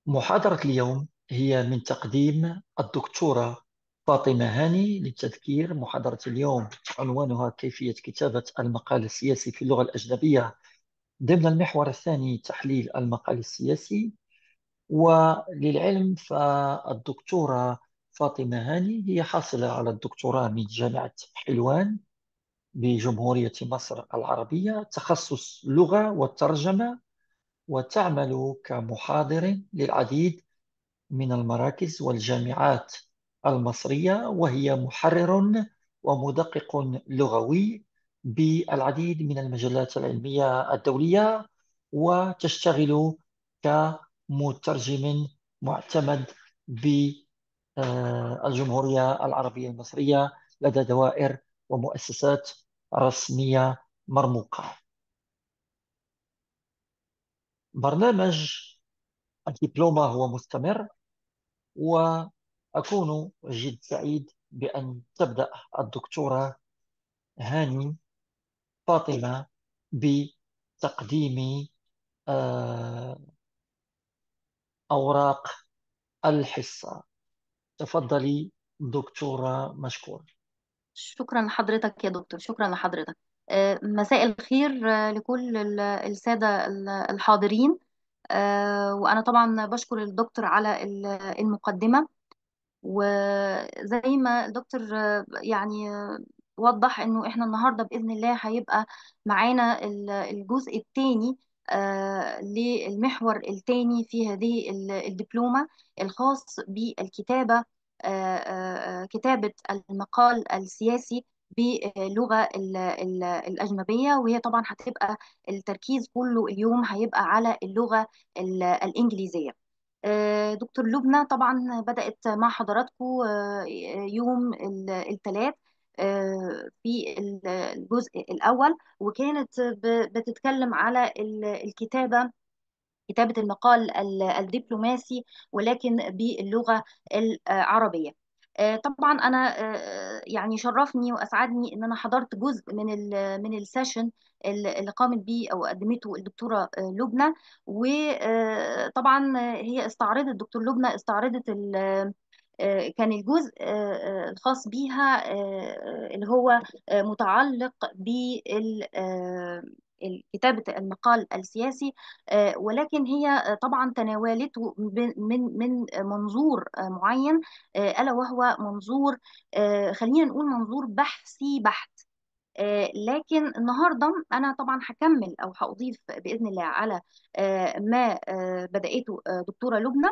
محاضرة اليوم هي من تقديم الدكتورة فاطمة هاني للتذكير محاضرة اليوم عنوانها كيفية كتابة المقال السياسي في اللغة الأجنبية ضمن المحور الثاني تحليل المقال السياسي وللعلم فالدكتورة فاطمة هاني هي حاصلة على الدكتوراه من جامعة حلوان بجمهورية مصر العربية تخصص لغة والترجمة وتعمل كمحاضر للعديد من المراكز والجامعات المصرية وهي محرر ومدقق لغوي بالعديد من المجلات العلمية الدولية وتشتغل كمترجم معتمد بالجمهورية العربية المصرية لدى دوائر ومؤسسات رسمية مرموقة برنامج الدبلومة هو مستمر وأكون جد سعيد بأن تبدأ الدكتورة هاني فاطمة بتقديم آه، أوراق الحصة تفضلي دكتورة مشكور شكرا لحضرتك يا دكتور شكرا لحضرتك آه، مساء الخير آه، لكل ال- السادة ال- الحاضرين آه، وأنا طبعا بشكر الدكتور على ال- المقدمة وزي ما الدكتور آه، يعني آه، وضح انه احنا النهارده باذن الله هيبقى معانا ال- الجزء الثاني للمحور الثاني في هذه ال- الدبلومه الخاص بالكتابه آه، آه، آه، كتابه المقال السياسي باللغه ال- ال- الاجنبيه وهي طبعا هتبقى التركيز كله اليوم هيبقى على اللغه ال- الانجليزيه آه، دكتور لبنى طبعا بدأت مع حضراتكم يوم الثلاث في ال- الجزء الأول وكانت ب- بتتكلم على ال- الكتابة كتابة المقال ال- الدبلوماسي ولكن باللغة العربية آه، طبعا انا آه، يعني شرفني واسعدني ان انا حضرت جزء من ال من السيشن اللي قامت بيه او قدمته الدكتوره آه، لبنى وطبعا هي استعرضت الدكتور لبنى استعرضت ال- آه، كان الجزء آه، آه، الخاص بيها آه، اللي هو آه، متعلق بال آه، كتابة المقال السياسي آه، ولكن هي آه، طبعا تناولته من من من منظور آه، معين آه، ألا وهو منظور آه، خلينا نقول منظور بحثي بحت آه، لكن النهارده انا طبعا هكمل او هاضيف باذن الله على آه، ما آه، بداته آه، دكتوره لبنى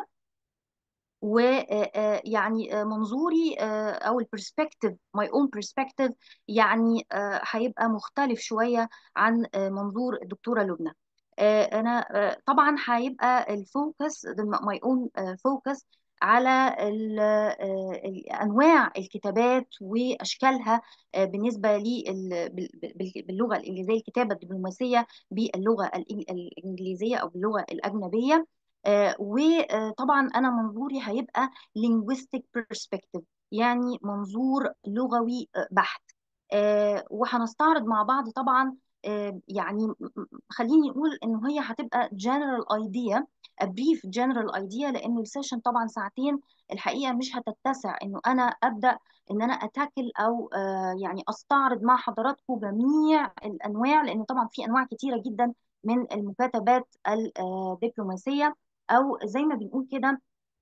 ويعني منظوري آه، او البرسبكتيف ماي اون برسبكتيف يعني آه، هيبقى مختلف شويه عن آه، منظور الدكتوره لبنى آه، انا آه، طبعا هيبقى الفوكس ماي اون فوكس على ال- آه، ال- انواع الكتابات واشكالها آه، بالنسبه لي ال- بال- بال- باللغه الانجليزيه الكتابه الدبلوماسيه باللغه الإن- الانجليزيه او باللغه الاجنبيه آه، وطبعا انا منظوري هيبقى linguistic perspective يعني منظور لغوي آه، بحت آه، وهنستعرض مع بعض طبعا آه، يعني م- م- خليني اقول ان هي هتبقى general idea a brief general idea لان السيشن طبعا ساعتين الحقيقه مش هتتسع انه انا ابدا ان انا اتاكل او آه، يعني استعرض مع حضراتكم جميع الانواع لان طبعا في انواع كتيره جدا من المكاتبات الدبلوماسيه او زي ما بنقول كده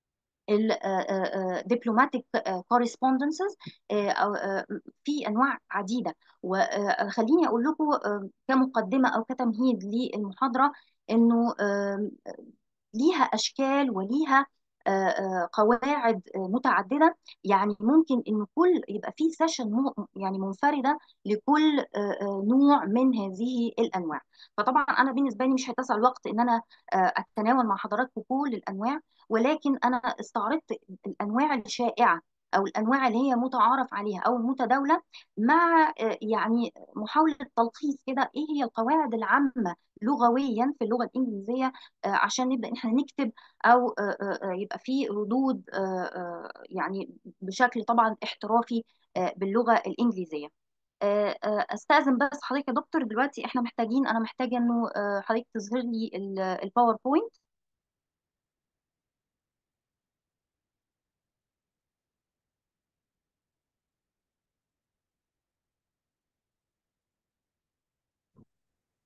الدبلوماتيك كورسبوندنسز او آه، في انواع عديده وخليني اقول لكم آه، كمقدمه او كتمهيد للمحاضره انه آه، ليها اشكال وليها آه، آه، قواعد آه، متعدده يعني ممكن ان كل يبقى في سيشن يعني منفرده لكل آه، آه، نوع من هذه الانواع فطبعا انا بالنسبه لي مش هيتسع الوقت ان انا آه، اتناول مع حضراتكم كل الانواع ولكن انا استعرضت الانواع الشائعه او الانواع اللي هي متعارف عليها او المتداوله مع آه، يعني محاوله تلخيص كده ايه هي القواعد العامه لغويا في اللغه الانجليزيه آه، عشان نبدا ان احنا نكتب او آه، آه، آه، يبقى في ردود آه، آه، يعني بشكل طبعا احترافي آه، باللغه الانجليزيه آه، آه، استاذن بس حضرتك يا دكتور دلوقتي احنا محتاجين انا محتاجه انه آه، حضرتك تظهر لي الباوربوينت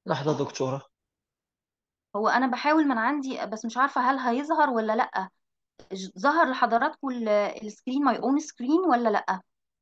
لحظة دكتورة هو انا بحاول من عندي بس مش عارفة هل هيظهر ولا لا ج- ظهر لحضراتكم ال- السكرين ماي اون سكرين ولا لا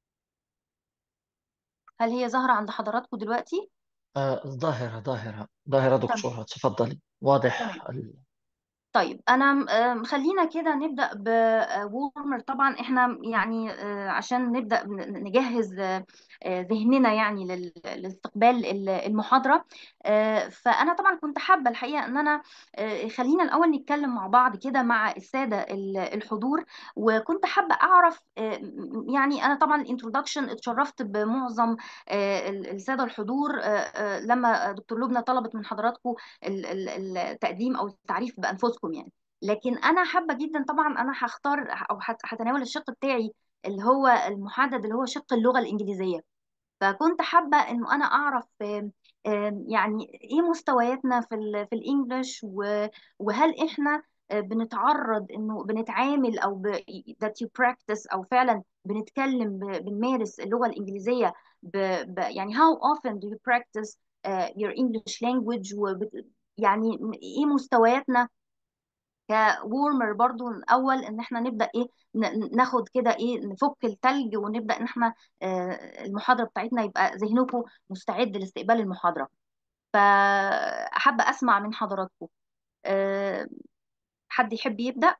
هل هي ظاهرة عند حضراتكم دلوقتي آه، ظاهرة ظاهرة ظاهرة تمام دكتورة تفضلي تمام واضح ال... طيب انا آم، خلينا كده نبدا بورمر طبعا احنا يعني آه، عشان نبدا ن- نجهز آه، آه، ذهننا يعني لل- لاستقبال ال- المحاضره آه، فانا طبعا كنت حابه الحقيقه ان انا آه، خلينا الاول نتكلم مع بعض كده مع الساده ال- الحضور وكنت حابه اعرف آه، يعني انا طبعا الانترودكشن اتشرفت بمعظم آه، ال- الساده الحضور آه، آه، لما دكتور لبنى طلبت من حضراتكم ال- ال- التقديم او التعريف بانفسكم يعني لكن انا حابه جدا طبعا انا هختار او هت- هتناول الشق بتاعي اللي هو المحدد اللي هو شق اللغه الانجليزيه فكنت حابة انه انا اعرف آم، آم، يعني ايه مستوياتنا في ال في الانجليش و- وهل احنا آه، بنتعرض انه بنتعامل او ب that you practice او فعلا بنتكلم ب- بنمارس اللغة الانجليزية ب ب يعني how often do you practice uh, your English language وبت يعني ايه مستوياتنا كورمر برضو الاول ان احنا نبدا ايه ن- ناخد كده ايه نفك التلج ونبدا ان احنا آه، المحاضره بتاعتنا يبقى ذهنكم مستعد لاستقبال المحاضره فحابه اسمع من حضراتكم آه، حد يحب يبدا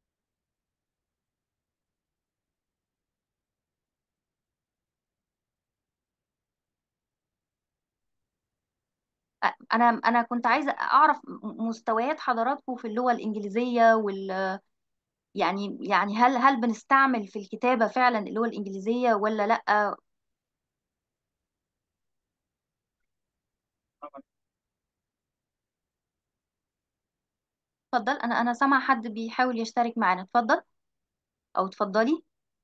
آه، انا انا كنت عايزه اعرف م- مستويات حضراتكم في اللغه الانجليزيه وال يعني يعني هل هل بنستعمل في الكتابه فعلا اللغه الانجليزيه ولا لا اتفضل انا انا سامعه حد بيحاول يشترك معانا اتفضل او اتفضلي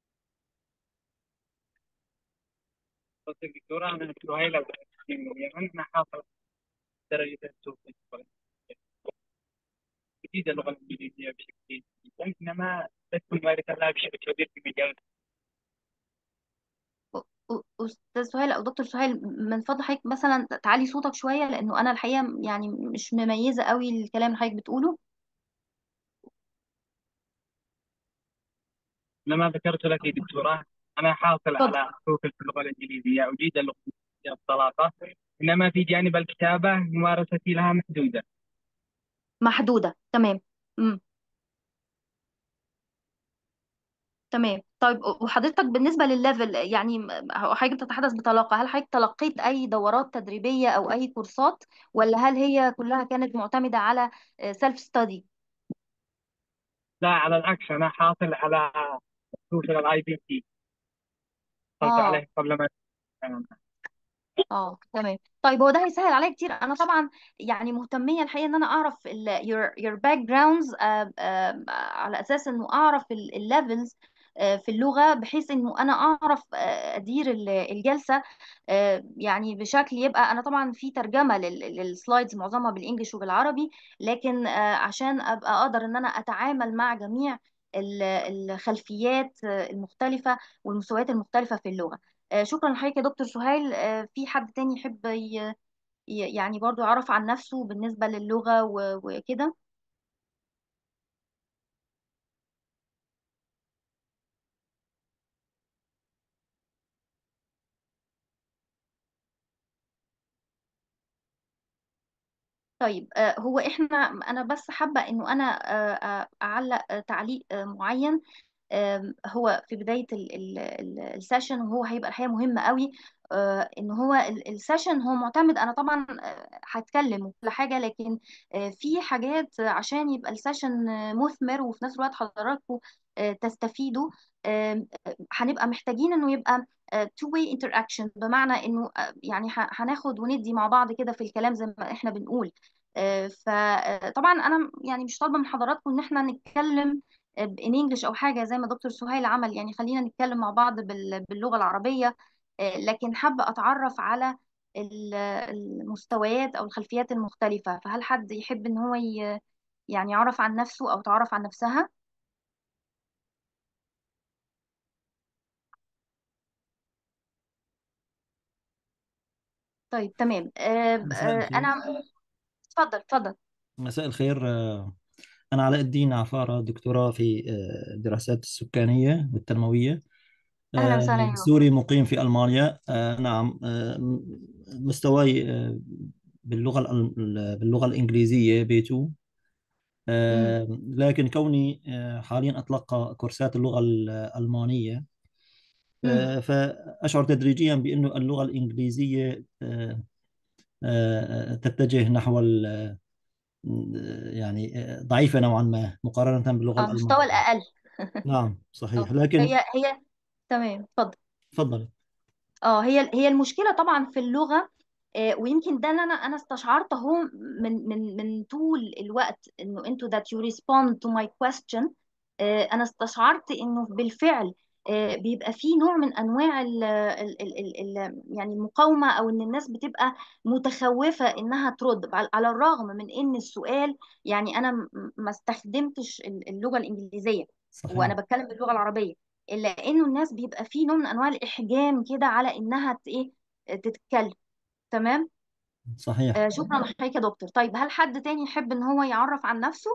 قلت الدكتورة أنا سهيل عبد الحكيم من اليمن أنا حاصل درجة التوفيق في اللغة الإنجليزية. جديدة اللغة الإنجليزية بشكل جيد إنما لست ممارسة لها بشكل كبير في مجال أ- أستاذ سهيل أو دكتور سهيل من فضل حضرتك مثلا تعلي صوتك شوية لأنه أنا الحقيقة يعني مش مميزة قوي الكلام اللي حضرتك بتقوله إنما ذكرت لك يا دكتورة أنا حاصل اتفضل على توفيق في اللغة الإنجليزية أجيد اللغة الإنجليزية بطلاقة إنما في جانب الكتابة ممارستي لها محدودة محدودة تمام امم تمام طيب وحضرتك بالنسبة للليفل يعني م- هو حضرتك بتتحدث بطلاقة هل حضرتك تلقيت أي دورات تدريبية أو أي كورسات ولا هل هي كلها كانت معتمدة على سيلف ستادي لا على العكس أنا حاصل على توفيق الآي بي تي حصلت اه عليه قبل ما اه تمام طيب هو ده هيسهل عليا كتير انا طبعا يعني مهتميه الحقيقه ان انا اعرف ال your your backgrounds آه، آه، على اساس انه اعرف الليفلز في اللغه بحيث انه انا اعرف آه، ادير ال- الجلسه آه، يعني بشكل يبقى انا طبعا في ترجمه لل- للسلايدز معظمها بالانجلش وبالعربي لكن آه، عشان ابقى اقدر ان انا اتعامل مع جميع ال- الخلفيات آه، المختلفه والمستويات المختلفه في اللغه آه، شكرا لحضرتك يا دكتور سهيل آه، في حد تاني يحب ي- ي- يعني برضو يعرف عن نفسه بالنسبة للغة و- وكده طيب آه، هو احنا انا بس حابة انه انا آه، آه، اعلق آه، تعليق آه، معين آم، هو في بداية ال- ال- ال- السيشن وهو هيبقى الحقيقة مهم قوي آه، ان هو ال- السيشن هو معتمد انا طبعا آه، هتكلم وكل حاجة لكن آه، في حاجات عشان يبقى السيشن آه، مثمر وفي نفس الوقت حضراتكم آه، تستفيدوا آم، آه، هنبقى محتاجين انه يبقى تو واي انتراكشن بمعنى انه آه، يعني ه- هناخد وندي مع بعض كده في الكلام زي ما احنا بنقول فطبعا انا يعني مش طالبه من حضراتكم ان احنا نتكلم ان انجلش او حاجه زي ما دكتور سهيل عمل يعني خلينا نتكلم مع بعض بال- باللغه العربيه آه، لكن حابه اتعرف على ال- المستويات او الخلفيات المختلفه فهل حد يحب ان هو ي- يعني يعرف عن نفسه او تعرف عن نفسها طيب تمام آه، مساء آه، الخير انا اتفضل اتفضل مساء الخير آه، أنا علاء الدين عفارة دكتوراه في آه، الدراسات السكانية والتنموية اهلا آه، وسهلا يا دكتور سوري مقيم في ألمانيا آه، نعم آه، م- مستواي آه، باللغة الأل- باللغة الإنجليزية B2 مم. آه، لكن كوني آه، حاليا أتلقى كورسات اللغة الألمانية مم. آه، فأشعر تدريجيا بأنه اللغة الإنجليزية آه، آه، تتجه نحو ال- يعني ضعيفة نوعا ما مقارنة باللغة اه المستوى الألمانية الاقل نعم اه صحيح لكن هي هي تمام اتفضل تفضل اه هي هي المشكله طبعا في اللغه آه، ويمكن ده اللي انا انا استشعرته اهو من من من طول الوقت انه انتوا that you respond to my question آه، انا استشعرت انه بالفعل آه، بيبقى في نوع من انواع ال ال ال ال ال يعني المقاومه او ان الناس بتبقى متخوفه انها ترد على على الرغم من ان السؤال يعني انا م- ما استخدمتش اللغه الانجليزيه وانا صحيح بتكلم باللغه العربيه الا انه الناس بيبقى في نوع من انواع الاحجام كده على انها ت- ايه تتكلم تمام صحيح آه شكرا لحضرتك يا دكتور طيب هل حد تاني يحب ان هو يعرف عن نفسه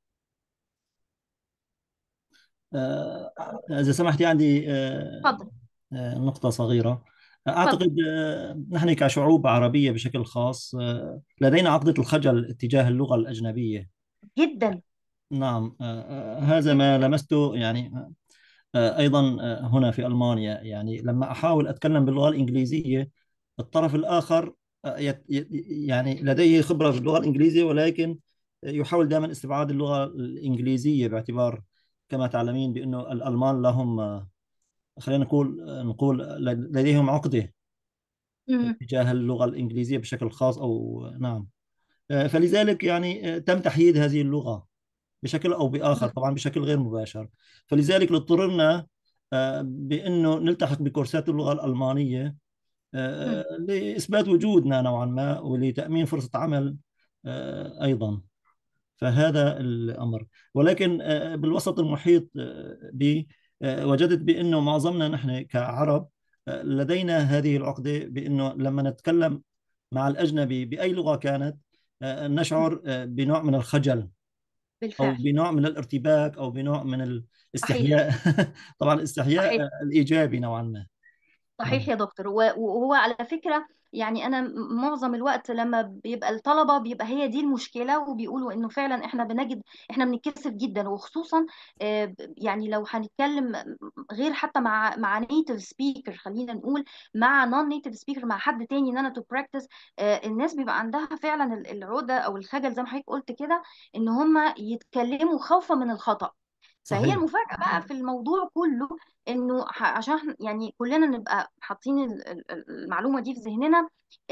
آه، إذا سمحتي عندي آه، اتفضل آه، نقطة صغيرة اتفضل أعتقد آه، نحن كشعوب عربية بشكل خاص آه، لدينا عقدة الخجل اتجاه اللغة الأجنبية جدا نعم آه، آه، هذا ما لمسته يعني آه، أيضا آه، هنا في ألمانيا يعني لما أحاول أتكلم باللغة الإنجليزية الطرف الآخر آه، يت- ي- يعني لديه خبرة في اللغة الإنجليزية ولكن يحاول دائما استبعاد اللغة الإنجليزية باعتبار كما تعلمين بأنه الألمان لهم آه، خلينا نقول آه، نقول لديهم عقدة مم. تجاه اللغة الإنجليزية بشكل خاص أو نعم آه، فلذلك يعني آه، تم تحييد هذه اللغة بشكل أو بآخر مم. طبعا بشكل غير مباشر فلذلك اضطررنا آه، بأنه نلتحق بكورسات اللغة الألمانية مم. آه، لإثبات وجودنا نوعا ما ولتأمين فرصة عمل آه، أيضا فهذا الأمر ولكن آه، بالوسط المحيط آه، بي آه، وجدت بأنه معظمنا نحن كعرب آه، لدينا هذه العقدة بأنه لما نتكلم مع الأجنبي بأي لغة كانت آه، نشعر آه، بنوع من الخجل أو بالفعل بنوع من الارتباك أو بنوع من صحيح الاستحياء طبعا الاستحياء صحيح آه، الإيجابي نوعا ما صحيح نعم يا دكتور و- وهو على فكرة يعني أنا م- معظم الوقت لما بيبقى الطلبة بيبقى هي دي المشكلة وبيقولوا إنه فعلا إحنا بنجد إحنا بنتكسف جدا وخصوصا آه، ب- يعني لو هنتكلم غير حتى مع مع نيتيف سبيكر خلينا نقول مع نون نيتيف سبيكر مع حد تاني إن أنا تو براكتس الناس بيبقى عندها فعلا ال- العقدة أو الخجل زي ما حضرتك قلت كده إن هم يتكلموا خوفا من الخطأ فهي صحيح المفاجأة بقى في الموضوع كله انه ح- عشان إحنا- يعني كلنا نبقى حاطين ال- ال- ال- المعلومة دي في ذهننا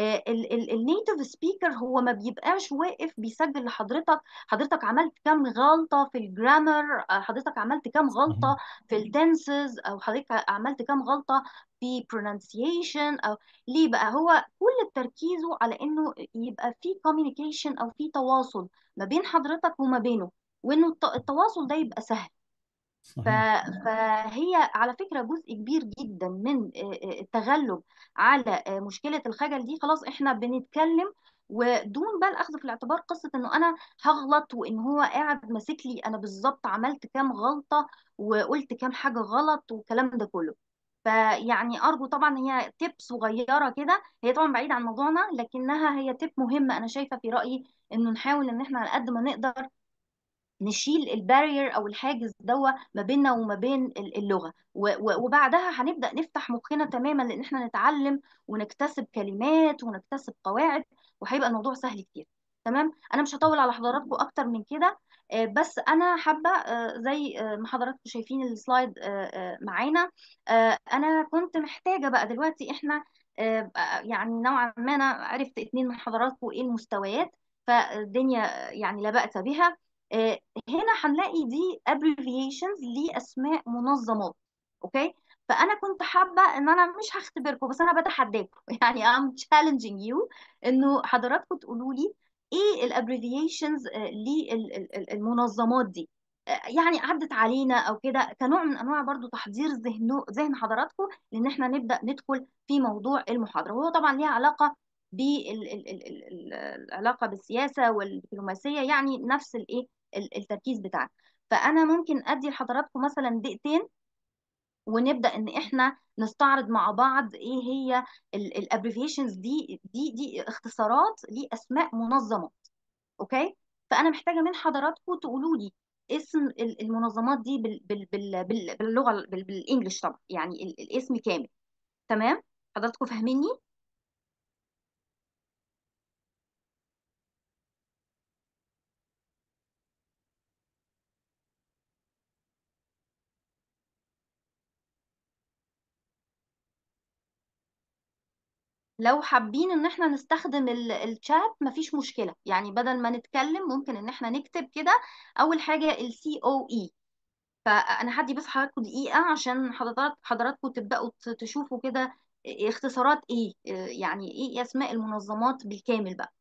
النيتيف سبيكر هو ما بيبقاش واقف بيسجل لحضرتك حضرتك عملت كام غلطة في الجرامر آه، حضرتك عملت كام صحيح غلطة في التنسز او حضرتك عملت كام غلطة في pronunciation او ليه بقى هو كل تركيزه على انه يبقى في communication او في تواصل ما بين حضرتك وما بينه وانه الت- التواصل ده يبقى سهل ف- صحيح فهي على فكرة جزء كبير جدا من آه، آه، التغلب على آه، مشكلة الخجل دي خلاص احنا بنتكلم ودون بقى الاخذ في الاعتبار قصة انه انا هغلط وان هو قاعد ماسك لي انا بالظبط عملت كام غلطة وقلت كام حاجة غلط والكلام ده كله فيعني ارجو طبعا هي تip صغيرة كده هي طبعا بعيدة عن موضوعنا لكنها هي تip مهمة انا شايفة في رأيي انه نحاول ان احنا على قد ما نقدر نشيل البارير او الحاجز دوا ما بيننا وما بين ال- اللغه و- و- وبعدها هنبدا نفتح مخنا تماما لان احنا نتعلم ونكتسب كلمات ونكتسب قواعد وهيبقى الموضوع سهل كتير تمام انا مش هطول على حضراتكم اكتر من كده آه، بس انا حابه آه، زي آه، ما حضراتكم شايفين السلايد آه، آه، معانا آه، انا كنت محتاجه بقى دلوقتي احنا آه، بقى يعني نوعا ما انا عرفت اتنين من حضراتكم ايه المستويات فالدنيا يعني لا بأس بها آه، هنا هنلاقي دي abbreviations لأسماء منظمات اوكي فأنا كنت حابة إن أنا مش هختبركم بس أنا بتحداكم يعني I'm challenging you إنه حضراتكم تقولوا لي إيه الابريفيشنز للمنظمات دي آه، يعني عدت علينا أو كده كنوع من أنواع برضو تحضير ذهن ذهن حضراتكم لأن إحنا نبدأ ندخل في موضوع المحاضرة وهو طبعا ليها علاقة بالعلاقة بالسياسة والدبلوماسية يعني نفس الايه ال- التركيز بتاعنا فأنا ممكن أدي لحضراتكم مثلا دقيقتين ونبدأ إن إحنا نستعرض مع بعض إيه هي الابريفيشنز دي دي دي اختصارات لأسماء منظمات أوكي فأنا محتاجة من حضراتكم تقولوا لي اسم ال- المنظمات دي بال بال بال بال باللغة بال بالإنجلش طبعا يعني ال- الاسم كامل تمام حضراتكم فاهميني لو حابين ان احنا نستخدم ال- الشات مفيش مشكلة يعني بدل ما نتكلم ممكن ان احنا نكتب كده اول حاجة السي او اي فانا هدي بس حضراتكم دقيقة عشان حضرات حضراتكم تبدأوا ت- تشوفوا كده اختصارات ايه يعني ايه اسماء المنظمات بالكامل بقى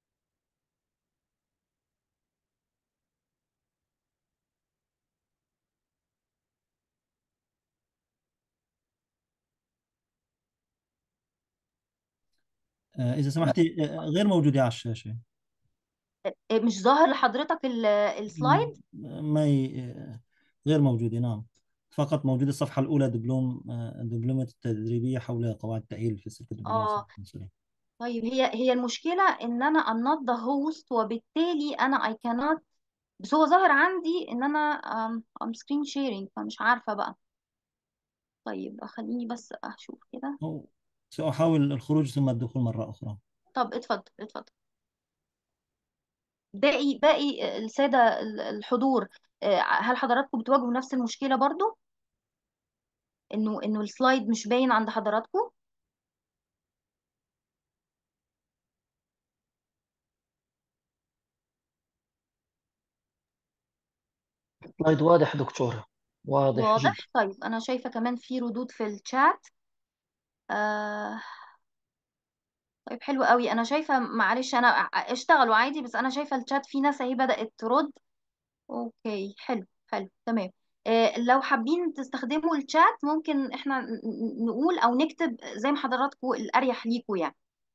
آه، إذا سمحتي آه، غير موجودة على الشاشة مش ظاهر لحضرتك ال- السلايد ما ي... آه، غير موجودة نعم فقط موجودة الصفحة الأولى دبلوم آه، دبلومة التدريبية حول قواعد التأهيل في السلك الدبلوماسي اه العنصري طيب هي هي المشكلة ان انا I'm not the host وبالتالي انا I cannot بس هو ظاهر عندي ان انا um, I'm screen sharing فمش عارفة بقى طيب خليني بس اشوف كده أو سأحاول الخروج ثم الدخول مرة أخرى طب اتفضل اتفضل باقي باقي السادة الحضور آه، هل حضراتكم بتواجهوا نفس المشكلة برضو انه انه السلايد مش باين عند حضراتكم سلايد واضح دكتورة واضح واضح جدا طيب انا شايفة كمان في ردود في الشات آه طيب حلو قوي انا شايفة معلش انا اشتغلوا عادي بس انا شايفة الشات في ناس اهي بدأت ترد اوكي حلو حلو تمام آه لو حابين تستخدموا الشات ممكن احنا ن- ن- نقول او نكتب زي ما حضراتكم الاريح ليكم يعني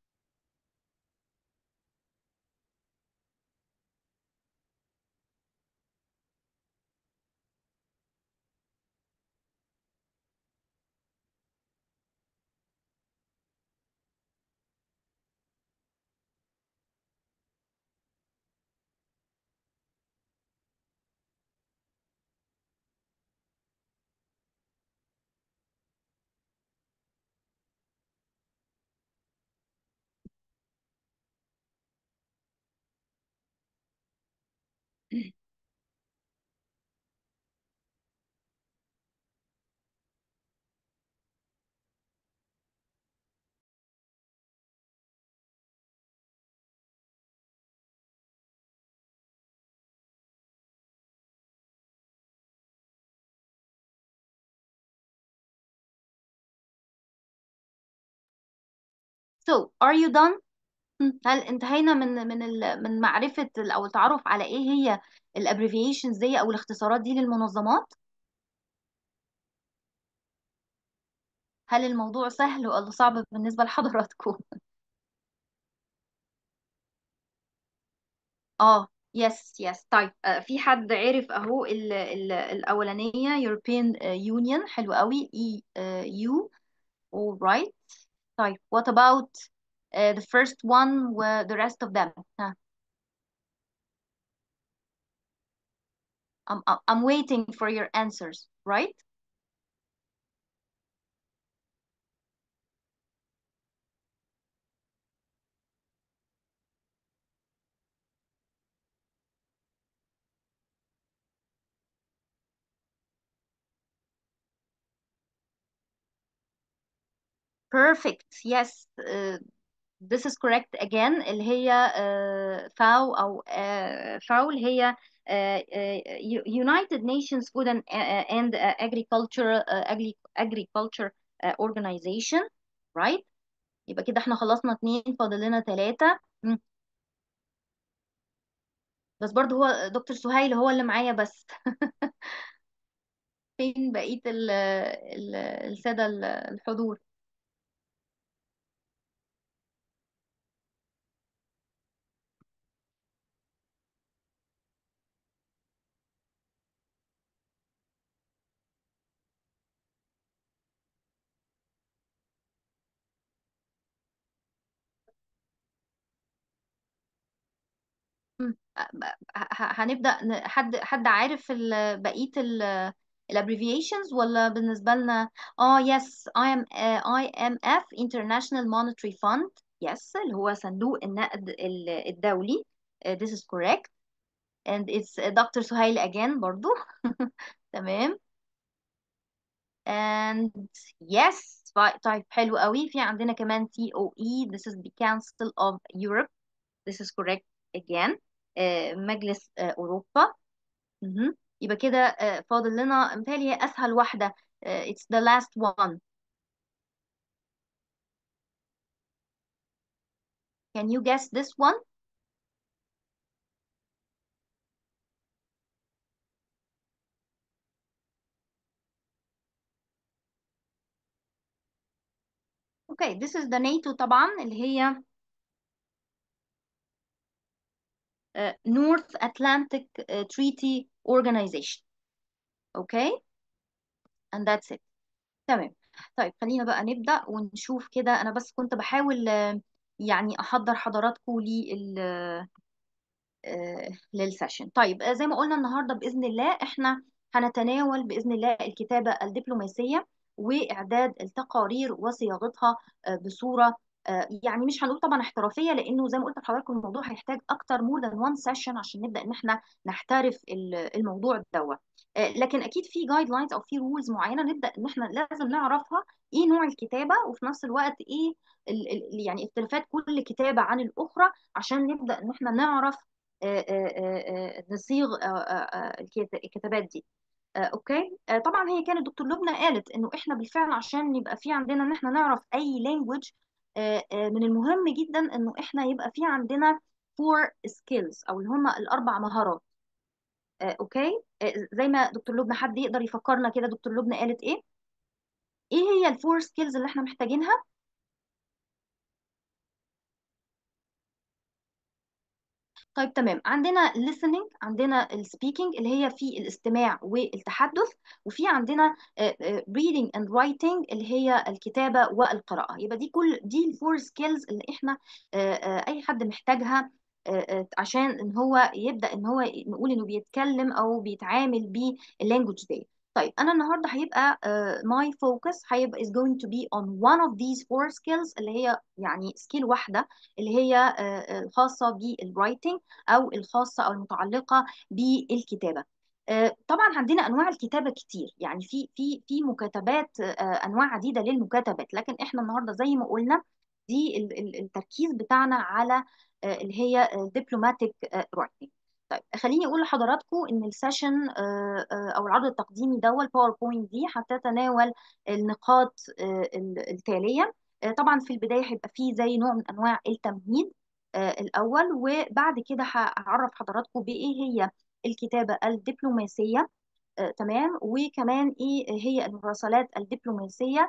So are you done مم. هل انتهينا من من ال- من معرفة ال- أو التعرف على إيه هي الابريفيشنز دي أو الاختصارات دي للمنظمات؟ هل الموضوع سهل ولا صعب بالنسبة لحضراتكم؟ اه يس يس طيب آه، في حد عرف أهو ال ال الأولانية European آه، Union حلو قوي E آه، U alright طيب what about uh, the first one و the rest of them؟ ها I'm, I'm waiting for your answers right؟ Perfect yes uh, This is correct again اللي هي آه، FAO أو آه، FAO اللي هي آه، آه، United Nations Food and, and Agriculture آه، Agri- Agriculture آه، Organization right يبقى كده احنا خلصنا اتنين فاضل لنا تلاتة مم. بس برضو هو دكتور سهيل هو اللي معايا بس فين بقية ال- ال- السادة الحضور مم. ه- ه- هنبدأ ن- حد حد عارف ال- بقية ال abbreviations ولا بالنسبة لنا اه yes I am uh, IMF International Monetary Fund yes اللي هو صندوق النقد ال- الدولي Uh, this is correct and it's uh, Dr. سهيل again برضو تمام and yes ف- طيب حلو قوي في عندنا كمان COE this is the Council of Europe this is correct again آه، مجلس آه، أوروبا مهم. يبقى كده آه، فاضل لنا متهيألي هي أسهل واحدة آه، it's the last one can you guess this one okay this is the NATO طبعا اللي هي آه، North Atlantic آه، Treaty Organization okay and that's it تمام طيب خلينا بقى نبدأ ونشوف كده أنا بس كنت بحاول آه، يعني أحضر حضراتكم لل آه، للسيشن طيب آه، زي ما قلنا النهارده باذن الله احنا هنتناول باذن الله الكتابه الدبلوماسيه واعداد التقارير وصياغتها آه، بصوره آه، يعني مش هنقول طبعا احترافيه لانه زي ما قلت لحضراتكم الموضوع هيحتاج اكتر مور ذان وان سيشن عشان نبدا ان احنا نحترف ال- الموضوع دوت آه، لكن اكيد في جايد لاينز او في رولز معينه نبدا ان احنا لازم نعرفها ايه نوع الكتابه وفي نفس الوقت ايه ال- ال- يعني اختلافات كل كتابه عن الاخرى عشان نبدا ان احنا نعرف آه، آه، آه، آه، نصيغ آه، آه، آه، الكت- الكتابات دي آه، اوكي آه، طبعا هي كانت دكتور لبنى قالت انه احنا بالفعل عشان يبقى في عندنا ان احنا نعرف اي لانجوج من المهم جدا انه احنا يبقى في عندنا four skills او اللي هم الاربع مهارات آه، اوكي آه، زي ما دكتور لبنى حد يقدر يفكرنا كده دكتور لبنى قالت ايه ايه هي الفور سكيلز اللي احنا محتاجينها طيب تمام عندنا listening عندنا ال speaking اللي هي في الاستماع والتحدث وفي عندنا آه، آه، reading and writing اللي هي الكتابة والقراءة يبقى دي كل دي الفور سكيلز اللي احنا آه، آه، اي حد محتاجها آه، آه، عشان ان هو يبدأ ان هو نقول انه بيتكلم او بيتعامل باللانجوج دي طيب انا النهارده هيبقى آه، my focus هيبقى is going to be on one of these four skills اللي هي يعني سكيل واحدة اللي هي آه، آه، الخاصة بالwriting او الخاصه او المتعلقه بالكتابه آه، طبعا عندنا انواع الكتابه كتير يعني في في في مكاتبات آه، انواع عديده للمكاتبات لكن احنا النهارده زي ما قلنا دي ال- ال- التركيز بتاعنا على آه، اللي هي دبلوماتيك رايتنج طيب خليني اقول لحضراتكم ان السيشن آه، آه، او العرض التقديمي ده الباوربوينت دي هتتناول النقاط آه، ال- التاليه آه، طبعا في البدايه هيبقى فيه زي نوع من انواع التمهيد آه، الأول وبعد كده هعرف حضراتكم بإيه هي الكتابة الدبلوماسية آه، تمام وكمان إيه هي المراسلات الدبلوماسية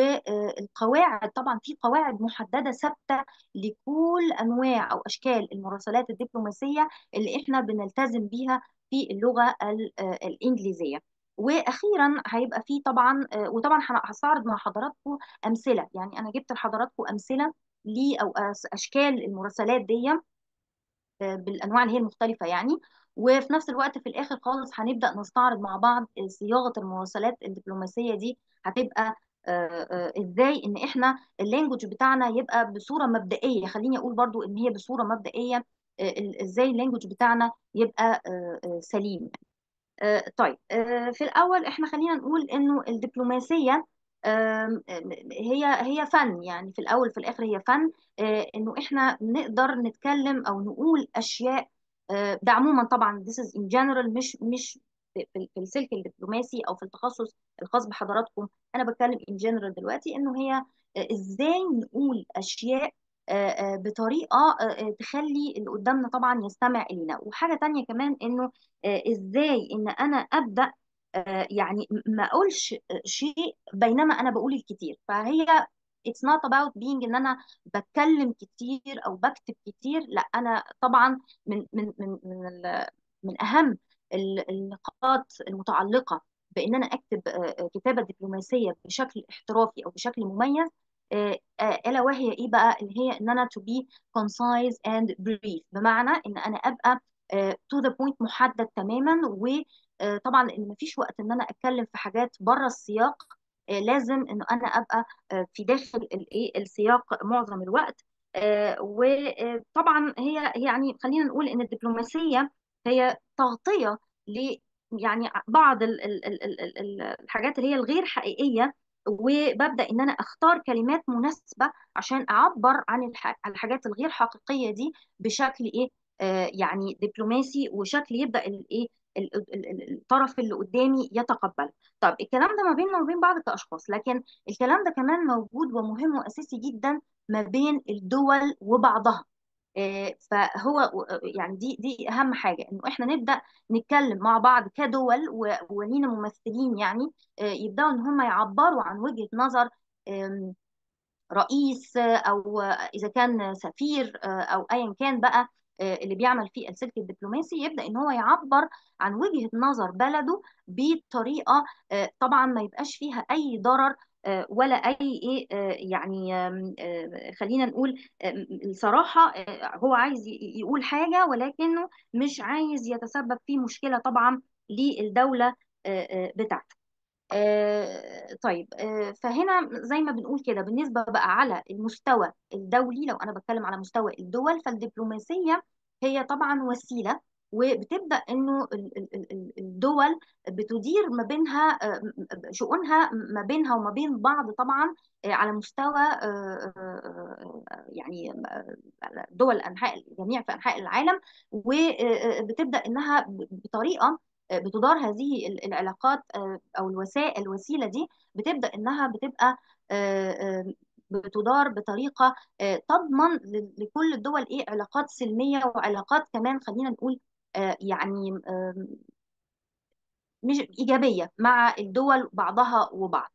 والقواعد طبعا في قواعد محددة ثابتة لكل أنواع أو أشكال المراسلات الدبلوماسية اللي إحنا بنلتزم بيها في اللغة ال- آه، الإنجليزية واخيرا هيبقى في طبعا آه، وطبعا هن- هستعرض مع حضراتكم امثله يعني انا جبت لحضراتكم امثله ل او أس- اشكال المراسلات دي آه، بالانواع اللي هي المختلفه يعني وفي نفس الوقت في الاخر خالص هنبدا نستعرض مع بعض صياغه المراسلات الدبلوماسيه دي هتبقى آه، آه، ازاي ان احنا اللانجوج بتاعنا يبقى بصوره مبدئيه خليني اقول برضو ان هي بصوره مبدئيه آه، ال- ازاي اللانجوج بتاعنا يبقى آه، آه، سليم آه، طيب آه، في الأول إحنا خلينا نقول إنه الدبلوماسية آم، آم، هي هي فن يعني في الأول في الآخر هي فن آه، إنه إحنا نقدر نتكلم أو نقول أشياء آه، ده عموما طبعا this is in general مش مش في في- في السلك الدبلوماسي أو في التخصص الخاص بحضراتكم أنا بتكلم in general دلوقتي إنه هي آه، إزاي نقول أشياء آه، آه، بطريقة آه، آه، تخلي اللي قدامنا طبعا يستمع إلينا وحاجة تانية كمان إنه آه، ازاي ان انا ابدا آه، يعني م- ما اقولش آه، شيء بينما انا بقول الكتير فهي it's not about being ان انا بتكلم كتير او بكتب كتير لا انا طبعا من من من من ال- من اهم ال- النقاط المتعلقه بان انا اكتب آه، آه، كتابه دبلوماسيه بشكل احترافي او بشكل مميز آه، آه، الا وهي ايه بقى اللي هي ان انا to be concise and brief بمعنى ان انا ابقى آه، to the point محدد تماما وطبعا ان مفيش وقت ان انا اتكلم في حاجات بره السياق آه، لازم ان انا ابقى آه، في داخل الايه السياق معظم الوقت آه، وطبعا هي يعني خلينا نقول ان الدبلوماسيه هي تغطيه ل يعني بعض ال- ال- ال- ال- ال- الحاجات اللي هي الغير حقيقيه وببدا ان انا اختار كلمات مناسبه عشان اعبر عن الح- الحاجات الغير حقيقيه دي بشكل ايه آه يعني دبلوماسي وشكل يبدا الايه ال- ال- ال- الطرف اللي قدامي يتقبل طب الكلام ده ما بيننا وبين بعض كاشخاص لكن الكلام ده كمان موجود ومهم واساسي جدا ما بين الدول وبعضها آه، فهو يعني دي دي اهم حاجه انه احنا نبدا نتكلم مع بعض كدول و- ولينا ممثلين يعني آه، يبداوا ان هم يعبروا عن وجهه نظر آم، رئيس آه، او اذا كان سفير آه، او ايا كان بقى آه، اللي بيعمل في السلك الدبلوماسي يبدا ان هو يعبر عن وجهه نظر بلده بطريقه آه، طبعا ما يبقاش فيها اي ضرر آه، ولا اي ايه آه، يعني آم، آه، خلينا نقول آم، الصراحه آه، هو عايز ي- يقول حاجه ولكنه مش عايز يتسبب في مشكله طبعا للدوله آه، آه، بتاعته آه، طيب آه، فهنا زي ما بنقول كده بالنسبة بقى على المستوى الدولي لو أنا بتكلم على مستوى الدول فالدبلوماسية هي طبعا وسيلة وبتبدأ إنه ال- ال- ال- ال- الدول بتدير ما بينها آه، م- شؤونها ما بينها وما بين بعض طبعا آه، على مستوى آه، آه، آه، يعني آه، دول أنحاء جميع في أنحاء العالم وبتبدأ إنها ب- بطريقة بتدار هذه ال- العلاقات آه، او الوسائل الوسيله دي بتبدا انها بتبقى آه، آه، بتدار بطريقه آه، تضمن ل- لكل الدول ايه علاقات سلميه وعلاقات كمان خلينا نقول آه، يعني آه، مش ايجابيه مع الدول بعضها وبعض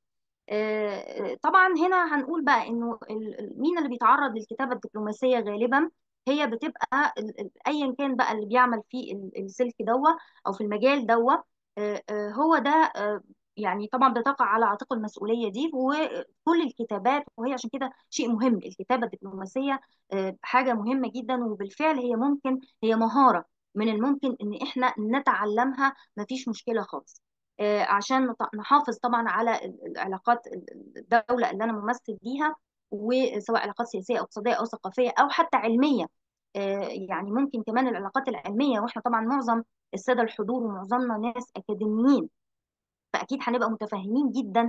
آه، طبعا هنا هنقول بقى انه ال- ال- مين اللي بيتعرض للكتابه الدبلوماسيه غالبا هي بتبقى ال- ال- ايا كان بقى اللي بيعمل في ال- السلك دوا او في المجال دوا آه، آه، هو ده آه، يعني طبعا بتقع على عاتقه المسؤوليه دي وكل الكتابات وهي عشان كده شيء مهم الكتابه الدبلوماسيه آه، حاجه مهمه جدا وبالفعل هي ممكن هي مهاره من الممكن ان احنا نتعلمها مفيش مشكله خالص آه، عشان نط- نحافظ طبعا على ال- العلاقات ال- الدولة اللي أنا ممثل بيها وسواء علاقات سياسية أو اقتصادية أو ثقافية أو حتى علمية آه، يعني ممكن كمان العلاقات العلمية وإحنا طبعا معظم السادة الحضور ومعظمنا ناس أكاديميين فاكيد هنبقى متفاهمين جدا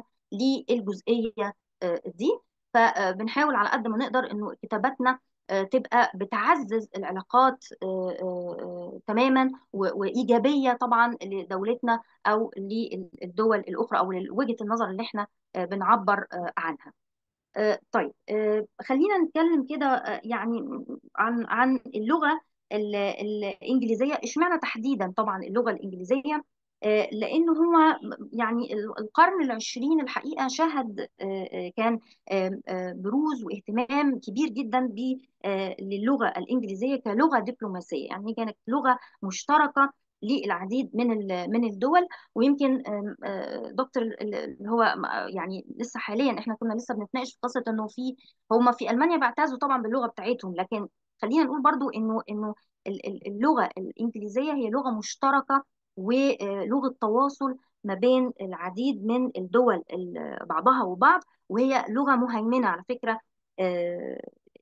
للجزئيه آه، دي فبنحاول على قد ما نقدر انه كتاباتنا آه، تبقى بتعزز العلاقات آه، آه، آه، تماما و- وايجابيه طبعا لدولتنا او للدول الاخرى او لوجهه النظر اللي احنا آه، بنعبر آه، عنها آه، طيب آه، خلينا نتكلم كده آه، يعني عن عن اللغة ال- الإنجليزية اشمعنى تحديدا طبعا اللغة الإنجليزية آه، لأن هو يعني ال- القرن العشرين الحقيقة شهد آه، آه، كان آه، آه، بروز واهتمام كبير جدا ب آه، للغة الإنجليزية كلغة دبلوماسية يعني هي كانت لغة مشتركة للعديد من ال- من الدول ويمكن آم، آه، دكتور ال- اللي هو م- آه، يعني لسه حاليا احنا كنا لسه بنتناقش في قصه انه في هما في المانيا بيعتزوا طبعا باللغه بتاعتهم لكن خلينا نقول برضو انه انه ال- ال- اللغه الانجليزيه هي لغه مشتركه ولغه تواصل ما بين العديد من الدول ال- بعضها وبعض وهي لغه مهيمنه على فكره آه،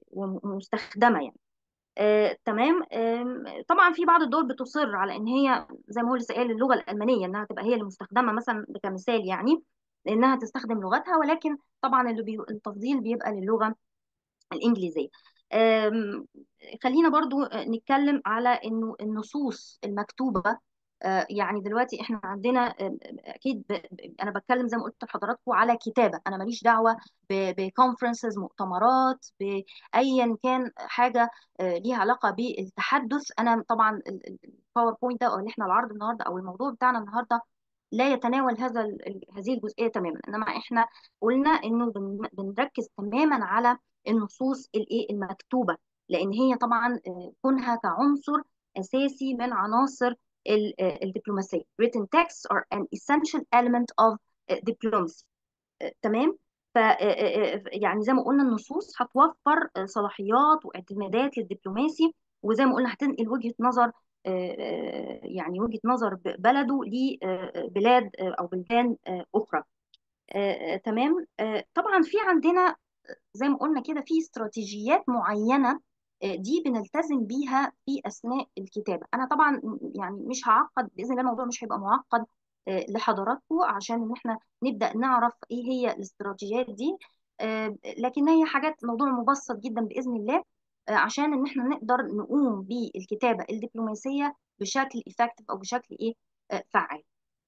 ومستخدمه يعني آه، تمام آم، طبعا في بعض الدول بتصر على ان هي زي ما هو لسه قال اللغه الالمانيه انها تبقى هي المستخدمه مثلا كمثال يعني انها تستخدم لغتها ولكن طبعا اللي بي... التفضيل بيبقى للغه الإنجليزية أم، خلينا برضو نتكلم على إنه النصوص المكتوبة أه، يعني دلوقتي احنا عندنا أم، اكيد ب... ب- انا بتكلم زي ما قلت لحضراتكم على كتابه انا ماليش دعوه بكونفرنسز مؤتمرات بايا كان حاجه أه، ليها علاقه بالتحدث انا طبعا الباوربوينت ده او اللي احنا العرض النهارده او الموضوع بتاعنا النهارده لا يتناول هذا ال- ال- هذه الجزئيه تماما انما احنا قلنا انه بن- بنركز تماما على النصوص الايه المكتوبه لان هي طبعا آه، كونها كعنصر اساسي من عناصر ال- آه، الدبلوماسيه written texts are an essential element of آه، diplomacy آه، تمام ف يعني زي ما قلنا النصوص هتوفر صلاحيات واعتمادات للدبلوماسي وزي ما قلنا هتنقل وجهة نظر يعني وجهة نظر بلده لبلاد او بلدان اخرى تمام طبعا في عندنا زي ما قلنا كده في استراتيجيات معينة دي بنلتزم بيها في اثناء الكتابه انا طبعا يعني مش هعقد باذن الله الموضوع مش هيبقى معقد لحضراتكم عشان ان احنا نبدا نعرف ايه هي الاستراتيجيات دي لكن هي حاجات موضوع مبسط جدا باذن الله عشان ان احنا نقدر نقوم بالكتابه الدبلوماسيه بشكل افكتيف او بشكل ايه فعال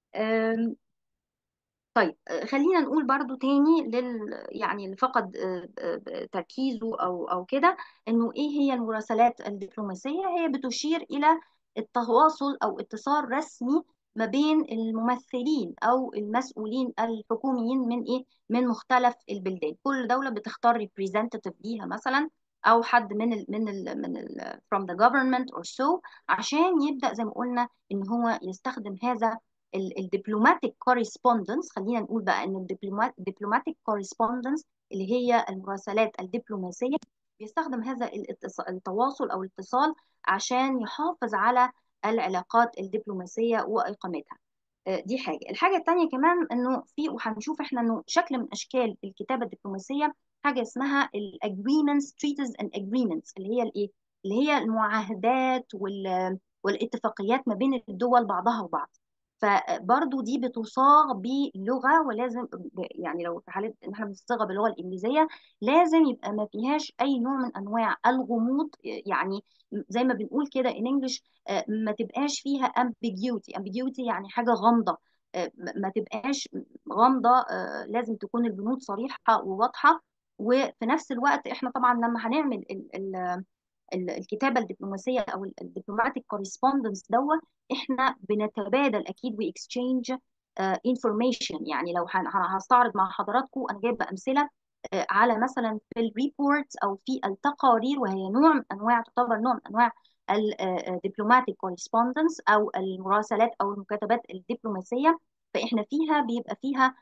طيب خلينا نقول برضو تاني لل يعني اللي فقد تركيزه او او كده انه ايه هي المراسلات الدبلوماسيه هي بتشير الى التواصل او اتصال رسمي ما بين الممثلين او المسؤولين الحكوميين من ايه من مختلف البلدان كل دوله بتختار ريبريزنتيف ليها مثلا او حد من ال من ال من ال from the government or so عشان يبدا زي ما قلنا ان هو يستخدم هذا الدبلوماتيك كوريسبوندنس خلينا نقول بقى ان الدبلوماتيك كوريسبوندنس اللي هي المراسلات الدبلوماسيه بيستخدم هذا التواصل او الاتصال عشان يحافظ على العلاقات الدبلوماسيه واقامتها دي حاجه الحاجه الثانيه كمان انه في وهنشوف احنا انه شكل من اشكال الكتابه الدبلوماسيه حاجه اسمها الاجريمنتس تريتيز اند اجريمنتس اللي هي الايه اللي هي المعاهدات والاتفاقيات ما بين الدول بعضها وبعض فبرضو دي بتصاغ بلغه ولازم يعني لو في حاله ان احنا بنصيغها باللغه الانجليزيه لازم يبقى ما فيهاش اي نوع من انواع الغموض يعني زي ما بنقول كده ان انجلش ما تبقاش فيها ambiguity ambiguity يعني حاجه غامضه ما تبقاش غامضه لازم تكون البنود صريحه وواضحه وفي نفس الوقت احنا طبعا لما هنعمل ال ال الكتابه الدبلوماسيه او الدبلوماتيك كورسبوندنس دوت احنا بنتبادل اكيد واكسشينج انفورميشن يعني لو هستعرض مع حضراتكم انا جايبه امثله uh, على مثلا في الريبورتس او في التقارير وهي نوع من انواع تعتبر نوع من انواع الدبلوماتيك كورسبوندنس او المراسلات او المكاتبات الدبلوماسيه فاحنا فيها بيبقى فيها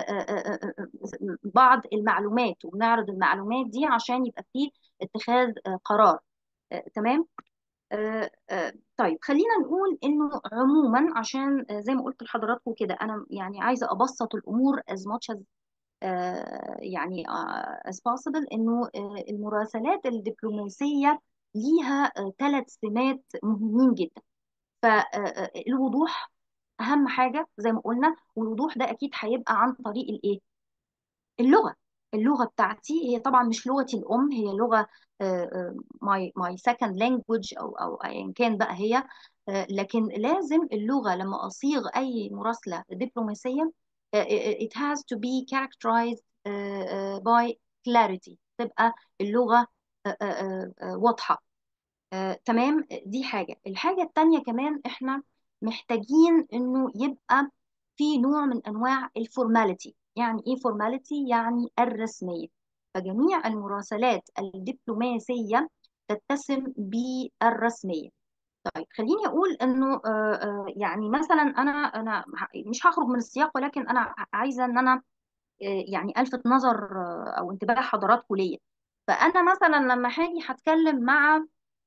بعض المعلومات وبنعرض المعلومات دي عشان يبقى فيه اتخاذ قرار تمام طيب خلينا نقول انه عموما عشان زي ما قلت لحضراتكم كده انا يعني عايزه ابسط الامور as much as يعني as possible انه المراسلات الدبلوماسيه ليها ثلاث سمات مهمين جدا فالوضوح اهم حاجه زي ما قلنا والوضوح ده اكيد هيبقى عن طريق الايه اللغه اللغه بتاعتي هي طبعا مش لغتي الام هي لغه ماي ماي سكند لانجوج او او ايا كان بقى هي لكن لازم اللغه لما اصيغ اي مراسله دبلوماسيه it has to be characterized by clarity تبقى اللغه واضحه تمام دي حاجه الحاجه الثانيه كمان احنا محتاجين انه يبقى في نوع من انواع الفورماليتي يعني ايه فورماليتي يعني الرسميه فجميع المراسلات الدبلوماسيه تتسم بالرسميه طيب خليني اقول انه يعني مثلا انا انا مش هخرج من السياق ولكن انا عايزه ان انا يعني الفت نظر او انتباه حضراتكم ليا فانا مثلا لما هاجي هتكلم مع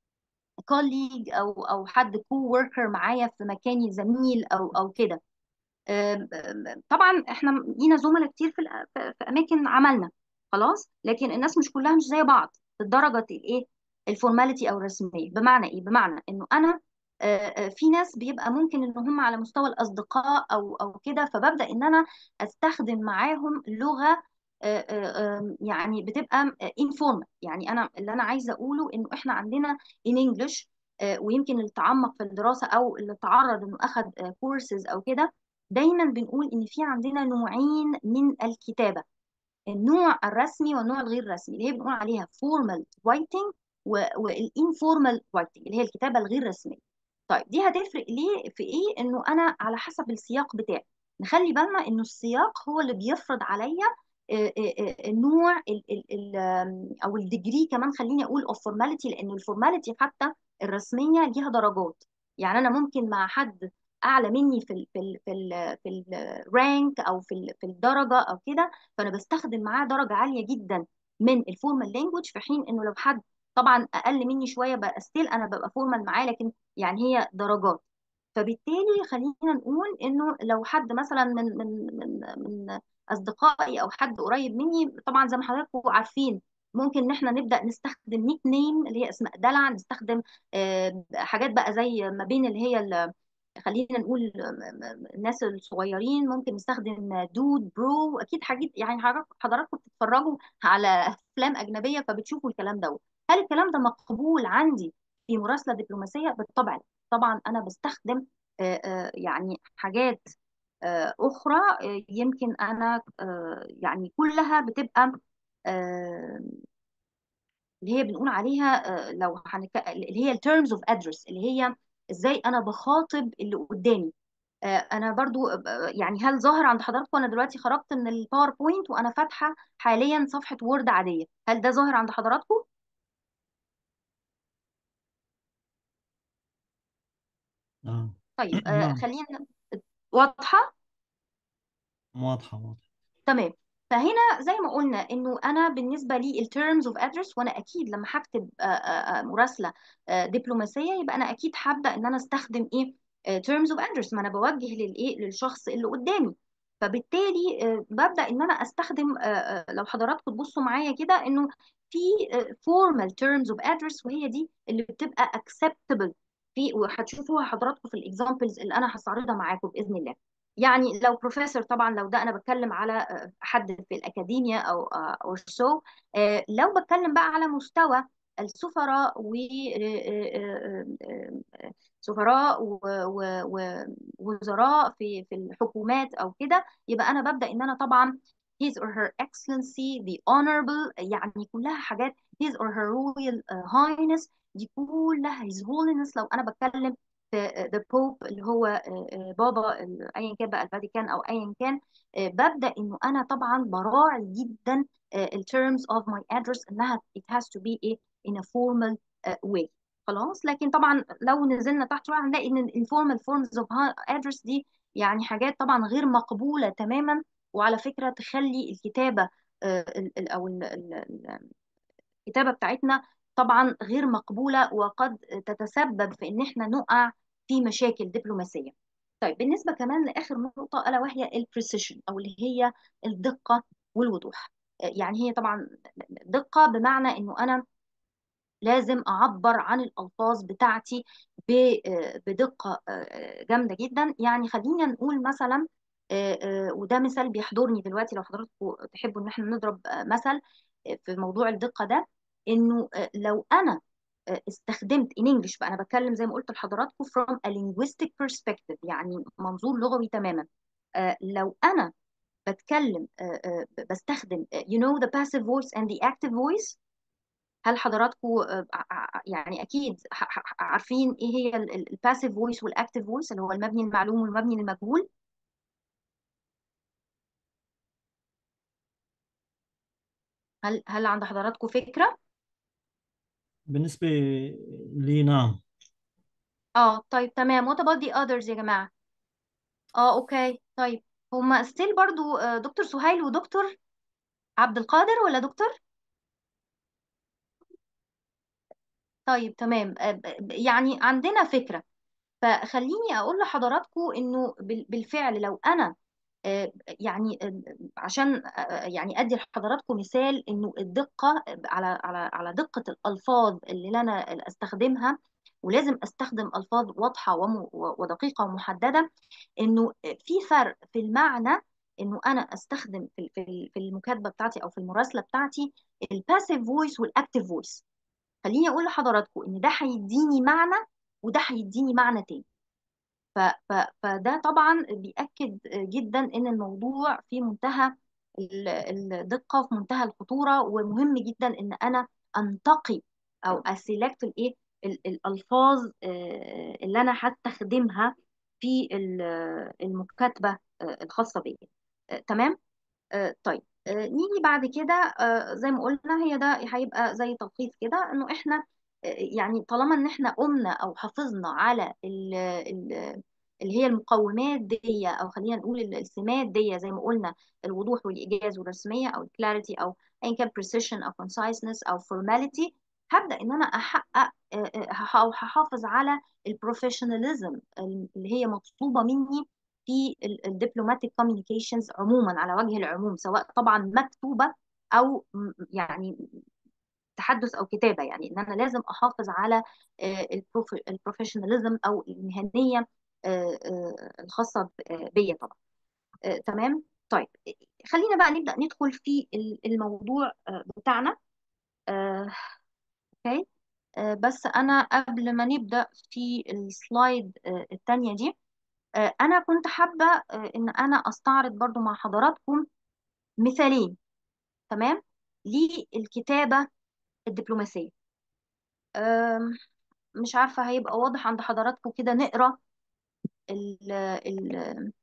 كوليج او او حد كو وركر معايا في مكاني زميل او او كده طبعا احنا لينا زملاء كتير في, في اماكن عملنا خلاص لكن الناس مش كلها مش زي بعض لدرجه الايه الفورماليتي او الرسميه بمعنى ايه بمعنى انه انا في ناس بيبقى ممكن ان هم على مستوى الاصدقاء او او كده فببدا ان انا استخدم معاهم لغه يعني بتبقى انفورمال يعني انا اللي انا عايزه اقوله انه احنا عندنا ان انجلش ويمكن اللي تعمق في الدراسه او اللي تعرض انه اخذ كورسز او كده دايما بنقول ان في عندنا نوعين من الكتابه النوع الرسمي والنوع الغير رسمي اللي هي بنقول عليها فورمال رايتنج والانفورمال رايتنج اللي هي الكتابه الغير رسميه طيب دي هتفرق ليه في ايه انه انا على حسب السياق بتاعي نخلي بالنا انه السياق هو اللي بيفرض عليا النوع ال ال ال او الديجري كمان خليني اقول اوف فورماليتي لان الفورماليتي حتى الرسميه ليها درجات يعني انا ممكن مع حد اعلى مني في ال في ال في ال في الرانك او في ال في الدرجه او كده فانا بستخدم معاه درجه عاليه جدا من الفورمال لانجوج في حين انه لو حد طبعا اقل مني شويه بقى ستيل انا ببقى فورمال معاه لكن يعني هي درجات فبالتالي خلينا نقول انه لو حد مثلا من من من من اصدقائي او حد قريب مني طبعا زي ما حضراتكم عارفين ممكن ان احنا نبدا نستخدم نيك نيم اللي هي اسماء دلع نستخدم آه، حاجات بقى زي ما بين اللي هي ال- خلينا نقول الناس الصغيرين ممكن نستخدم دود برو اكيد حاجات يعني حضراتكم حضراتكم بتتفرجوا على افلام اجنبيه فبتشوفوا الكلام ده هل الكلام ده مقبول عندي في مراسله دبلوماسيه بالطبع لا. طبعا انا بستخدم آه، آه، يعني حاجات آه، اخرى آه، يمكن انا آه، يعني كلها بتبقى آه، اللي هي بنقول عليها آه، لو هنك... اللي هي التيرمز اوف ادرس اللي هي ازاي انا بخاطب اللي قدامي آه، انا برضو آه، يعني هل ظاهر عند حضراتكم انا دلوقتي خرجت من الباوربوينت وانا فاتحه حاليا صفحه وورد عاديه هل ده ظاهر عند حضراتكم نعم طيب آه، نعم خلينا واضحه واضحة واضحة تمام فهنا زي ما قلنا انه انا بالنسبه لي التيرمز اوف ادرس وانا اكيد لما هكتب آه، آه، آه، مراسله آه، دبلوماسيه يبقى انا اكيد هبدا ان انا استخدم ايه تيرمز اوف ادرس ما انا بوجه للايه للشخص اللي قدامي فبالتالي آه، ببدا ان انا استخدم آه، آه، لو حضراتكم تبصوا معايا كده انه في فورمال تيرمز اوف ادرس وهي دي اللي بتبقى acceptable في وهتشوفوها حضراتكم في الاكزامبلز اللي انا هستعرضها معاكم باذن الله يعني لو بروفيسور طبعا لو ده انا بتكلم على آه، حد في الاكاديميا او او سو لو بتكلم بقى على مستوى السفراء و آه، آه، آه، آه، سفراء و- و- ووزراء في في الحكومات او كده يبقى انا ببدا ان انا طبعا his or her excellency the honorable يعني كلها حاجات his or her royal uh, highness دي كلها his holiness لو انا بتكلم في the pope اللي هو آه، آه، بابا ال- ايا كان بقى الفاتيكان او ايا كان آه، ببدا انه انا طبعا براعي جدا آه، ال terms of my address انها it has to be a, in a formal آه، way خلاص لكن طبعا لو نزلنا تحت شويه هنلاقي ان الانفورمال فورمز اوف ادرس دي يعني حاجات طبعا غير مقبوله تماما وعلى فكره تخلي الكتابه آه، ال- ال- او ال- ال- ال- الكتابه بتاعتنا طبعا غير مقبوله وقد تتسبب في ان احنا نقع في مشاكل دبلوماسيه. طيب بالنسبه كمان لاخر نقطه الا وهي البريسيشن او اللي هي الدقه والوضوح. آه، يعني هي طبعا دقه بمعنى انه انا لازم اعبر عن الالفاظ بتاعتي ب- آه، بدقه آه، جامده جدا يعني خلينا نقول مثلا آه، آه، وده مثال بيحضرني دلوقتي لو حضراتكم تحبوا ان احنا نضرب آه، مثل آه، في موضوع الدقه ده انه آه، لو انا آه، استخدمت in English بقى انا بتكلم زي ما قلت لحضراتكم from a linguistic perspective يعني منظور لغوي تماما آه، لو انا بتكلم آه، آه، بستخدم آه، you know the passive voice and the active voice هل حضراتكم آه، ع- ع- يعني اكيد ح- ح- عارفين ايه هي الباسيف فويس والاكتيف فويس اللي هو المبني المعلوم والمبني للمجهول هل هل عند حضراتكم فكرة بالنسبة لي نعم اه طيب تمام what about the others يا جماعة اه اوكي طيب هما ستيل برضو آه، دكتور سهيل ودكتور عبد القادر ولا دكتور طيب تمام آه، ب- ب- يعني عندنا فكرة فخليني اقول لحضراتكم انه بال- بالفعل لو انا آه، يعني آه، عشان آه، يعني ادي لحضراتكم مثال انه الدقه على على على دقه الالفاظ اللي انا استخدمها ولازم استخدم الفاظ واضحه وم- ودقيقه ومحدده انه في فرق في المعنى انه انا استخدم في في في المكاتبه بتاعتي او في المراسله بتاعتي الباسيف فويس والاكتيف فويس خليني اقول لحضراتكم ان ده هيديني معنى وده هيديني معنى تاني ف ف فده طبعا بيأكد جدا ان الموضوع في منتهى ال- الدقة في منتهى الخطورة ومهم جدا ان انا انتقي او اسيلكت الايه ال- الالفاظ آه، اللي انا هستخدمها في ال- المكاتبة آه، الخاصة بيا آه، تمام آه، طيب آه، نيجي بعد كده آه، زي ما قلنا هي ده هيبقى زي تلخيص كده انه احنا آه، يعني طالما ان احنا قمنا او حافظنا على ال ال اللي هي المقومات دي او خلينا نقول ال- السمات دي زي ما قلنا الوضوح والايجاز والرسميه او الكلاريتي او ايا كان precision او conciseness او formality هبدا ان انا احقق آه، آه، هح- أو هحافظ على البروفيشناليزم اللي هي مطلوبه مني في الدبلوماتيك كوميونيكيشنز عموما على وجه العموم سواء طبعا مكتوبه او م- يعني تحدث او كتابه يعني ان انا لازم احافظ على البروفيشناليزم او المهنيه آه، آه، الخاصه ب- بيا طبعا آه، تمام طيب خلينا بقى نبدا ندخل في ال- الموضوع آه، بتاعنا آه، اوكي آه، بس انا قبل ما نبدا في السلايد آه، التانية دي آه، انا كنت حابه آه، ان انا استعرض برضو مع حضراتكم مثالين تمام للكتابه الدبلوماسيه آم، مش عارفة هيبقى واضح عند حضراتكم كده نقرا ال ال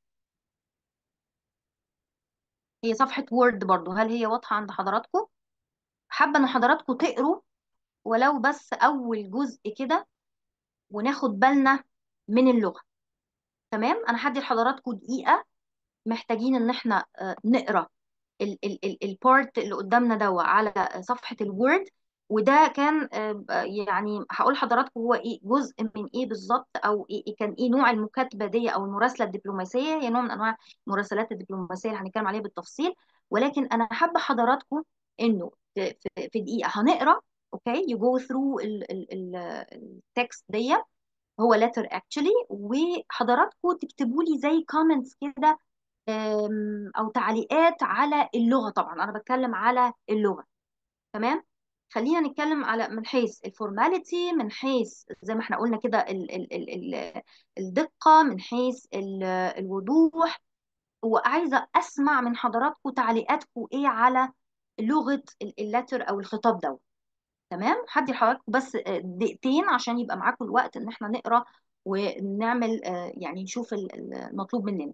هي صفحة وورد برضو هل هي واضحة عند حضراتكم حابة ان حضراتكم تقروا ولو بس اول جزء كده وناخد بالنا من اللغة تمام انا هدي لحضراتكم دقيقة محتاجين ان احنا آه، نقرا البارت اللي قدامنا دوا على صفحة الوورد وده كان آه، يعني هقول لحضراتكم هو ايه جزء من ايه بالظبط او إيه إيه كان ايه نوع المكاتبة دي او المراسلة الدبلوماسية هي نوع من انواع المراسلات الدبلوماسية اللي هنتكلم عليها بالتفصيل ولكن انا حابة حضراتكم انه في في- في دقيقة هنقرا اوكي يو جو ثرو التكست دي هو letter actually وحضراتكم تكتبوا لي زي comments كده أم، او تعليقات على اللغه طبعا انا بتكلم على اللغه تمام خلينا نتكلم على من حيث الفورماليتي من حيث زي ما احنا قلنا كده ال ال ال ال الدقه من حيث ال الوضوح وعايزه اسمع من حضراتكم تعليقاتكم ايه على لغه اللتر او الخطاب ده تمام هدي لحضراتكم بس آه، دقيقتين عشان يبقى معاكم الوقت ان احنا نقرا ونعمل آه، يعني نشوف ال- ال- المطلوب مننا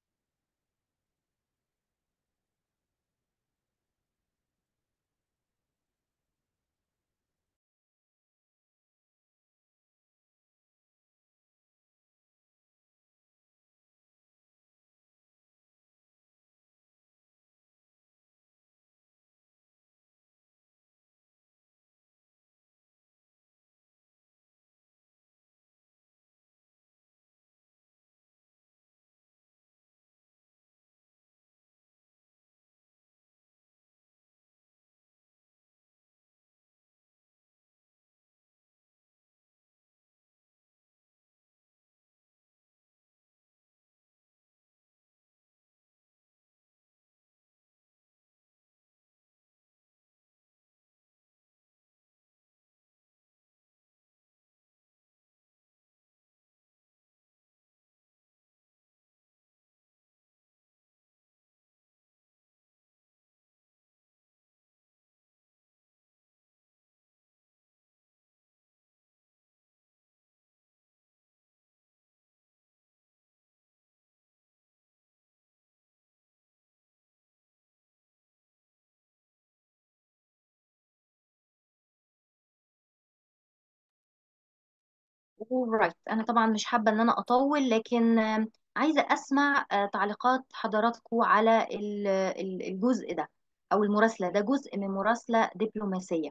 alright انا طبعا مش حابه ان انا اطول لكن آم، عايزه اسمع آه، تعليقات حضراتكم على ال- ال- الجزء ده او المراسله ده جزء من مراسله دبلوماسيه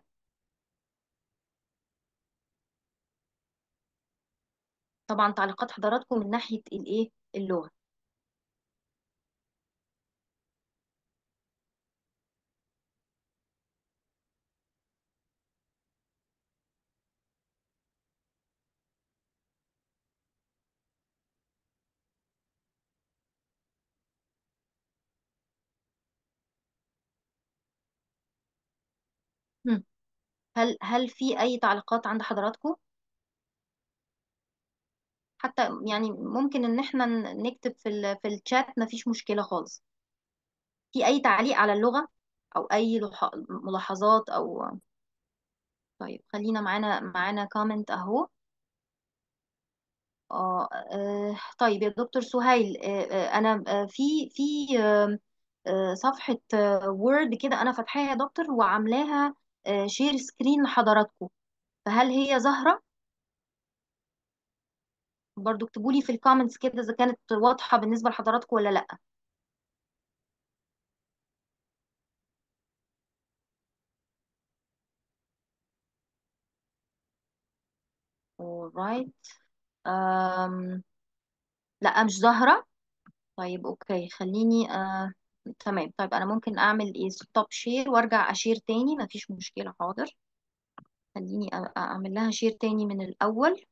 طبعا تعليقات حضراتكم من ناحيه الايه اللغه هم. هل هل في اي تعليقات عند حضراتكم حتى يعني ممكن ان احنا ن- نكتب في ال في الشات مفيش مشكله خالص في اي تعليق على اللغه او اي لح- ملاحظات او طيب خلينا معانا معانا كومنت اهو اه آه، طيب يا دكتور سهيل آه، آه، انا آه، في في آه، آه، صفحة وورد كده انا فاتحاها يا دكتور وعاملاها شير سكرين لحضراتكم فهل هي ظاهرة برضو اكتبوا لي في الكومنتس كده اذا كانت واضحة بالنسبة لحضراتكم ولا لا alright um, لا مش ظاهرة طيب اوكي خليني آه... تمام طيب انا ممكن اعمل ايه ستوب شير وارجع اشير تاني مفيش مشكلة حاضر خليني أ- اعمل لها شير تاني من الاول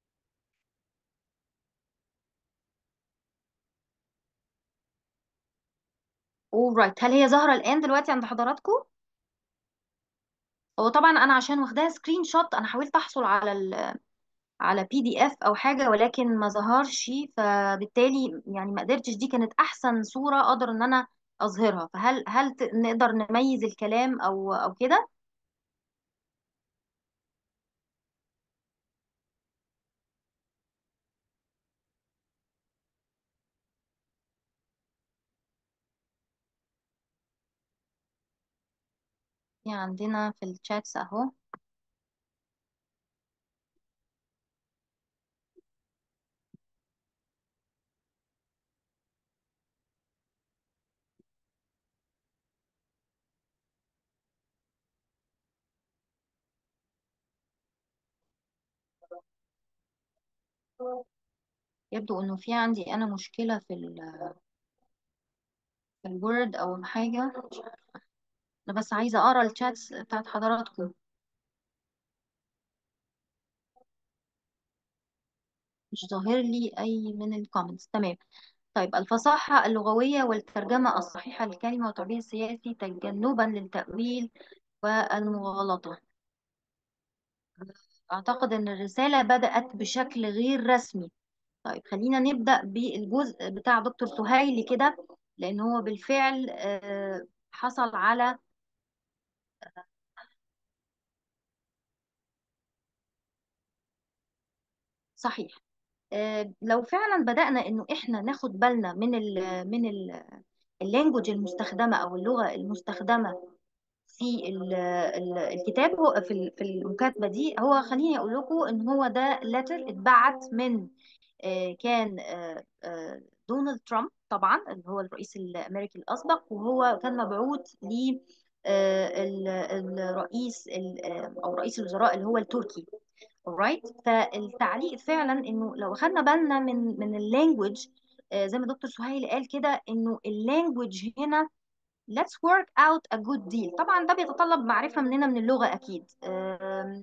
alright هل هي ظاهرة الان دلوقتي عند حضراتكم هو طبعا انا عشان واخداها سكرين شوت انا حاولت احصل على ال على بي دي اف او حاجه ولكن ما ظهرش فبالتالي يعني ما قدرتش دي كانت احسن صوره اقدر ان انا اظهرها فهل هل ت- نقدر نميز الكلام او او كده في عندنا في الشاتس اهو يبدو انه في عندي انا مشكله في ال في الوورد او حاجه انا بس عايزه اقرا الشاتس بتاعت حضراتكم مش ظاهر لي اي من الكومنتس تمام طيب الفصاحة اللغوية والترجمة الصحيحة للكلمة والتعبير السياسي تجنبا للتأويل والمغالطة أعتقد أن الرسالة بدأت بشكل غير رسمي طيب خلينا نبدأ بالجزء بتاع دكتور سهيل كده لأن هو بالفعل آه، حصل على صحيح آه، لو فعلا بدأنا إنه إحنا ناخد بالنا من ال من ال اللانجوج المستخدمة أو اللغة المستخدمة في ال- ال- الكتاب هو في ال- في المكاتبة دي هو خليني أقول لكم إن هو ده لتر اتبعت من آه، كان آه، آه، دونالد ترامب طبعا اللي هو الرئيس الامريكي الاسبق وهو كان مبعوث ل آه، ال- الرئيس ال- آه، او رئيس الوزراء اللي هو التركي alright فالتعليق فعلا انه لو اخدنا بالنا من من اللانجوج زي ما دكتور سهيل قال كده انه اللانجوج هنا let's work out a good deal طبعا ده بيتطلب معرفة مننا من اللغة اكيد آم،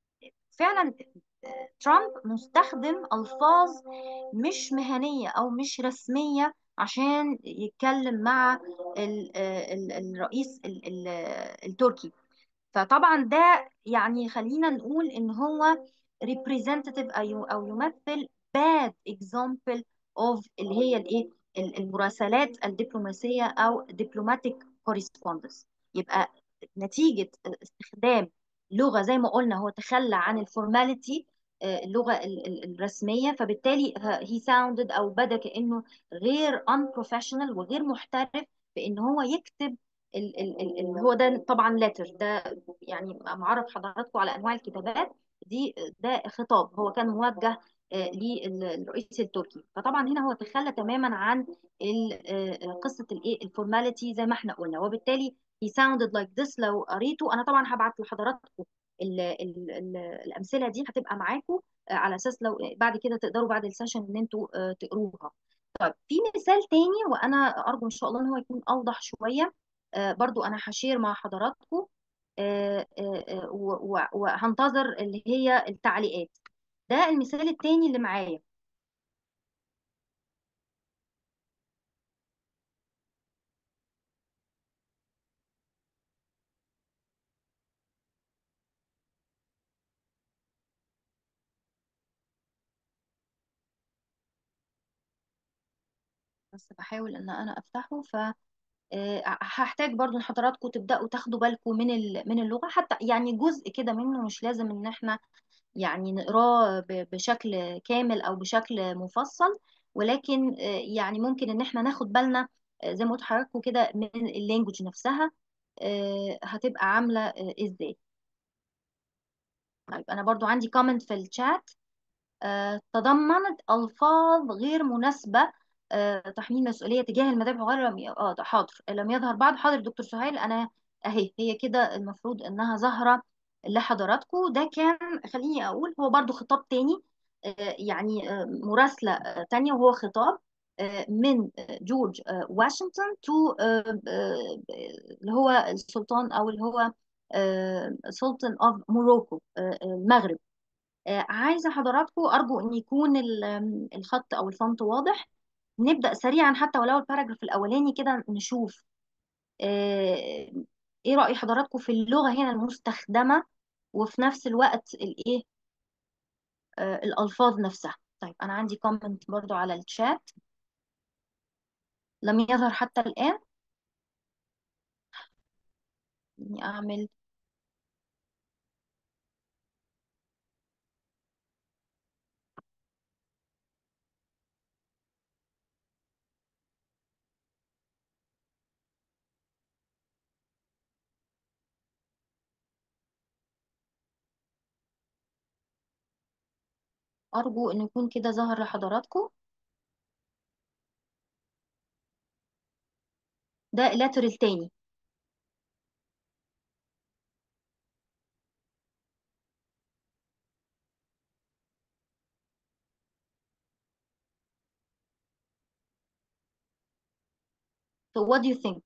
فعلا آه، ترامب مستخدم ألفاظ مش مهنية أو مش رسمية عشان يتكلم مع ال- آه، ال- الرئيس ال- ال- التركي فطبعا ده يعني خلينا نقول ان هو representative او أو يمثل bad example of اللي هي الايه ال- المراسلات الدبلوماسيه او diplomatic correspondence يبقى نتيجه استخدام لغه زي ما قلنا هو تخلى عن الفورماليتي اللغه ال- ال- الرسميه فبالتالي he sounded او بدا كانه غير unprofessional وغير محترف بان هو يكتب ال- ال- ال- اللي هو ده طبعا لتر ده يعني معرف حضراتكم على انواع الكتابات دي ده خطاب هو كان موجه آه، للرئيس التركي فطبعا هنا هو تخلى تماما عن ال- آه، قصه الايه الفورماليتي زي ما احنا قلنا وبالتالي he sounded like this لو قريته انا طبعا هبعت لحضراتكم ال ال ال الامثله دي هتبقى معاكم آه، على اساس لو بعد كده تقدروا بعد السيشن ان انتوا آه، تقروها طيب في مثال تاني وانا ارجو ان شاء الله ان هو يكون اوضح شويه آه، برضو انا هشير مع حضراتكم آه، آه، آه، و- و- وهنتظر اللي هي التعليقات ده المثال التاني اللي معايا بس بحاول ان انا افتحه ف آه، هحتاج برضو ان حضراتكم تبداوا تاخدوا بالكم من ال- من اللغه حتى يعني جزء كده منه مش لازم ان احنا يعني نقراه ب- بشكل كامل او بشكل مفصل ولكن آه، يعني ممكن ان احنا ناخد بالنا آه، زي ما قلت لحضراتكم كده من اللانجوج نفسها آه، هتبقى عامله آه، ازاي طيب انا برضو عندي كومنت في الشات آه، تضمنت ألفاظ غير مناسبة آه، تحميل مسؤولية تجاه المذابح وغيرها لم ي- اه ده حاضر لم يظهر بعد حاضر دكتور سهيل أنا أهي هي كده المفروض إنها ظاهرة لحضراتكم ده كان خليني أقول هو برضو خطاب تاني آه، يعني آه، مراسلة آه، تانية وهو خطاب آه، من آه، جورج آه، واشنطن تو آه، آه، اللي هو السلطان أو اللي هو سلطان اوف موروكو المغرب آه، عايزة حضراتكم أرجو أن يكون ال- آم، الخط أو الفونت واضح نبدأ سريعا حتى ولو الباراجراف الأولاني كده نشوف آه، إيه رأي حضراتكم في اللغة هنا المستخدمة وفي نفس الوقت الإيه آه، الألفاظ نفسها طيب أنا عندي كومنت برضو على الشات لم يظهر حتى الآن إني أعمل أرجو أن يكون كده ظهر لحضراتكم ده اللتر التاني so what do you think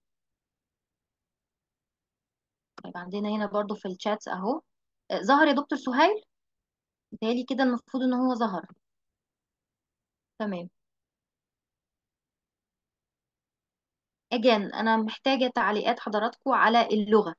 طيب عندنا هنا برضو في الشات أهو آه، ظهر يا دكتور سهيل بيتهيألي كده المفروض إن هو ظهر تمام again أنا محتاجة تعليقات حضراتكم على اللغة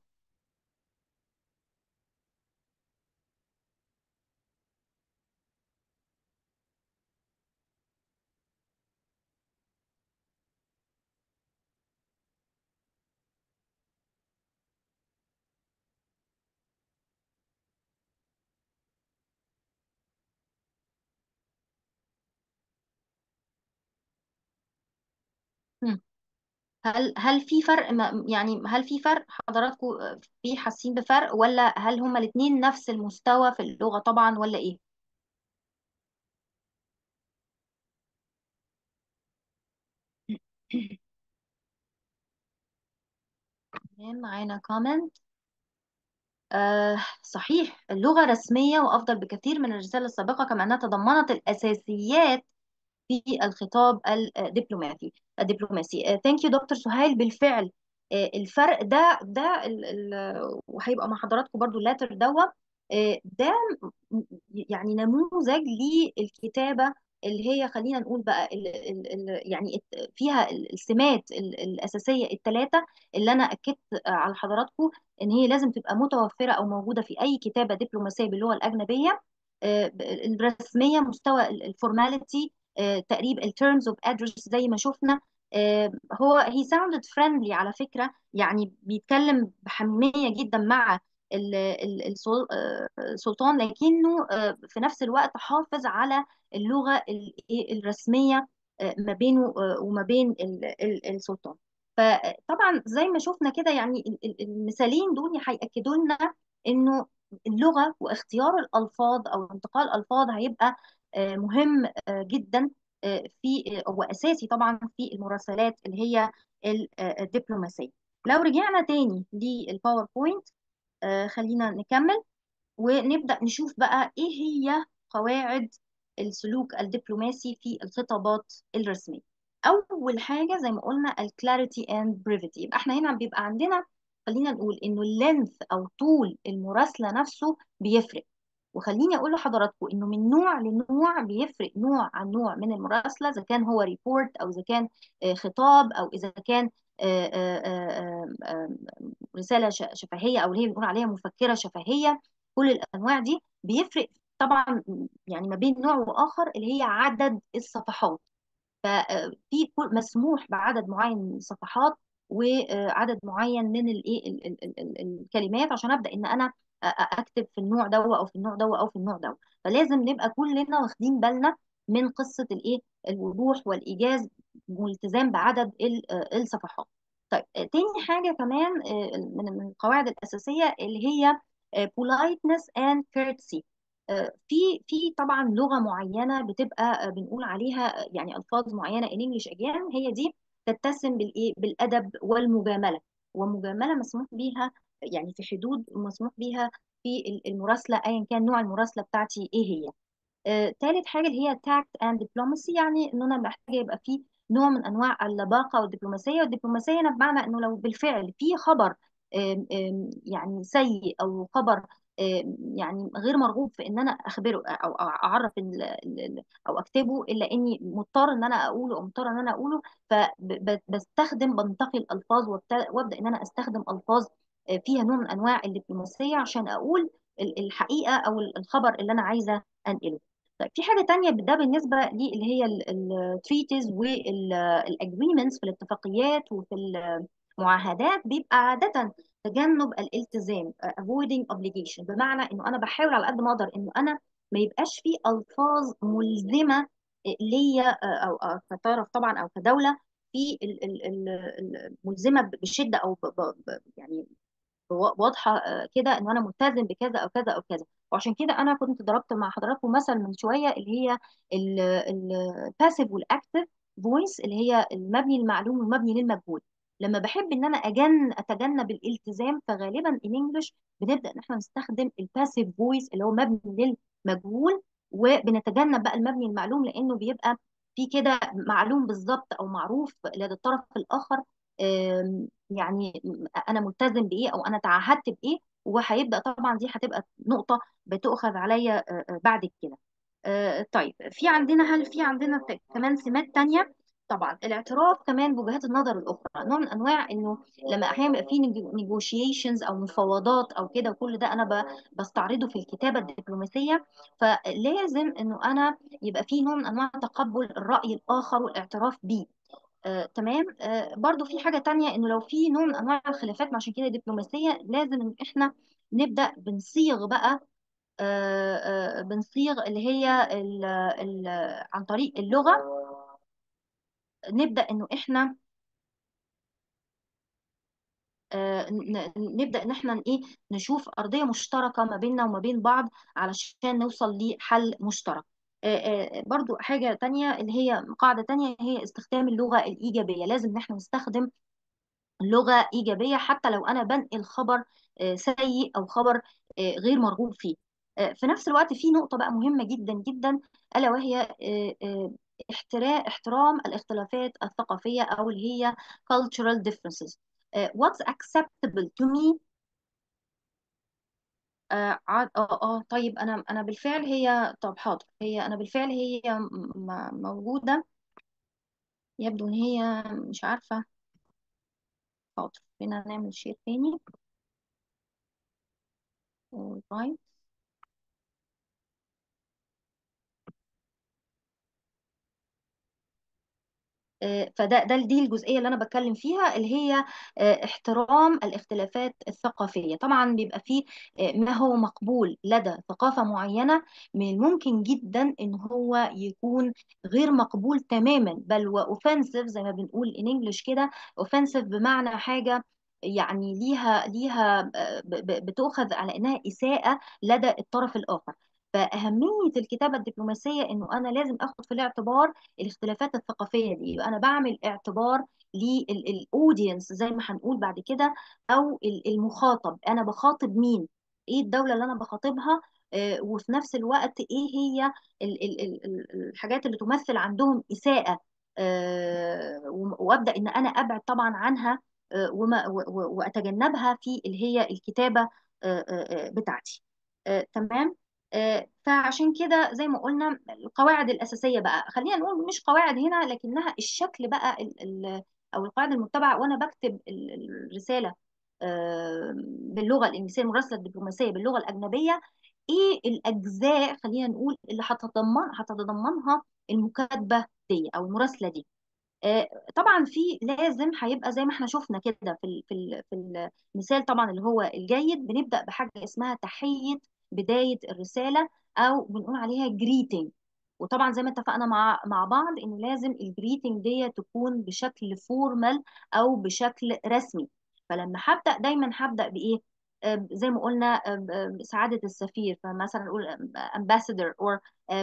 هم. هل هل في فرق ما- يعني هل في فرق حضراتكم في حاسين بفرق ولا هل هما الاثنين نفس المستوى في اللغة طبعا ولا ايه تمام، معانا كومنت آه صحيح اللغة رسمية وأفضل بكثير من الرسالة السابقة كما أنها تضمنت الأساسيات في الخطاب الدبلوماسي الدبلوماسي ثانك يو دكتور سهيل بالفعل آه، الفرق ده ده ال- ال- وهيبقى مع حضراتكم برضو اللاتر دوت آه، ده م- يعني نموذج للكتابة اللي هي خلينا نقول بقى ال ال ال يعني الت- فيها ال- السمات ال- الأساسية الثلاثة اللي أنا أكدت على حضراتكم إن هي لازم تبقى متوفرة أو موجودة في أي كتابة دبلوماسية باللغة الأجنبية آه، الرسمية مستوى الفورماليتي تقريب التيرمز اوف ادرس زي ما شفنا آه، هو he sounded friendly على فكرة يعني بيتكلم بحميمية جدا مع ال- ال- السل- آه، السلطان لكنه آه، في نفس الوقت حافظ على اللغة ال- إيه الرسمية آه، ما بينه آه، وما بين ال- ال- السلطان فطبعا زي ما شفنا كده يعني ال- ال- المثالين دول هيأكدوا لنا انه اللغة واختيار الألفاظ أو انتقال الألفاظ هيبقى آه، مهم آه، جدا آه، في آه، وأساسي طبعا في المراسلات اللي هي ال- آه، الدبلوماسية لو رجعنا تاني للباوربوينت آه، خلينا نكمل ونبدأ نشوف بقى إيه هي قواعد السلوك الدبلوماسي في الخطابات الرسمية أول حاجة زي ما قلنا الكلاريتي اند بريفيتي يبقى احنا هنا بيبقى عندنا خلينا نقول إنه اللينث أو طول المراسلة نفسه بيفرق وخليني أقول لحضراتكم إنه من نوع لنوع بيفرق نوع عن نوع من المراسلة إذا كان هو ريبورت أو إذا كان آه، خطاب أو إذا كان آه، آه، آه، آه، رسالة ش- شفهية أو اللي هي بنقول عليها مفكرة شفهية كل الانواع دي بيفرق طبعا يعني ما بين نوع واخر اللي هي عدد الصفحات ففي كل- مسموح بعدد معين من الصفحات وعدد معين من الايه ال- ال- ال- ال- الكلمات عشان ابدا ان انا أ- أ- اكتب في النوع ده او في النوع ده او في النوع ده فلازم نبقى كلنا واخدين بالنا من قصه الايه الوضوح والايجاز والالتزام بعدد ال- الصفحات طيب تاني حاجه كمان آه، من من القواعد الاساسيه اللي هي آه، politeness and courtesy آه، في في طبعا لغه معينه بتبقى آه، بنقول عليها آه، يعني الفاظ معينه in English again هي دي تتسم بالايه بالادب والمجامله ومجامله مسموح بيها يعني في حدود مسموح بيها في المراسله ايا كان نوع المراسله بتاعتي ايه هي آه، تالت حاجة اللي هي tact and diplomacy يعني إن أنا محتاجة يبقى فيه نوع من أنواع اللباقة والدبلوماسية والدبلوماسية أنا بمعنى إنه لو بالفعل في خبر آم، آم، يعني سيء أو خبر آم، يعني غير مرغوب في إن أنا أخبره أو أو أعرف ال- ال- ال- أو أكتبه إلا إني مضطر إن أنا أقوله أو مضطر إن أنا أقوله فبستخدم بنتقي الألفاظ وابت- وأبدأ إن أنا أستخدم ألفاظ آه، فيها نوع من أنواع الدبلوماسية عشان أقول ال- الحقيقة أو الخبر اللي أنا عايزة أنقله طيب في حاجة تانية ده بالنسبة لي اللي هي التريتيز والاجريمنتس في الاتفاقيات وفي المعاهدات بيبقى عادة تجنب الالتزام avoiding obligation بمعنى انه انا بحاول على قد ما اقدر انه انا ما يبقاش في الفاظ ملزمة ليا او أو كطرف طبعا او كدولة في ال- ال- ال- الملزمة بشدة او ب- ب- ب- يعني واضحه آه، كده ان انا ملتزم بكذا او كذا او كذا وعشان كده انا كنت ضربت مع حضراتكم مثل من شويه اللي هي الباسيف والاكتف فويس اللي هي المبني للمعلوم والمبني للمجهول لما بحب ان انا اجن اتجنب الالتزام فغالبا ان انجلش بنبدا ان احنا نستخدم الباسيف فويس اللي هو مبني للمجهول وبنتجنب بقى المبني المعلوم لانه بيبقى في كده معلوم بالظبط او معروف لدى الطرف الاخر آم، يعني انا ملتزم بايه او انا تعهدت بايه وهيبدا طبعا دي هتبقى نقطه بتؤخذ عليا آه، آه، بعد كده آه، طيب في عندنا هل في عندنا ت- كمان سمات تانية طبعا الاعتراف كمان بوجهات النظر الاخرى نوع من انواع انه لما احيانا بيبقى في نيجوشيشنز او مفاوضات او كده وكل ده انا ب- بستعرضه في الكتابه الدبلوماسيه فلازم انه انا يبقى في نوع من انواع تقبل الراي الاخر والاعتراف بيه آه، تمام آه، برضو في حاجة تانية انه لو في نوع من انواع الخلافات عشان كده دبلوماسية لازم ان احنا نبدأ بنصيغ بقى آه، آه، بنصيغ اللي هي ال ال عن طريق اللغة نبدأ انه احنا آه، ن- ن- نبدأ ان احنا ايه نشوف أرضية مشتركة ما بيننا وما بين بعض علشان نوصل لحل مشترك آه، آه، برضو حاجة تانية اللي هي قاعدة تانية هي استخدام اللغة الإيجابية لازم ان احنا نستخدم لغة إيجابية حتى لو أنا بنقل خبر آه، سيء أو خبر آه، غير مرغوب فيه آه، في نفس الوقت في نقطة بقى مهمة جدا جدا ألا وهي آه، آه، احترا- احترام الاختلافات الثقافية أو اللي هي cultural differences آه، what's acceptable to me آه عاد- اه اه طيب انا انا بالفعل هي طب حاضر هي انا بالفعل هي م- م- موجوده يبدو ان هي مش عارفه حاضر فينا نعمل شير تاني alright آه، فده ده دي الجزئيه اللي انا بتكلم فيها اللي هي آه، احترام الاختلافات الثقافيه طبعا بيبقى فيه آه، ما هو مقبول لدى ثقافه معينه من الممكن جدا ان هو يكون غير مقبول تماما بل واوفensive زي ما بنقول ان انجلش كده اوفensive بمعنى حاجه يعني ليها ليها آه، ب- ب- بتؤخذ على انها اساءه لدى الطرف الاخر فأهمية الكتابة الدبلوماسية إنه أنا لازم أخد في الاعتبار الاختلافات الثقافيه دي يبقى انا بعمل اعتبار للاودينس زي ما هنقول بعد كده او ال- المخاطب انا بخاطب مين ايه الدوله اللي انا بخاطبها آه، وفي نفس الوقت ايه هي ال- ال- ال- ال- الحاجات اللي تمثل عندهم اساءه آه، و- وابدا ان انا ابعد طبعا عنها آه، وما و- و- واتجنبها في اللي هي الكتابه آه، آه، آه، بتاعتي آه، تمام آه، فعشان كده زي ما قلنا القواعد الأساسية بقى خلينا نقول مش قواعد هنا لكنها الشكل بقى ال ال أو القواعد المتبعة وأنا بكتب ال- الرسالة آه، باللغة الإنجليزية المراسلة الدبلوماسية باللغة الأجنبية إيه الأجزاء خلينا نقول اللي هتتضمن هتتضمنها المكاتبة دي أو المراسلة دي آه، طبعا في لازم هيبقى زي ما احنا شفنا كده في ال في ال في المثال طبعا اللي هو الجيد بنبدأ بحاجة اسمها تحية بداية الرسالة او بنقول عليها جريتنج وطبعا زي ما اتفقنا مع مع بعض انه لازم الجريتنج دي تكون بشكل فورمال او بشكل رسمي فلما هبدأ دايما هبدأ بايه آه، زي ما قلنا آه، آه، سعادة السفير فمثلا نقول ambassador or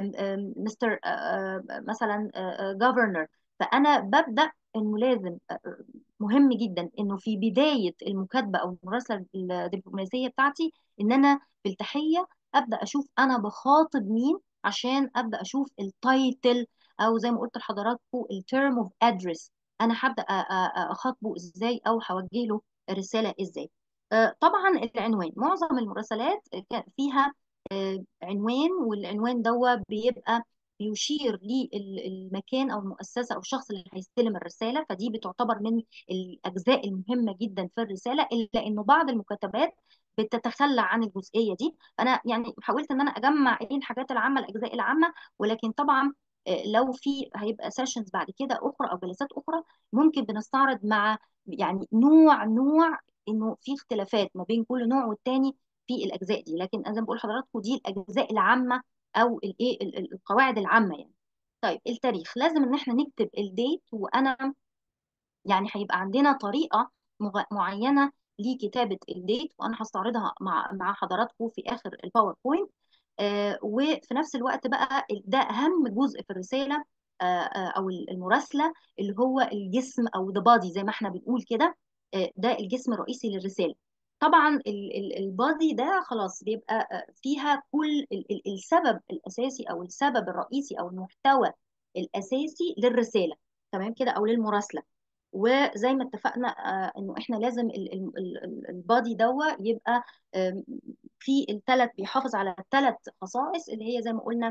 مستر مثلا governor فأنا ببدأ إنه لازم آه، آه، مهم جدا إنه في بداية المكاتبة أو المراسلة الدبلوماسية بتاعتي إن أنا في التحية أبدأ أشوف أنا بخاطب مين عشان أبدأ أشوف التايتل أو زي ما قلت لحضراتكم التيرم اوف ادرس أنا هبدأ أ- أ- أخاطبه إزاي أو هوجه له رسالة إزاي آه، طبعا العنوان معظم المراسلات كان فيها آه، عنوان والعنوان دوا بيبقى بيشير للمكان او المؤسسه او الشخص اللي هيستلم الرساله فدي بتعتبر من الاجزاء المهمه جدا في الرساله الا انه بعض المكاتبات بتتخلى عن الجزئيه دي انا يعني حاولت ان انا اجمع ايه الحاجات العامه الاجزاء العامه ولكن طبعا آه، لو في هيبقى سيشنز بعد كده اخرى او جلسات اخرى ممكن بنستعرض مع يعني نوع نوع انه في اختلافات ما بين كل نوع والتاني في الاجزاء دي لكن انا زي ما بقول لحضراتكم دي الاجزاء العامه او الايه ال- ال- القواعد العامه يعني طيب التاريخ لازم ان احنا نكتب الديت وانا يعني هيبقى عندنا طريقه مغ- معينه لكتابه الديت وانا هستعرضها مع مع حضراتكم في اخر الباوربوينت آه وفي نفس الوقت بقى ده اهم جزء في الرساله آه آه او المراسله اللي هو الجسم او the body زي ما احنا بنقول كده آه ده الجسم الرئيسي للرساله طبعا البادي ده خلاص بيبقى آه، فيها كل ال- ال- السبب الاساسي او السبب الرئيسي او المحتوى الاساسي للرساله تمام كده او للمراسله وزي ما اتفقنا آه، انه احنا لازم البادي دوا يبقى آم، في الثلاث بيحافظ على الثلاث خصائص اللي هي زي ما قلنا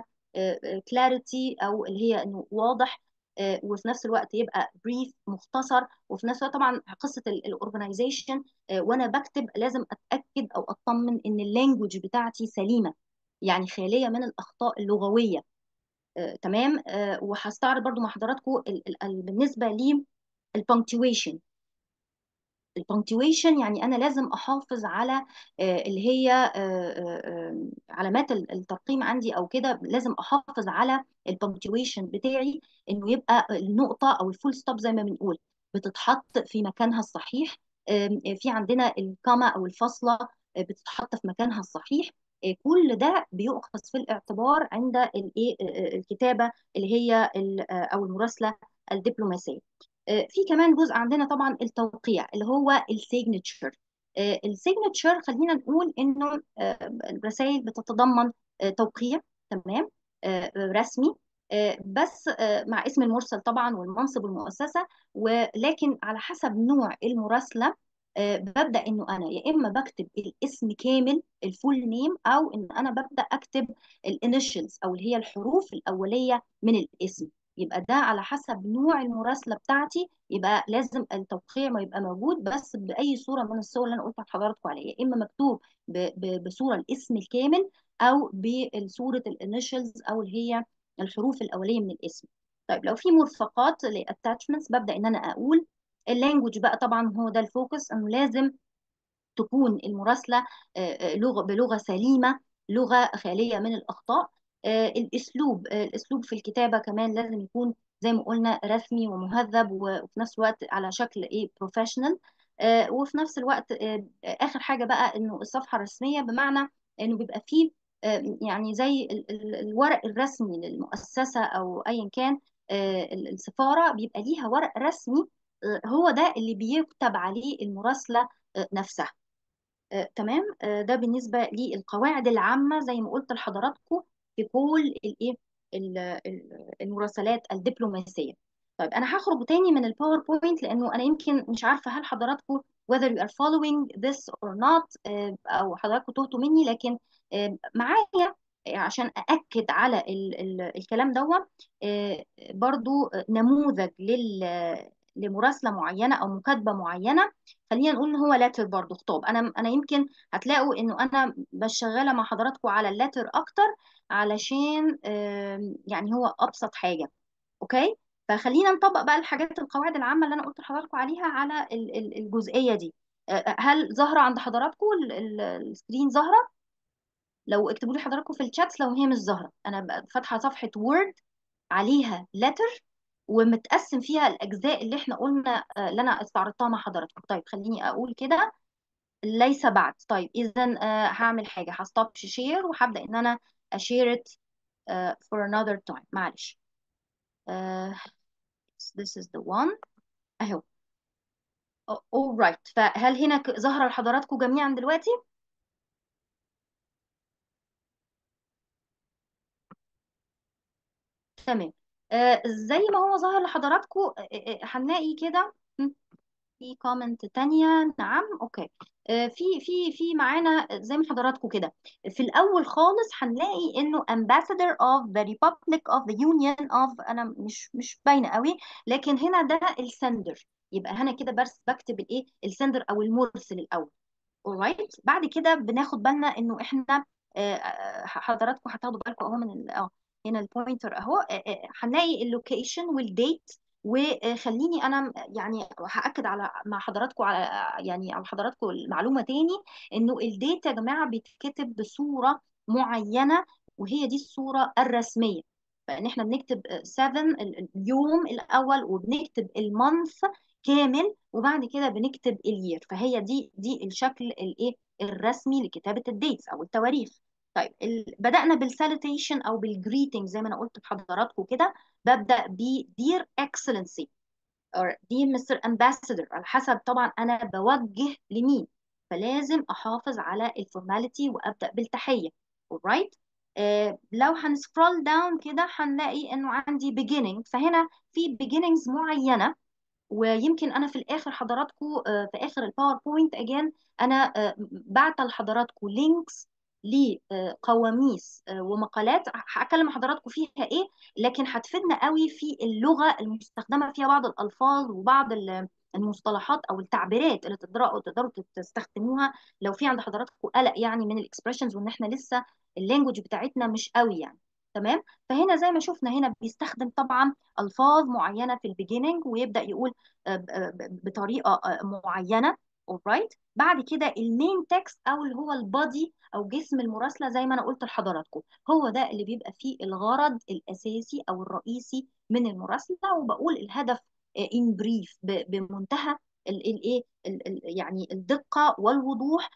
كلاريتي او اللي هي انه واضح آه، وفي نفس الوقت يبقى بريف مختصر وفي نفس الوقت طبعا قصه الاورجنايزيشن وانا بكتب لازم اتاكد او اطمن ان اللانجوج بتاعتي سليمه يعني خاليه من الاخطاء اللغويه آه، تمام آه، وهستعرض برضو مع حضراتكم ال- ال- ال- بالنسبه لي البنكتويشن البنكتويشن يعني انا لازم احافظ على آه، اللي هي آه، آه، آه، علامات ال- الترقيم عندي او كده لازم احافظ على البنكتويشن بتاعي انه يبقى النقطه او الفول ستوب زي ما بنقول بتتحط في مكانها الصحيح آم، في عندنا الكاما او الفاصله آه، بتتحط في مكانها الصحيح آه، كل ده بيؤخذ في الاعتبار عند الايه آه، آه، الكتابه اللي هي ال- آه، او المراسله الدبلوماسيه آه، في كمان جزء عندنا طبعا التوقيع اللي هو السيجنتشر السيجنتشر خلينا نقول انه آه، الرسائل بتتضمن آه، توقيع تمام آه، رسمي آه، بس آه، مع اسم المرسل طبعا والمنصب والمؤسسة ولكن على حسب نوع المراسلة آه، ببدأ انه انا يا اما بكتب الاسم كامل الفول نيم او ان انا ببدأ اكتب الانيشلز او اللي هي الحروف الأولية من الاسم يبقى ده على حسب نوع المراسلة بتاعتي يبقى لازم التوقيع ما يبقى موجود بس بأي صورة من الصور اللي أنا قلت لحضراتكم عليها يا إما مكتوب ب- ب- بصورة الاسم الكامل أو بصورة الانيشلز أو اللي هي الحروف الأولية من الاسم طيب لو في مرفقات للاتاتشمنتس ببدأ إن أنا أقول اللانجوج بقى طبعا هو ده الفوكس إنه لازم تكون المراسلة آه، آه، لغة بلغة سليمة لغة خالية من الأخطاء آه، الأسلوب آه، الأسلوب في الكتابة كمان لازم يكون زي ما قلنا رسمي ومهذب و- وفي نفس الوقت على شكل إيه بروفيشنال وفي نفس الوقت آه، آخر حاجة بقى إنه الصفحة الرسمية بمعنى إنه بيبقى فيه آه، يعني زي ال- ال- الورق الرسمي للمؤسسة أو أيا كان آه، ال- السفارة بيبقى ليها ورق رسمي آه، هو ده اللي بيكتب عليه المراسلة آه، نفسها آه، تمام آه، ده بالنسبة للقواعد العامة زي ما قلت لحضراتكم في كل الايه ال- ال- المراسلات الدبلوماسية طيب انا هخرج تاني من الباوربوينت لانه انا يمكن مش عارفة هل حضراتكم whether you are following this or not آه، او حضراتكم تهتوا مني لكن آه، معايا عشان أأكد على ال ال الكلام دوت آه، برضو نموذج لل لمراسلة معينة أو مكاتبة معينة خلينا نقول ان هو لاتر برضو خطاب انا انا يمكن هتلاقوا انه انا بس شغاله مع حضراتكم على اللاتر اكتر علشان آم، يعني هو ابسط حاجه اوكي فخلينا نطبق بقى الحاجات القواعد العامه اللي انا قلت لحضراتكم عليها على ال- ال- الجزئيه دي آه، هل ظاهره عند حضراتكم ال- ال- السكرين ظاهره لو اكتبوا لي حضراتكم في الشات لو هي مش ظاهره انا بقى فاتحه صفحه وورد عليها لتر ومتقسم فيها الاجزاء اللي احنا قلنا آه، اللي انا استعرضتها مع حضراتكم طيب خليني اقول كده ليس بعد طيب اذا هعمل حاجه هستوب شير وهبدا ان انا اشير it uh, for another time معلش uh, this is the one اهو alright فهل هنا ك- ظاهره لحضراتكم جميعا دلوقتي تمام آه زي ما هو ظاهر لحضراتكم آه، آه، آه، هنلاقي كده م، في كومنت تانية نعم اوكي آه، في في في معانا زي ما حضراتكم كده في الاول خالص هنلاقي انه ambassador of the republic of the union of انا مش مش باينه قوي لكن هنا ده السندر يبقى هنا كده بس بكتب الايه السندر او المرسل الاول alright بعد كده بناخد بالنا انه احنا آه، آه، حضراتكم هتاخدوا بالكم اهو من ال- اه هنا البوينتر اهو آه، آه، هنلاقي اللوكيشن والديت وخليني انا يعني هاكد على مع حضراتكم على يعني على حضراتكم المعلومه تاني انه الديت يا جماعه بيتكتب بصوره معينه وهي دي الصوره الرسميه فان احنا بنكتب 7 ال- اليوم الاول وبنكتب المانث كامل وبعد كده بنكتب الير فهي دي دي الشكل الايه الرسمي لكتابه الديتس او التواريخ طيب ال... بدأنا بالسالوتيشن او بالجريتنج زي ما انا قلت لحضراتكم كده ببدأ ب dear excellency or dear Mr. Ambassador على حسب طبعا انا بوجه لمين فلازم احافظ على الفورماليتي وابدأ بالتحية alright آه لو هنسكرول داون كده هنلاقي انه عندي beginning فهنا في beginnings معينة ويمكن انا في الاخر حضراتكم آه، في اخر الباوربوينت اجان انا آه، بعت لحضراتكم لينكس لقواميس ومقالات هكلم حضراتكم فيها ايه لكن هتفيدنا قوي في اللغه المستخدمه فيها بعض الالفاظ وبعض ال- المصطلحات او التعبيرات اللي تقدروا تقدروا تستخدموها لو في عند حضراتكم قلق يعني من الاكسبريشنز وان احنا لسه اللانجوج بتاعتنا مش قوي يعني تمام فهنا زي ما شفنا هنا بيستخدم طبعا الفاظ معينه في البيجيننج ويبدا يقول آه، ب- ب- بطريقه آه، معينه alright بعد كده المين تكست او اللي هو البادي او جسم المراسله زي ما انا قلت لحضراتكم هو ده اللي بيبقى فيه الغرض الاساسي او الرئيسي من المراسله وبقول الهدف ان بريف بمنتهى الايه يعني الدقه والوضوح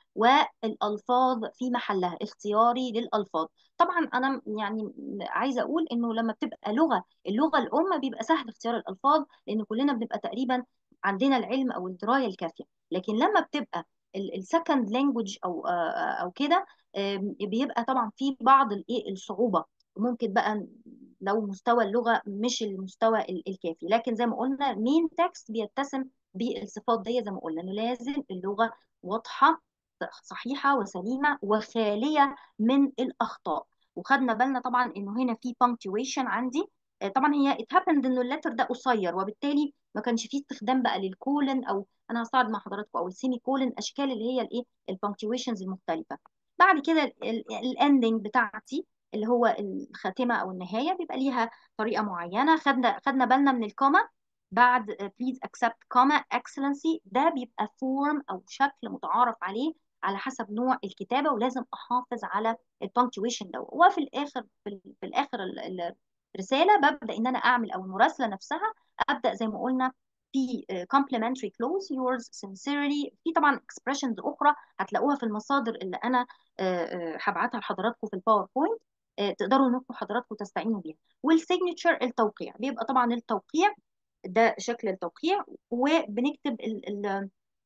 والالفاظ في محلها اختياري للالفاظ طبعا انا يعني عايزه اقول انه لما بتبقى لغه اللغه الام بيبقى سهل اختيار الالفاظ لان كلنا بنبقى تقريبا عندنا العلم او الدرايه الكافيه لكن لما بتبقى السكند لانجوج او آه، او كده آم، بيبقى طبعا في بعض الايه الصعوبه ممكن بقى لو مستوى اللغه مش المستوى ال- الكافي لكن زي ما قلنا مين تكست بيتسم بالصفات دي زي ما قلنا انه لازم اللغه واضحه صحيحه وسليمه وخاليه من الاخطاء وخدنا بالنا طبعا انه هنا في punctuation عندي آه، طبعا هي it happened انه اللتر ده قصير وبالتالي ما كانش فيه استخدام بقى للكولن او انا هستعرض مع حضراتكم او السيمي كولن اشكال اللي هي الايه البنكتويشنز المختلفه بعد كده الاندنج بتاعتي اللي هو الخاتمه او النهايه بيبقى ليها طريقه معينه خدنا خدنا بالنا من الكوما بعد بليز اكسبت كوما اكسلنسي ده بيبقى فورم او شكل متعارف عليه على حسب نوع الكتابه ولازم احافظ على البنكتويشن ده وفي الاخر في, ال- في الاخر ال- ال- الرساله ببدا ان انا اعمل او المراسله نفسها ابدا زي ما قلنا في uh, complimentary clause yours sincerely في طبعا expressions اخرى هتلاقوها في المصادر اللي انا uh, uh, هبعتها لحضراتكم في الباوربوينت uh, تقدروا انكم حضراتكم تستعينوا بيها والسيجنتشر التوقيع بيبقى طبعا التوقيع ده شكل التوقيع وبنكتب ال ال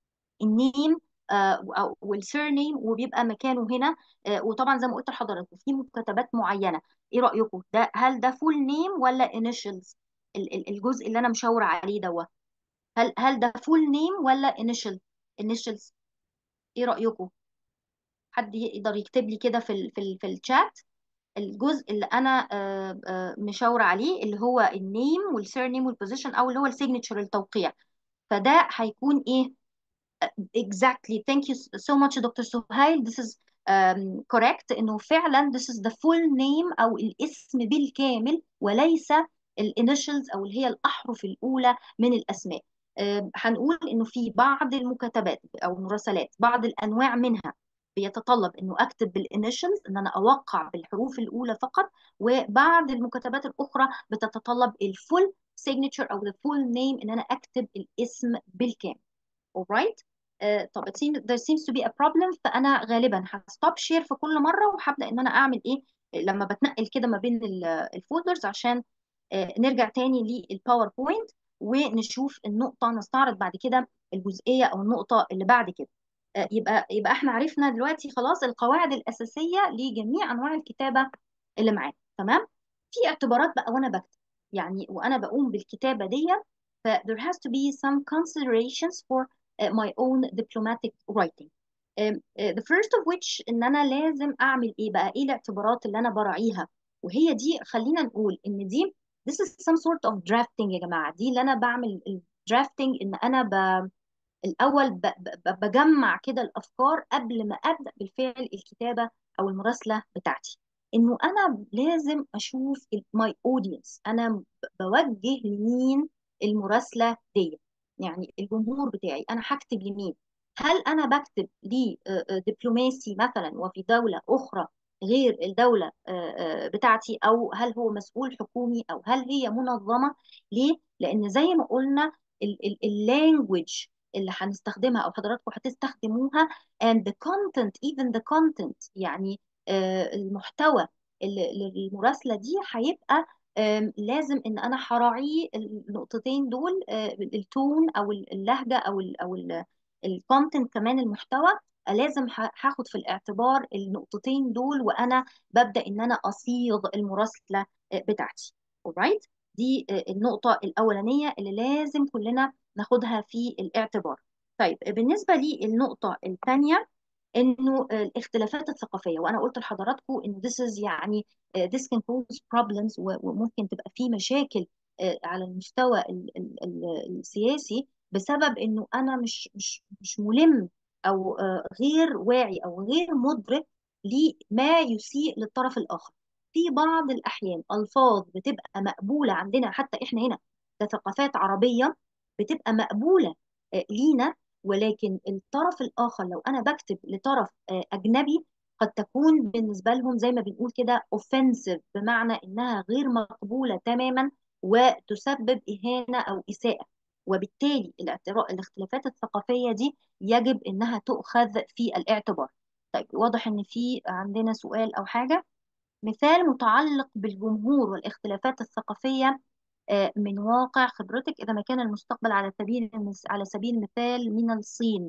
النيم او والسيرنيم وبيبقى مكانه هنا آه، وطبعا زي ما قلت لحضراتكم في مكتبات معينه ايه رايكم ده هل ده فول نيم ولا انيشلز الجزء اللي انا مشاوره عليه دوت هل هل ده فول نيم ولا انيشال انيشالز ايه رأيكم حد يقدر يكتب لي كده في ال في ال في الشات الجزء اللي انا آه، آه، مشاورة عليه اللي هو النيم والسيرنيم والبوزيشن او اللي هو السيجنتشر التوقيع فده هيكون ايه exactly thank you so much دكتور سهيل this is um, correct انه فعلا this is the full name او الاسم بالكامل وليس الانيشلز او اللي هي الاحرف الاولى من الاسماء آه، هنقول انه في بعض المكاتبات او المراسلات بعض الانواع منها بيتطلب انه اكتب بالانيشلز ان انا اوقع بالحروف الاولى فقط وبعض المكاتبات الاخرى بتتطلب الفول signature او the full name ان انا اكتب الاسم بالكامل alright آه، طب it seems there seems to be a problem فانا غالبا هستوب شير في كل مره وهبدا ان انا اعمل ايه لما بتنقل كده ما بين الفولدرز عشان آه، نرجع تاني للباوربوينت ونشوف النقطه نستعرض بعد كده الجزئيه او النقطه اللي بعد كده آه، يبقى يبقى احنا عرفنا دلوقتي خلاص القواعد الاساسيه لجميع انواع الكتابه اللي معانا تمام في اعتبارات بقى وانا بكتب يعني وانا بقوم بالكتابه دي ف there has to be some considerations for uh, my own diplomatic writing um, uh, the first of which ان انا لازم اعمل ايه بقى ايه الاعتبارات اللي انا براعيها وهي دي خلينا نقول ان دي this is some sort of drafting يا جماعه دي اللي انا بعمل الدرافتنج ان انا ب... الاول ب... ب... بجمع كده الافكار قبل ما ابدا بالفعل الكتابه او المراسله بتاعتي انه انا لازم اشوف ماي اودينس انا ب- بوجه لمين المراسله دي يعني الجمهور بتاعي انا هكتب لمين هل انا بكتب لدبلوماسي مثلا وفي دوله اخرى غير الدوله آه، آه، بتاعتي او هل هو مسؤول حكومي او هل هي منظمه ليه لان زي ما قلنا اللانجوج اللي هنستخدمها او حضراتكم هتستخدموها and the content even the content يعني آه، المحتوى اللي- للمراسله دي هيبقى آم، لازم ان انا هراعي النقطتين دول آه، التون او اللهجه او ال او الكونتنت كمان المحتوى آه، لازم ه- هاخد في الاعتبار النقطتين دول وانا ببدا ان انا اصيغ المراسله آه، بتاعتي alright دي آه، النقطه الاولانيه اللي لازم كلنا ناخدها في الاعتبار طيب بالنسبه للنقطه الثانيه انه الاختلافات الثقافيه وانا قلت لحضراتكم ان this is يعني آه، this can cause problems و- وممكن تبقى في مشاكل آه، على المستوى ال- ال- ال- السياسي بسبب انه انا مش مش مش ملم او آه، غير واعي او غير مدرك لما يسيء للطرف الاخر في بعض الاحيان الفاظ بتبقى مقبوله عندنا حتى احنا هنا كثقافات عربيه بتبقى مقبوله آه، لينا ولكن الطرف الآخر لو أنا بكتب لطرف آه، أجنبي قد تكون بالنسبة لهم زي ما بنقول كده offensive بمعنى إنها غير مقبولة تماما وتسبب إهانة أو إساءة وبالتالي الاعتراء الاختلافات الثقافية دي يجب إنها تؤخذ في الاعتبار طيب واضح إن في عندنا سؤال أو حاجة مثال متعلق بالجمهور والاختلافات الثقافية آه، من واقع خبرتك إذا ما كان المستقبل على سبيل المس- على سبيل المثال من الصين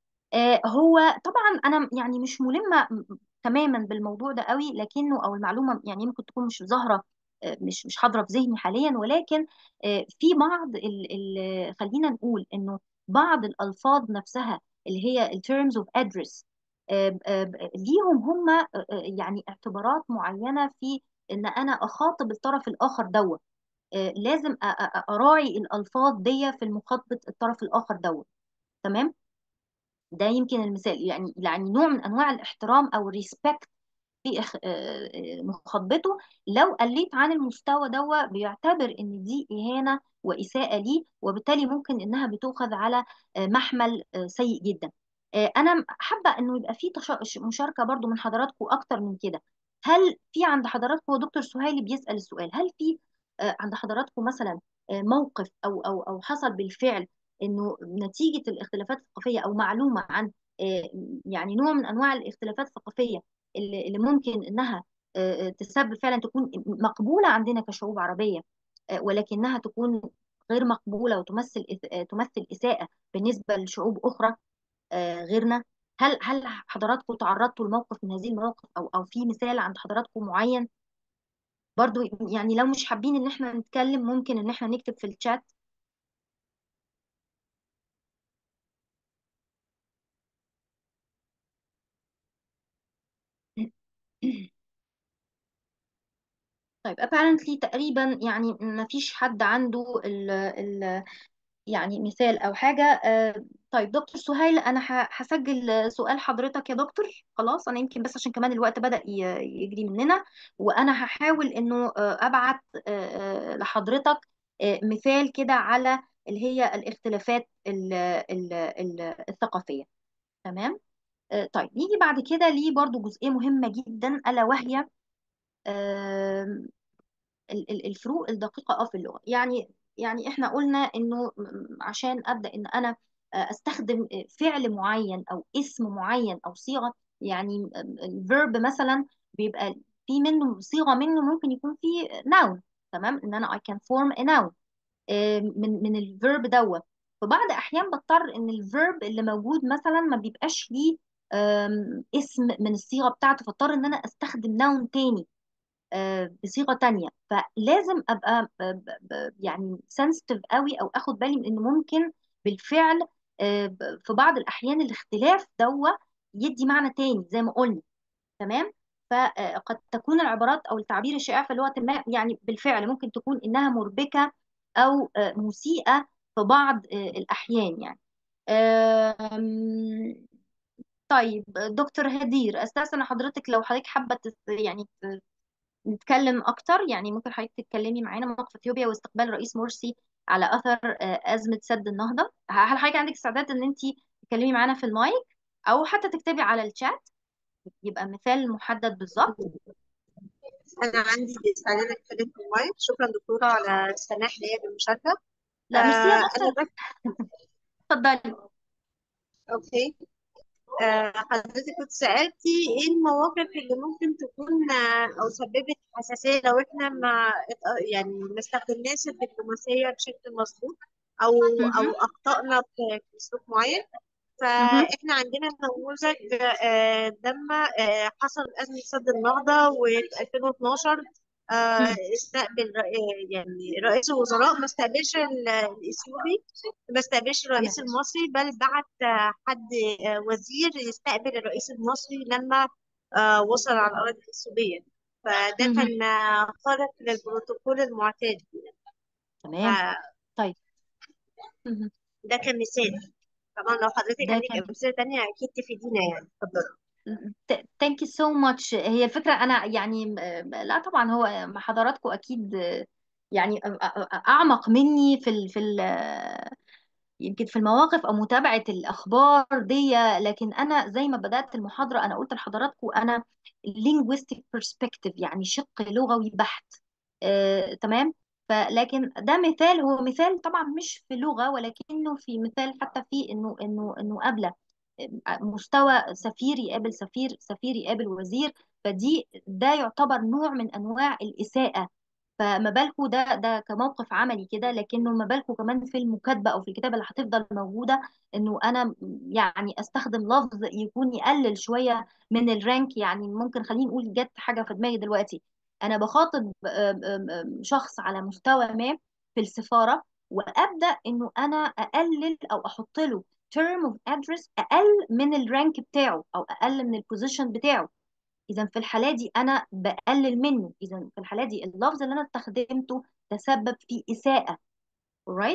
آه، هو طبعا انا يعني مش ملمه م- تماما بالموضوع ده قوي لكنه او المعلومه يعني ممكن تكون مش ظاهره آه، مش مش حاضره في ذهني حاليا ولكن آه، في بعض ال ال خلينا نقول انه بعض الالفاظ نفسها اللي هي ال terms of address آه، آه، ليهم هم آه، آه، يعني اعتبارات معينه في ان انا اخاطب الطرف الاخر دوت آه، لازم أ- أ- أ- اراعي الالفاظ دي في مخاطبه الطرف الاخر دوت تمام ده يمكن المثال يعني يعني نوع من انواع الاحترام او الريسبكت في إخ- آه، آه، مخاطبته لو قليت عن المستوى ده بيعتبر ان دي اهانه واساءه ليه وبالتالي ممكن انها بتؤخذ على آه، محمل آه، سيء جدا آه، انا حابه انه يبقى في تشا- مشاركه برضو من حضراتكم اكتر من كده هل في عند حضراتكم هو دكتور سهيلي بيسأل السؤال هل في آه، عند حضراتكم مثلا آه، موقف او او او حصل بالفعل انه نتيجه الاختلافات الثقافيه او معلومه عن آه، يعني نوع من انواع الاختلافات الثقافيه اللي اللي ممكن انها آه، آه، تسبب فعلا تكون مقبوله عندنا كشعوب عربيه آه، ولكنها تكون غير مقبوله وتمثل إث- آه، تمثل اساءه بالنسبه لشعوب اخرى آه، غيرنا هل هل حضراتكم تعرضتوا لموقف من هذه المواقف او او في مثال عند حضراتكم معين برضو يعني لو مش حابين ان احنا نتكلم ممكن ان احنا نكتب في الشات طيب apparently تقريبا يعني ما فيش حد عنده ال ال يعني مثال او حاجه آه، طيب دكتور سهيل انا ه- هسجل سؤال حضرتك يا دكتور خلاص انا يمكن بس عشان كمان الوقت بدأ ي- يجري مننا وانا هحاول انه آه، ابعت آه، آه، لحضرتك آه، مثال كده على اللي هي الاختلافات ال- ال- ال- الثقافيه تمام آه، طيب نيجي بعد كده ليه برضو جزئيه مهمه جدا الا وهي آم، ال- ال- الفروق الدقيقة اه في اللغة يعني يعني احنا قلنا انه م- عشان ابدا ان انا استخدم فعل معين او اسم معين او صيغه يعني الفيرب مثلا بيبقى في منه صيغه منه ممكن يكون فيه noun تمام ان انا I can form a noun آه، من من الفيرب دوت في بعض احيان بضطر ان الفيرب اللي موجود مثلا ما بيبقاش ليه آم، اسم من الصيغه بتاعته فاضطر ان انا استخدم noun تاني آه، بصيغه تانية فلازم ابقى ب- ب- ب- يعني سنسيتيف قوي او اخد بالي من انه ممكن بالفعل آه، ب- في بعض الاحيان الاختلاف دوت يدي معنى تاني زي ما قلنا تمام فقد تكون العبارات او التعبير الشائع في اللغه ما يعني بالفعل ممكن تكون انها مربكه او آه، مسيئه في بعض آه، الاحيان يعني آم، طيب دكتور هدير استاذن حضرتك لو حضرتك حابه تس- يعني ت- نتكلم اكتر يعني ممكن حضرتك تتكلمي معانا موقف اثيوبيا واستقبال الرئيس مرسي على اثر آه، ازمه سد النهضه هل حضرتك عندك استعداد ان انت تتكلمي معانا في المايك او حتى تكتبي على الشات يبقى مثال محدد بالظبط أنا عندي استعداد أتكلم في المايك شكرا دكتورة على السماح ليا بالمشاركة لا ميرسي يا آه دكتور أنا بس اتفضلي أوكي آه حضرتك كنت سألتي إيه المواقف اللي ممكن تكون آه أو سببت حساسية لو إحنا ما ات- يعني ما استخدمناش الدبلوماسية بشكل مظبوط أو أو مهم. أخطأنا في في سلوك معين مهم. فإحنا عندنا نموذج آه، لما آه، حصل أزمة سد النهضة وفي 2012 آه، مم. استقبل رئي- يعني رئيس الوزراء ما استقبلش ال- الإثيوبي ما استقبلش تمام الرئيس المصري بل بعت آه، حد آه، وزير يستقبل الرئيس المصري لما آه، وصل على الأراضي الإثيوبية فده مهم. كان آه، خارق للبروتوكول المعتاد تمام طيب مهم. فده كان مثال طبعا لو حضرتك ده عندك كان أمثلة تانية أكيد تفيدينا يعني اتفضلي ثانك يو سو ماتش هي الفكره انا يعني آه، لا طبعا هو مع حضراتكم اكيد آه، يعني أ- أ- اعمق مني في ال في ال يمكن في المواقف او متابعه الاخبار دي لكن انا زي ما بدات المحاضره انا قلت لحضراتكم انا linguistic perspective يعني شق لغوي بحت آه، تمام فلكن ده مثال هو مثال طبعا مش في لغه ولكنه في مثال حتى في انه انه انه قبله مستوى سفير يقابل سفير سفير يقابل وزير فدي ده يعتبر نوع من انواع الاساءه فما بالكم ده ده كموقف عملي كده لكنه ما بالكم كمان في المكاتبه او في الكتابه اللي هتفضل موجوده انه انا يعني استخدم لفظ يكون يقلل شويه من الرانك يعني ممكن خلينا نقول جت حاجه في دماغي دلوقتي انا بخاطب آم، آم، آم، شخص على مستوى ما في السفاره وابدا انه انا اقلل او احط له term of address اقل من الرانك بتاعه او اقل من البوزيشن بتاعه اذا في الحاله دي انا بقلل منه اذا في الحاله دي اللفظ اللي انا استخدمته تسبب في اساءه alright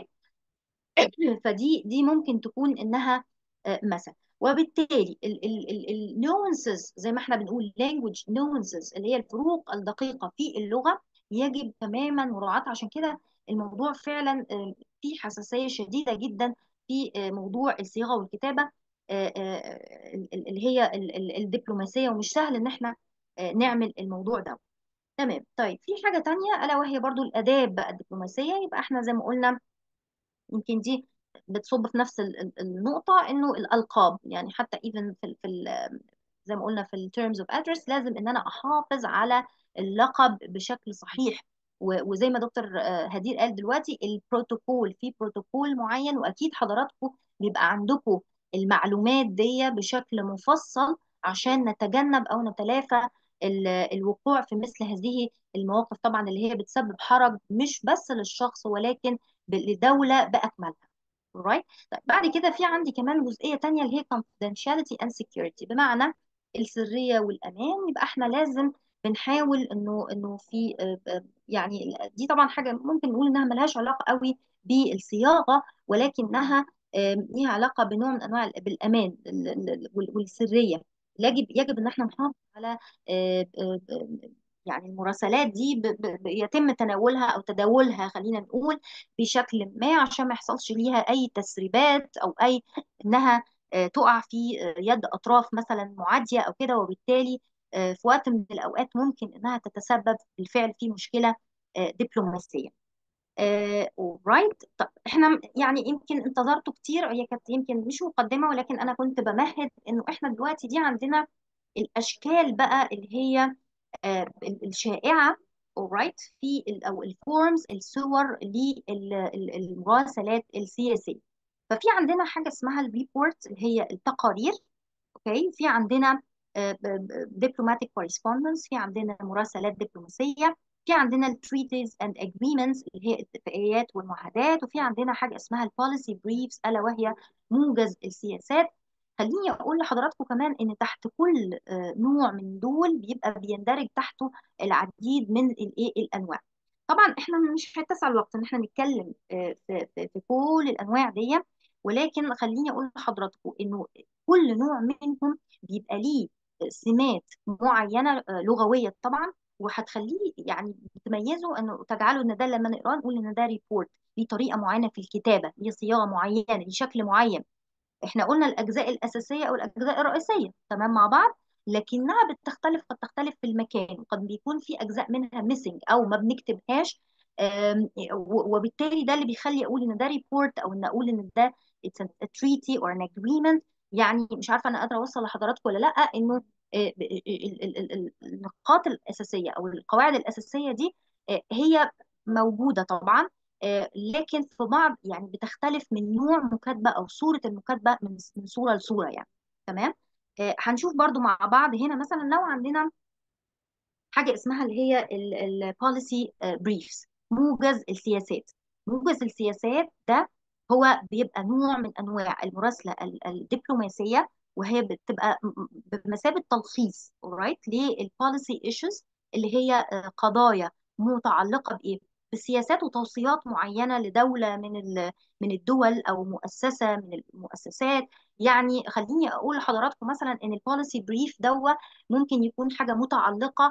فدي دي ممكن تكون انها آه، مثل وبالتالي النونسز زي ما احنا بنقول language nuances اللي هي الفروق الدقيقة في اللغة يجب تماما مراعاتها عشان كده الموضوع فعلا آه، فيه حساسية شديدة جدا في آه، موضوع الصياغة والكتابة آه، آه، اللي هي ال- ال- الدبلوماسية ومش سهل ان احنا آه، نعمل الموضوع ده تمام طيب في حاجة تانية ألا وهي برضو الآداب بقى الدبلوماسية يبقى احنا زي ما قلنا يمكن دي بتصب في نفس ال- ال- النقطة إنه الألقاب يعني حتى even في ال في ال زي ما قلنا في ال terms of address لازم إن أنا أحافظ على اللقب بشكل صحيح و- وزي ما دكتور آه، هدير قال دلوقتي البروتوكول في بروتوكول معين وأكيد حضراتكم بيبقى عندكم المعلومات دي بشكل مفصل عشان نتجنب أو نتلافى ال- الوقوع في مثل هذه المواقف طبعا اللي هي بتسبب حرج مش بس للشخص ولكن ب- لدولة بأكملها alright طيب بعد كده في عندي كمان جزئية تانية اللي هي confidentiality and security بمعنى السرية والأمان يبقى احنا لازم بنحاول انه انه في آه، آه، يعني دي طبعا حاجة ممكن نقول انها ملهاش علاقة قوي بالصياغة ولكنها آه، ليها علاقة بنوع من انواع ال- بالامان ال- ال- وال- والسرية يجب يجب ان احنا نحافظ على آه، آه، آه، يعني المراسلات دي ب- ب- ب- يتم تناولها او تداولها خلينا نقول بشكل ما عشان ما يحصلش ليها اي تسريبات او اي انها آه، تقع في آه، يد اطراف مثلا معاديه او كده وبالتالي آه، في وقت من الاوقات ممكن انها تتسبب بالفعل في مشكله آه، دبلوماسيه رايت طب احنا م- يعني يمكن انتظرتوا كتير هي كانت يمكن مش مقدمة ولكن انا كنت بمهد انه احنا دلوقتي دي عندنا الاشكال بقى اللي هي آه، ال- الشائعة alright في ال او الفورمز الصور للمراسلات السياسية ففي عندنا حاجة اسمها الريبورت اللي هي التقارير اوكي في عندنا diplomatic correspondence في عندنا مراسلات دبلوماسية في عندنا التريتيز اند اجريمنتس اللي هي الاتفاقيات والمعاهدات وفي عندنا حاجة اسمها البوليسي بريفز ألا وهي موجز السياسات خليني أقول لحضراتكم كمان إن تحت كل آه، نوع من دول بيبقى بيندرج تحته العديد من الإيه الأنواع طبعا احنا مش هيتسع الوقت ان احنا نتكلم آه، في في في كل الانواع دي ولكن خليني اقول لحضراتكم انه كل نوع منهم بيبقى ليه سمات معينه آه، لغويه طبعا وهتخليه يعني بتميزه انه تجعله ان ده لما نقراه نقول ان ده ريبورت ليه طريقه معينه في الكتابه ليه صياغه معينه ليه شكل معين احنا قلنا الاجزاء الاساسيه او الاجزاء الرئيسيه تمام مع بعض لكنها بتختلف قد تختلف في المكان قد بيكون في اجزاء منها ميسنج او ما بنكتبهاش آم، و- وبالتالي ده اللي بيخلي اقول ان ده ريبورت او ان اقول ان ده it's a a treaty or an agreement يعني مش عارفه انا قادره اوصل لحضراتكم ولا لا انه آه، ب- ال- ال- ال- ال- النقاط الاساسيه او القواعد الاساسيه دي آه، هي موجوده طبعا آه، لكن في بعض يعني بتختلف من نوع مكاتبة أو صورة المكاتبة من من صورة لصورة يعني تمام آه، هنشوف برضو مع بعض هنا مثلا لو عندنا حاجة اسمها اللي هي البوليسي بريفز موجز السياسات موجز السياسات ده هو بيبقى نوع من أنواع المراسلة ال- الدبلوماسية وهي بتبقى م- م- بمثابة تلخيص alright للبوليسي ايشوز اللي هي آه، قضايا متعلقة بإيه؟ بسياسات وتوصيات معينة لدولة من ال- من الدول أو مؤسسة من المؤسسات يعني خليني أقول لحضراتكم مثلا إن البوليسي بريف دوت ممكن يكون حاجة متعلقة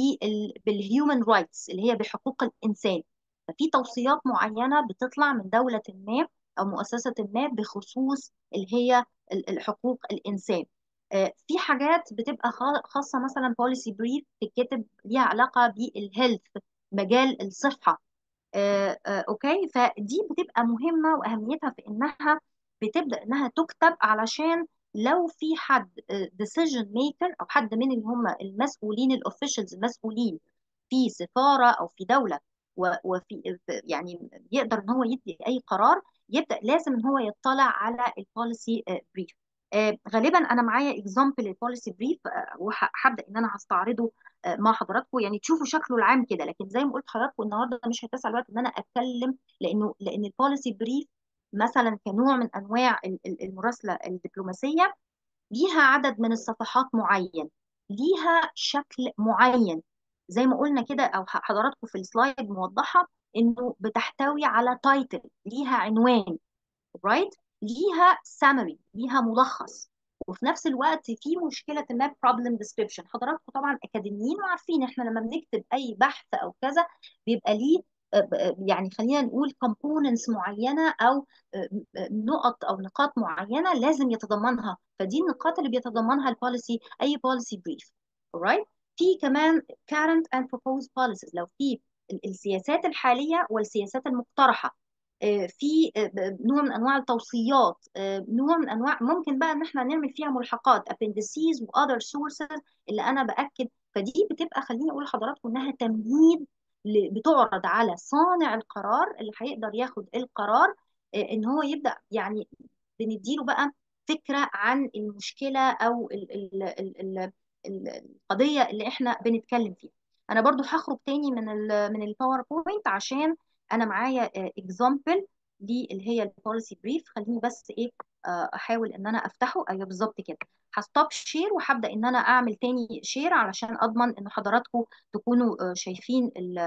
بالهيومن رايتس اللي هي بحقوق الإنسان ففي توصيات معينة بتطلع من دولة ما أو مؤسسة ما بخصوص اللي هي ال- الحقوق الإنسان آه، في حاجات بتبقى خا- خاصة مثلا بوليسي بريف تتكتب ليها علاقة بالهيلث مجال الصحة آه، آه، اوكي فدي بتبقى مهمة واهميتها في انها بتبدأ انها تكتب علشان لو في حد decision maker او حد من اللي هم المسؤولين الاوفيشالز المسؤولين في سفارة او في دولة و- وفي يعني يقدر ان هو يدي اي قرار يبدأ لازم ان هو يطلع على البوليسي بريف غالبا انا معايا اكزامبل البوليسي بريف وهبدا ان انا هستعرضه آه، مع حضراتكم يعني تشوفوا شكله العام كده لكن زي ما قلت لحضراتكم النهارده مش هيتسع الوقت ان انا اتكلم لانه لان البوليسي بريف مثلا كنوع من انواع ال- ال- المراسله الدبلوماسيه ليها عدد من الصفحات معين ليها شكل معين زي ما قلنا كده او ح- حضراتكم في السلايد موضحه انه بتحتوي على تايتل ليها عنوان رايت ليها summary ليها ملخص وفي نفس الوقت في مشكله ما problem description حضراتكم طبعا اكاديميين وعارفين احنا لما بنكتب اي بحث او كذا بيبقى ليه آه، ب- يعني خلينا نقول components معينه او آه، آه، نقط او نقاط معينه لازم يتضمنها فدي النقاط اللي بيتضمنها البوليسي اي policy brief alright في كمان current and proposed policies لو في ال- السياسات الحاليه والسياسات المقترحه آه، في آه، ب- نوع من انواع التوصيات آه، نوع من انواع ممكن بقى ان احنا نعمل فيها ملحقات appendices و other sources اللي انا باكد فدي بتبقى خليني اقول لحضراتكم انها تمهيد ل- بتعرض على صانع القرار اللي هيقدر ياخد القرار آه، ان هو يبدا يعني بنديله بقى فكره عن المشكله او ال ال ال ال ال- القضيه اللي احنا بنتكلم فيها انا برضو هخرج تاني من ال من الباوربوينت عشان انا معايا اكزامبل اللي هي البوليسي بريف خليني بس ايه آه، احاول ان انا افتحه ايوه بالظبط كده هستوب شير وهبدا ان انا اعمل تاني شير علشان اضمن ان حضراتكم تكونوا آه، شايفين ال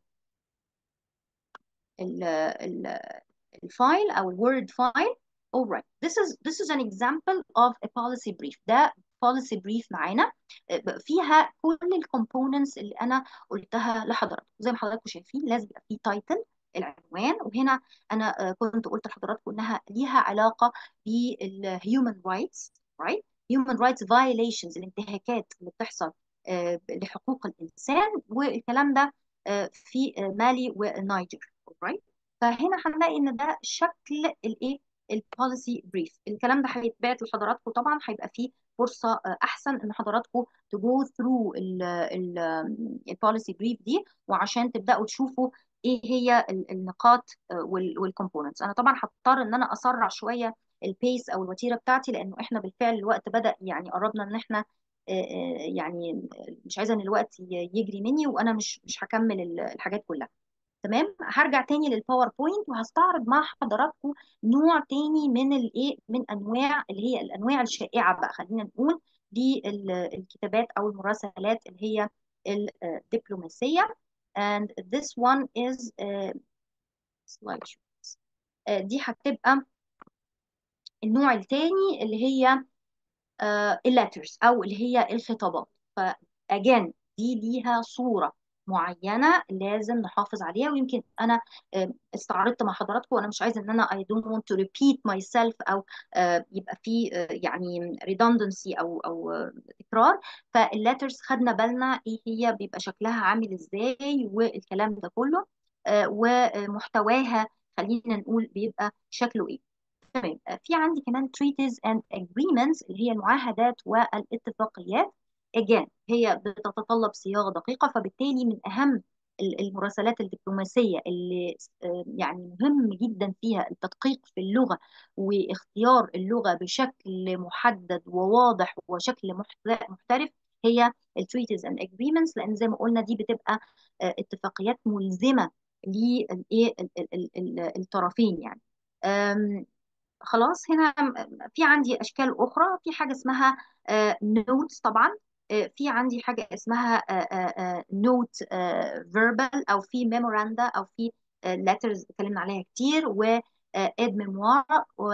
ال ال الفايل او الوورد فايل alright this is this is an example of a policy brief ده policy brief معانا آه، فيها كل الكومبوننتس اللي انا قلتها لحضراتكم زي ما حضراتكم شايفين لازم يبقى فيه تايتل العنوان وهنا انا آه، كنت قلت لحضراتكم انها ليها علاقه بالهيومن رايتس right human rights violations الانتهاكات اللي بتحصل آه، لحقوق الانسان والكلام ده آه، في آه، مالي والنيجر right فهنا هنلاقي ان ده شكل الايه البوليسي بريف الكلام ده هيتبعت لحضراتكم طبعا هيبقى فيه فرصه آه، احسن ان حضراتكم تجو ثرو البوليسي بريف دي وعشان تبداوا تشوفوا ايه هي ال- النقاط والكومبوننتس انا طبعا هضطر ان انا اسرع شويه البيس او الوتيره بتاعتي لانه احنا بالفعل الوقت بدا يعني قربنا ان احنا آه، آه، يعني مش عايزه ان الوقت ي- يجري مني وانا مش مش هكمل ال- الحاجات كلها تمام هرجع تاني للباوربوينت وهستعرض مع حضراتكم نوع تاني من الايه من انواع اللي هي الانواع الشائعه بقى خلينا نقول للكتابات او المراسلات اللي هي الدبلوماسيه and this one is uh, slide show. آه، دي هتبقى النوع التاني اللي هي الليترز او اللي هي الخطابات فاجان دي ليها صوره معينه لازم نحافظ عليها ويمكن انا آه، استعرضت مع حضراتكم وانا مش عايزه ان انا I don't want to repeat myself او آه، يبقى في آه، يعني redundancy او او آه، تكرار فالليترز خدنا بالنا ايه هي بيبقى شكلها عامل ازاي والكلام ده كله آه، ومحتواها خلينا نقول بيبقى شكله ايه تمام آه، في عندي كمان treaties and agreements اللي هي المعاهدات والاتفاقيات again هي بتتطلب صياغة دقيقة فبالتالي من أهم ال- المراسلات الدبلوماسية اللي آه، يعني مهم جدا فيها التدقيق في اللغة واختيار اللغة بشكل محدد وواضح وشكل محت- محترف هي ال treaties and agreements لأن زي ما قلنا دي بتبقى آه، اتفاقيات ملزمة للإيه ال- ال- ال- ال- الطرفين يعني أم، خلاص هنا في عندي اشكال اخرى في حاجه اسمها نوتس طبعا آه، في عندي حاجه اسمها نوت فيربال او في ميموراندا او في ليترز اتكلمنا عليها كتير و اد ميموار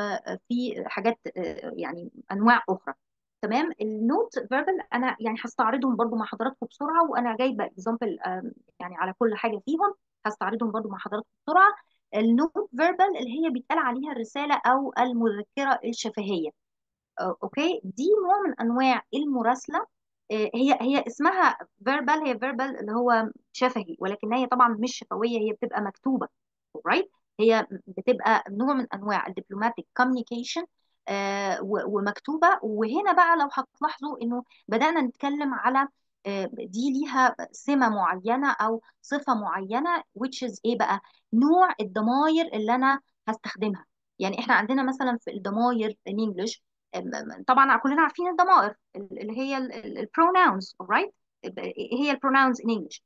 وفي حاجات آه، يعني انواع اخرى تمام النوت فيربال انا يعني هستعرضهم برضو مع حضراتكم بسرعه وانا جايبه اكزامبل يعني على كل حاجه فيهم هستعرضهم برضو مع حضراتكم بسرعه النوت فيربال اللي هي بيتقال عليها الرساله او المذكره الشفهيه آه، اوكي دي نوع من انواع المراسله آه، هي هي اسمها فيربال هي فيربال اللي هو شفهي ولكن هي طبعا مش شفويه هي بتبقى مكتوبه right هي بتبقى نوع من انواع الدبلوماتيك كوميونيكيشن ومكتوبه وهنا بقى لو هتلاحظوا انه بدانا نتكلم على آه، دي ليها سمه معينه او صفه معينه which is ايه بقى نوع الضمائر اللي انا هستخدمها يعني احنا عندنا مثلا في الضمائر in English أم- طبعا كلنا عارفين الضمائر اللي هي البروناونز right هي البروناونز in English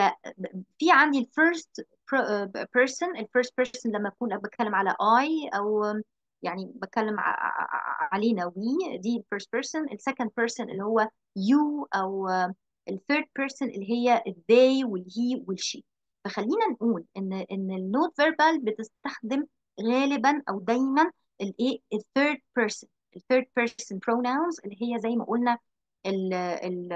ففي عندي الفيرست بيرسون الفيرست بيرسون لما اكون بتكلم على I او يعني بتكلم ع- ع- علينا وي دي الفيرست بيرسون السكند بيرسون اللي هو you او الثيرد بيرسون اللي هي they والهي والشي فخلينا نقول ان ان النوت فيربال بتستخدم غالبا او دايما الايه الثيرد بيرسون الثيرد بيرسون بروناونز اللي هي زي ما قلنا ال ال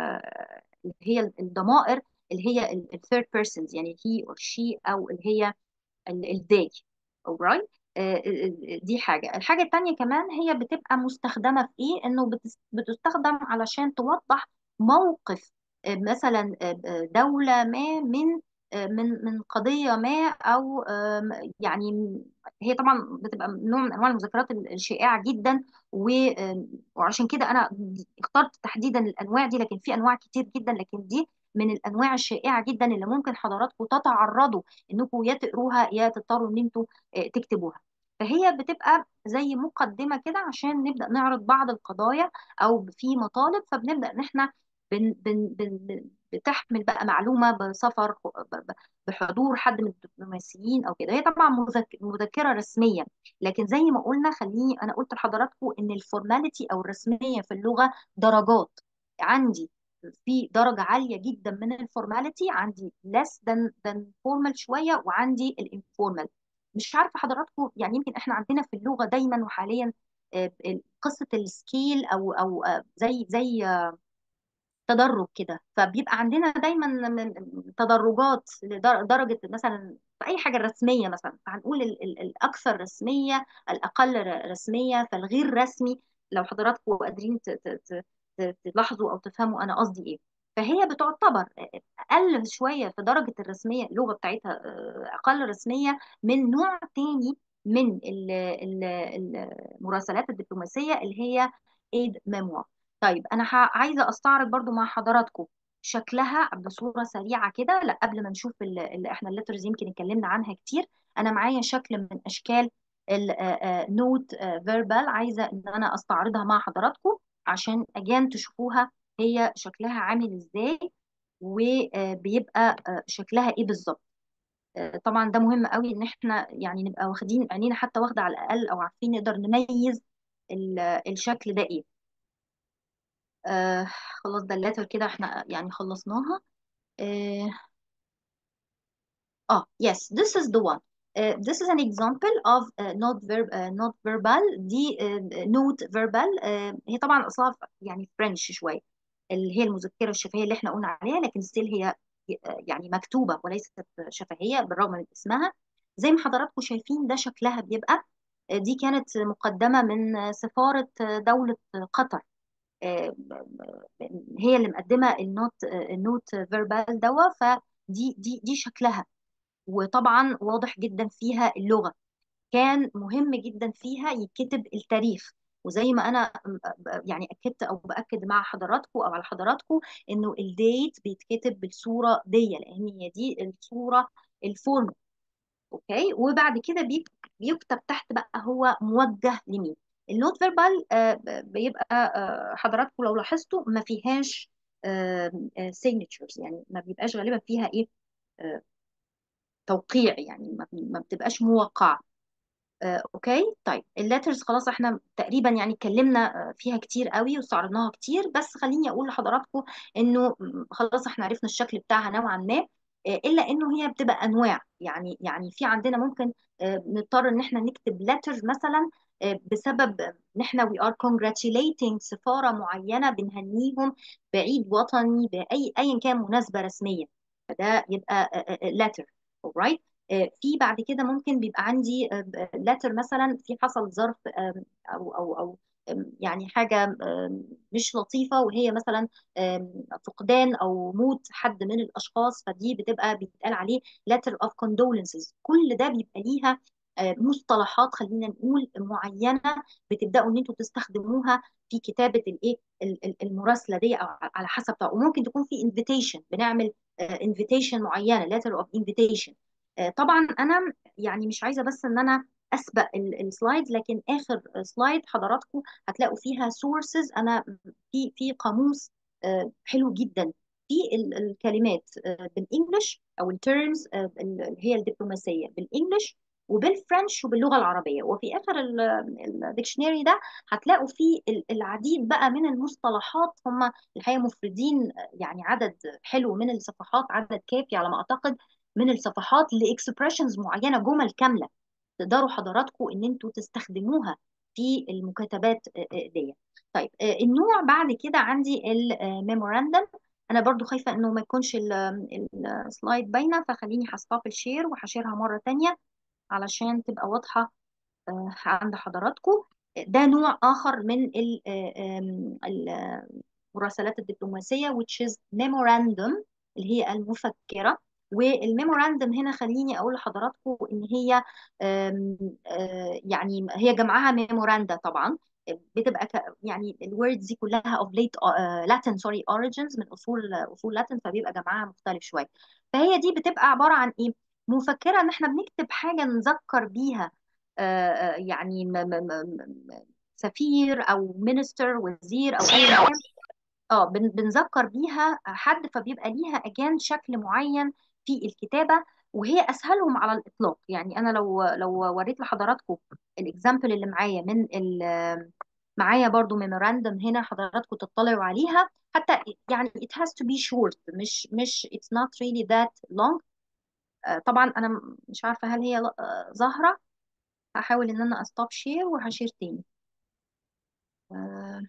اللي هي الضمائر اللي هي الثيرد بيرسونز يعني هي or she او اللي هي الداي alright آه، آه، دي حاجة الحاجة التانية كمان هي بتبقى مستخدمة في ايه انه بتس- بتستخدم علشان توضح موقف آه، مثلا آه، آه، دولة ما من آه، من من قضية ما او آم، يعني هي طبعا بتبقى نوع من انواع المذكرات الشائعة جدا و- آم، وعشان كده انا اخترت تحديدا الانواع دي لكن في انواع كتير جدا لكن دي من الانواع الشائعة جدا اللي ممكن حضراتكم تتعرضوا انكم يا تقروها يا تضطروا ان انتوا آه، تكتبوها فهي بتبقى زي مقدمة كده عشان نبدأ نعرض بعض القضايا أو في مطالب فبنبدأ إن إحنا بن بن بن بن- بتحمل بقى معلومة بسفر ب- ب- بحضور حد من الدبلوماسيين أو كده هي طبعا مذك- مذكرة رسمية لكن زي ما قلنا خليني أنا قلت لحضراتكم إن الفورماليتي أو الرسمية في اللغة درجات عندي في درجة عالية جدا من الفورماليتي عندي less than than formal شوية وعندي الانفورمال مش عارفة حضراتكم يعني يمكن احنا عندنا في اللغة دايما وحاليا آه، قصة السكيل او او آه، زي زي آه، تدرج كده فبيبقى عندنا دايما من تدرجات لدرجة مثلا في أي حاجة رسمية مثلا فهنقول ال- ال- الأكثر رسمية الأقل ر- رسمية فالغير رسمي لو حضراتكم قادرين ت- ت- ت- ت- تلاحظوا أو تفهموا أنا قصدي إيه فهي بتعتبر اقل شويه في درجه الرسميه اللغه بتاعتها آه، اقل رسميه من نوع تاني من ال- ال- المراسلات الدبلوماسيه اللي هي ايد ميموار طيب انا ح- عايزه استعرض برضو مع حضراتكم شكلها بصوره سريعه كده لا قبل ما نشوف ال- اللي احنا الليترز يمكن اتكلمنا عنها كتير انا معايا شكل من اشكال النوت فيربال عايزه ان انا استعرضها مع حضراتكم عشان اجان تشوفوها هي شكلها عامل ازاي وبيبقى شكلها ايه بالظبط آه، طبعا ده مهم قوي ان احنا يعني نبقى واخدين عينينا حتى واخده على الاقل او عارفين نقدر نميز ال- الشكل ده ايه آه خلاص ده اللاتر كده احنا يعني خلصناها آه اه yes this is the one Uh, this is an example of uh, not verb uh, not verbal دي uh, note verbal uh, هي طبعا اصلها ف- يعني فرنش شويه اللي هي المذكره الشفهيه اللي احنا قلنا عليها لكن ستيل هي uh, يعني مكتوبه وليست شفهيه بالرغم من اسمها زي ما حضراتكم شايفين ده شكلها بيبقى uh, دي كانت مقدمه من سفاره دوله قطر آه، هي اللي مقدمه النوت النوت فيربال دوا فدي دي دي شكلها وطبعا واضح جدا فيها اللغة كان مهم جدا فيها يتكتب التاريخ وزي ما انا يعني اكدت او باكد مع حضراتكم او على حضراتكم انه الديت بيتكتب بالصوره دي لان هي دي الصوره الفورمال اوكي وبعد كده بيك- بيكتب تحت بقى هو موجه لمين النوت فيربال بيبقى آه، حضراتكم لو لاحظتوا ما فيهاش سيجنتشرز يعني ما بيبقاش غالبا فيها ايه آه، توقيع يعني ما ما بتبقاش موقعه آه، اوكي طيب الليترز خلاص احنا تقريبا يعني اتكلمنا آه، فيها كتير قوي واستعرضناها كتير بس خليني اقول لحضراتكم انه م، خلاص احنا عرفنا الشكل بتاعها نوعا ما آه، الا انه هي بتبقى انواع يعني يعني في عندنا ممكن آه، نضطر ان احنا نكتب letters مثلا آه، بسبب ان احنا we are congratulating سفارة معينة بنهنيهم بعيد وطني بأي ايا كان مناسبة رسمية فده يبقى آه، آه، آه، letter alright آه، في بعد كده ممكن بيبقى عندي لاتر مثلا في حصل ظرف آم، او او او آم، يعني حاجه آم، مش لطيفه وهي مثلا آم، فقدان او موت حد من الاشخاص فدي بتبقى بيتقال عليه letter of condolences كل ده بيبقى ليها آه، مصطلحات خلينا نقول معينه بتبداوا ان انتوا تستخدموها في كتابه الايه ال- ال- المراسله دي او على حسب طبعا وممكن تكون في invitation بنعمل آه، invitation معينه letter of invitation آه، طبعا انا يعني مش عايزه بس ان انا اسبق السلايدز لكن اخر سلايد حضراتكم هتلاقوا فيها سورسز انا في في قاموس آه، حلو جدا في ال- الكلمات آه، بالانجلش او التيرمز اللي هي الدبلوماسيه بالانجلش وبالفرنش وباللغه العربيه وفي اخر الديكشنري ده هتلاقوا فيه ال- العديد بقى من المصطلحات هم الحقيقه مفردين آه، يعني عدد حلو من الصفحات عدد كافي على ما اعتقد من الصفحات لاكسبريشنز معينه جمل كامله تقدروا حضراتكم ان انتوا تستخدموها في المكاتبات آه، آه، دي طيب آه، النوع بعد كده عندي الميموراندم انا برضو خايفه انه ما يكونش السلايد باينه فخليني هستوب الشير وهشيرها مره تانية علشان تبقى واضحه آه، عند حضراتكم ده نوع آخر من ال- آه، آم، المراسلات الدبلوماسية which is memorandum اللي هي المفكرة والميموراندum هنا خليني أقول لحضراتكم إن هي آم، آه، يعني هي جمعها ميموراندا طبعا بتبقى ك- يعني الوردز دي كلها of late آه، Latin sorry origins من أصول أصول لاتن فبيبقى جمعها مختلف شوية فهي دي بتبقى عبارة عن إيه؟ مفكرة إن إحنا بنكتب حاجة نذكر بيها آه، آه، يعني م- م- م- م- سفير او مينستر وزير او اي كان اه بن- بنذكر بيها حد فبيبقى ليها اجان شكل معين في الكتابه وهي اسهلهم على الاطلاق يعني انا لو لو وريت لحضراتكم الاكزامبل اللي معايا من ال معايا برضو ميموراندum هنا حضراتكم تطلعوا عليها حتى يعني it has to be short مش مش it's not really that long آه، طبعا انا مش عارفه هل هي آه، ظاهره هحاول ان انا استوب شير وهشير تاني آه،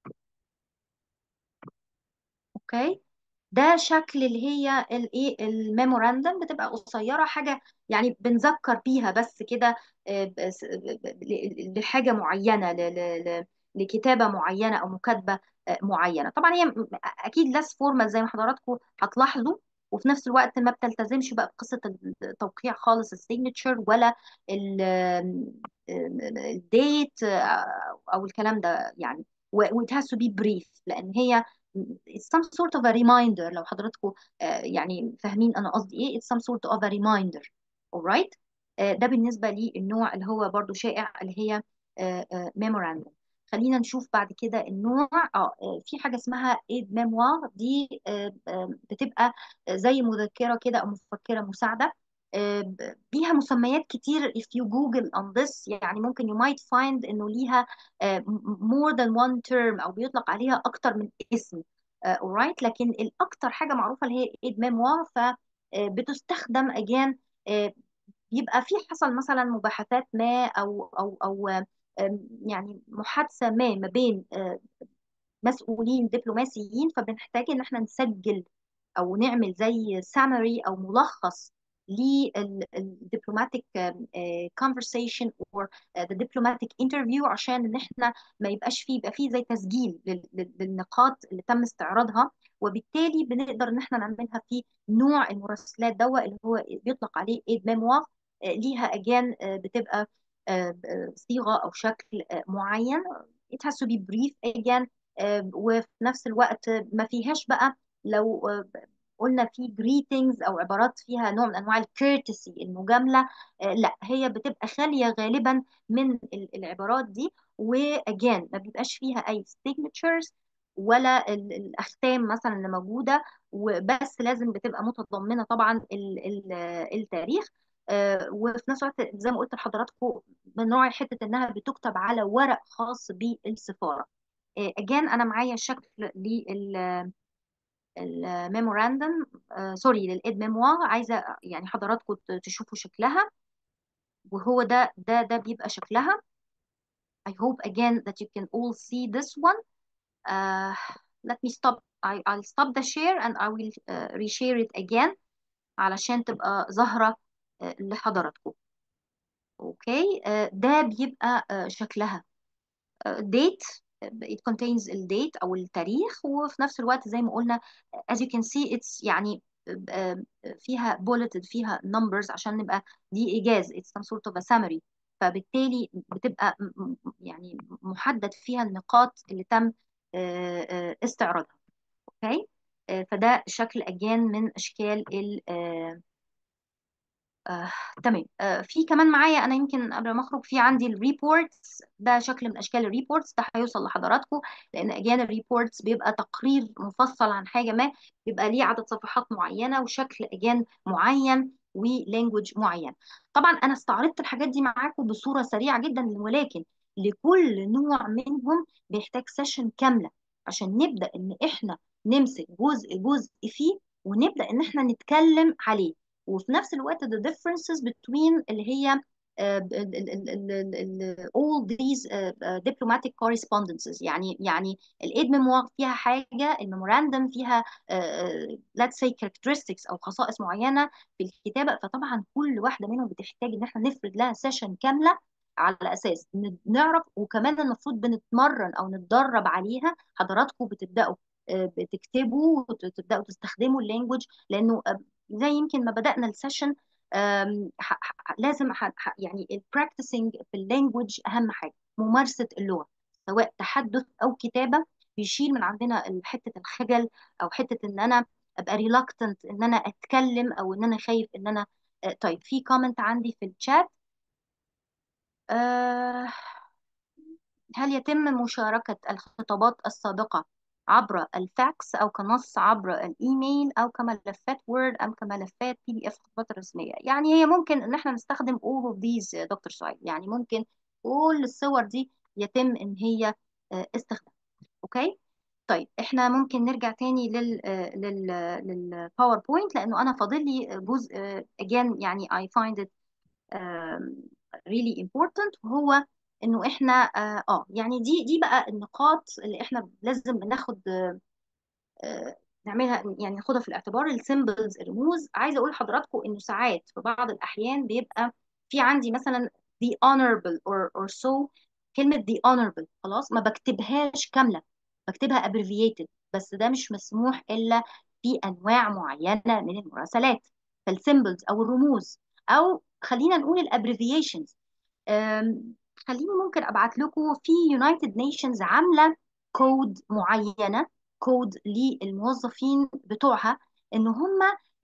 اوكي ده شكل اللي هي الايه الميموراندم بتبقى قصيره حاجه يعني بنذكر بيها بس كده آه، بس- ب- ب- ل- لحاجه معينه ل- ل- ل- لكتابه معينه او مكاتبه آه، معينه طبعا هي م- اكيد less formal زي ما حضراتكم هتلاحظوا وفي نفس الوقت ما بتلتزمش بقى بقصه التوقيع خالص السيجنتشر ولا الديت او الكلام ده يعني و و- it has to be brief لان هي it's some sort of a reminder لو حضراتكم آه، يعني فاهمين انا قصدي ايه it's some sort of a reminder alright آه، ده بالنسبه للنوع اللي هو برضو شائع اللي هي memorandum خلينا نشوف بعد كده النوع اه آه، في حاجه اسمها ايد ميموار دي آه، آه، بتبقى زي مذكره كده او مفكره مساعده آه، ب- ليها مسميات كتير if you google on this يعني ممكن you might find انه ليها آه، m- more than one term او بيطلق عليها اكتر من اسم آه، alright لكن الاكتر حاجه معروفه اللي هي ايد ميموار فبتستخدم again آه، يبقى في حصل مثلا مباحثات ما او او او آم، يعني محادثه ما ما بين آه، مسؤولين دبلوماسيين فبنحتاج ان احنا نسجل او نعمل زي summary او ملخص للدبلوماتيك conversation or آه، the diplomatic interview عشان ان احنا ما يبقاش فيه يبقى فيه زي تسجيل لل- لل- للنقاط اللي تم استعراضها وبالتالي بنقدر ان احنا نعملها في نوع المراسلات دوا اللي هو بيطلق عليه ايد ميموار ليها اجان آه، بتبقى آه، آه، صيغه او شكل آه، معين it has to be brief again آه، وفي نفس الوقت ما فيهاش بقى لو آه، قلنا في greetings او عبارات فيها نوع من انواع الكيرتسي المجامله آه، لا هي بتبقى خاليه غالبا من ال- العبارات دي واجان ما بيبقاش فيها اي signatures ولا ال- الاختام مثلا اللي موجوده وبس لازم بتبقى متضمنه طبعا ال- ال- التاريخ آه، وفي نفس الوقت زي ما قلت لحضراتكم من نوع حته انها بتكتب على ورق خاص بالسفاره اجان انا معايا شكل للميموراندم سوري للايد ميموار عايزه يعني حضراتكم ت- تشوفوا شكلها وهو ده ده ده بيبقى شكلها I hope again that you can all see this one uh, let me stop I, I'll stop the share and I will uh, reshare it again علشان تبقى ظاهرة uh, لحضراتكم اوكي uh, ده بيبقى uh, شكلها date it contains الديت او التاريخ وفي نفس الوقت زي ما قلنا as you can see it's يعني آه، فيها bulleted فيها numbers عشان نبقى دي إيجاز it's some sort of a summary فبالتالي بتبقى م- م- يعني محدد فيها النقاط اللي تم آه، آه، استعراضها اوكي آه، فده شكل again من اشكال ال آه، آه، تمام آه، في كمان معايا انا يمكن قبل ما اخرج في عندي الريبورتس ده شكل من اشكال الريبورتس ده هيوصل لحضراتكم لان اجيال الريبورتس بيبقى تقرير مفصل عن حاجه ما بيبقى ليه عدد صفحات معينه وشكل اجان معين ولانجوج معين طبعا انا استعرضت الحاجات دي معاكم بصوره سريعه جدا ولكن لكل نوع منهم بيحتاج سيشن كامله عشان نبدا ان احنا نمسك جزء جزء فيه ونبدا ان احنا نتكلم عليه وفي نفس الوقت the differences between اللي هي uh, ال- ال- ال- ال- ال- all these uh, uh, diplomatic correspondences يعني يعني الايد ميموار فيها حاجه الميموراندم فيها uh, uh, let's say characteristics او خصائص معينه في الكتابه فطبعا كل واحده منهم بتحتاج ان احنا نفرد لها سيشن كامله على اساس ن- نعرف وكمان المفروض بنتمرن او نتدرب عليها حضراتكم بتبداوا آه، بتكتبوا وتبداوا تستخدموا اللانجوج لانه آه، زي يمكن ما بدأنا السيشن آم، ح- ح- لازم ح- ح- يعني البراكتسنج في اللانجوج اهم حاجه ممارسه اللغه سواء تحدث او كتابه بيشيل من عندنا حته الخجل او حته ان انا ابقى ريلاكتنت ان انا اتكلم او ان انا خايف ان انا آه، طيب في كومنت عندي في الشات آه، هل يتم مشاركة الخطابات السابقة عبر الفاكس أو كنص عبر الإيميل أو كملفات وورد أو كملفات بي دي إف خطابات رسمية يعني هي ممكن إن إحنا نستخدم all of these يا دكتور سعيد يعني ممكن كل الصور دي يتم إن هي آه، استخدام أوكي طيب إحنا ممكن نرجع تاني لل آه، لل للباوربوينت لأنه أنا فاضل لي جزء آه، again يعني I find it um, really important وهو انه احنا اه آه، يعني دي دي بقى النقاط اللي احنا لازم بناخد آه، نعملها يعني ناخدها في الاعتبار السيمبلز الرموز عايزه اقول لحضراتكم انه ساعات في بعض الاحيان بيبقى في عندي مثلا the honorable or or so كلمة the honorable خلاص ما بكتبهاش كاملة بكتبها abbreviated بس ده مش مسموح إلا في أنواع معينة من المراسلات فالسيمبلز أو الرموز أو خلينا نقول الابريفيشنز خليني ممكن ابعت لكم في يونايتد نيشنز عامله كود معينه كود للموظفين بتوعها ان هم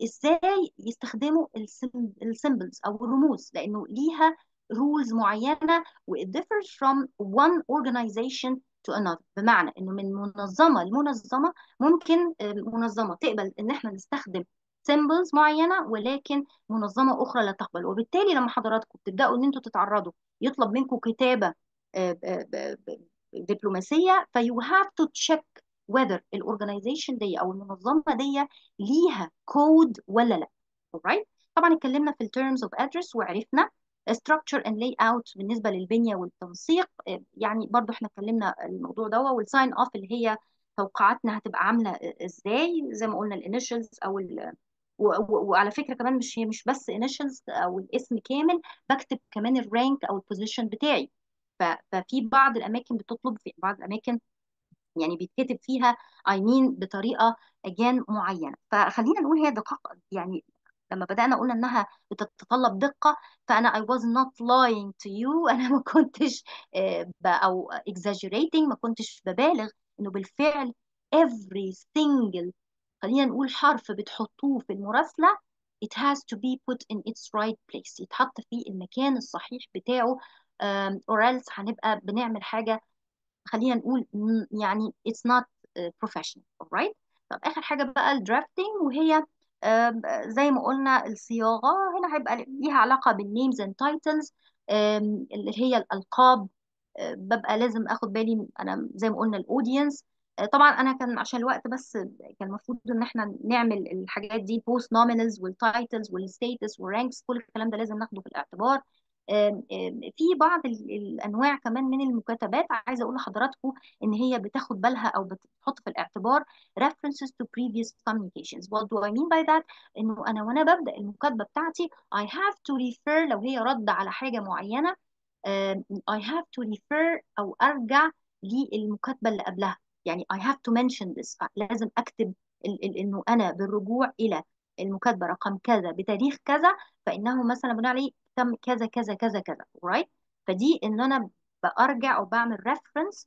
ازاي يستخدموا السيمبلز او الرموز لانه ليها رولز معينه و it differs from one organization to another بمعنى انه من منظمه لمنظمه ممكن المنظمه تقبل ان احنا نستخدم سيمبلز معينه ولكن منظمه اخرى لا تقبل وبالتالي لما حضراتكم تبداوا ان انتوا تتعرضوا يطلب منكم كتابه آه، ب- ب- ب- دبلوماسيه فيو هاف تو تشيك whether الاورجنايزيشن دي او المنظمه دي ليها كود ولا لا alright طبعا اتكلمنا في التيرمز اوف ادرس وعرفنا structure and layout بالنسبه للبنيه والتنسيق آه، يعني برضو احنا اتكلمنا الموضوع ده والساين اوف اللي هي توقعاتنا هتبقى عامله ازاي زي ما قلنا الانيشلز او ال و- و- وعلى فكره كمان مش هي مش بس initials او الاسم كامل بكتب كمان الرانك او البوزيشن بتاعي ف- ففي بعض الاماكن بتطلب في بعض الاماكن يعني بيتكتب فيها I mean بطريقه اجان معينه فخلينا نقول هي دقائق يعني لما بدأنا قلنا انها بتتطلب دقة فانا I was not lying to you انا ما كنتش آه، ب- او exaggerating ما كنتش ببالغ انه بالفعل every single خلينا نقول حرف بتحطوه في المراسلة it has to be put in its right place يتحط في المكان الصحيح بتاعه آم، or else هنبقى بنعمل حاجة خلينا نقول م- يعني it's not uh, professional alright طب آخر حاجة بقى الدرافتنج وهي آم، زي ما قلنا الصياغة هنا هيبقى ليها علاقة بالنيمز and titles آم، اللي هي الألقاب آه، ببقى لازم اخد بالي انا زي ما قلنا الاودينس طبعا انا كان عشان الوقت بس كان المفروض ان احنا نعمل الحاجات دي بوست نومينالز والتايتلز والستيتس والرانكس كل الكلام ده لازم ناخده في الاعتبار آم، آم، في بعض ال- الانواع كمان من المكاتبات عايزه اقول لحضراتكم ان هي بتاخد بالها او بتحط في الاعتبار references to previous communications what do I mean by that انه انا وانا ببدا المكاتبه بتاعتي I have to refer لو هي رد على حاجه معينه آم، I have to refer أو أرجع للمكاتبة اللي قبلها يعني I have to mention this لازم أكتب ال- ال- إنه أنا بالرجوع إلى المكاتبة رقم كذا بتاريخ كذا فإنه مثلا بناء عليه تم كذا كذا كذا كذا right فدي إن أنا برجع أو بعمل reference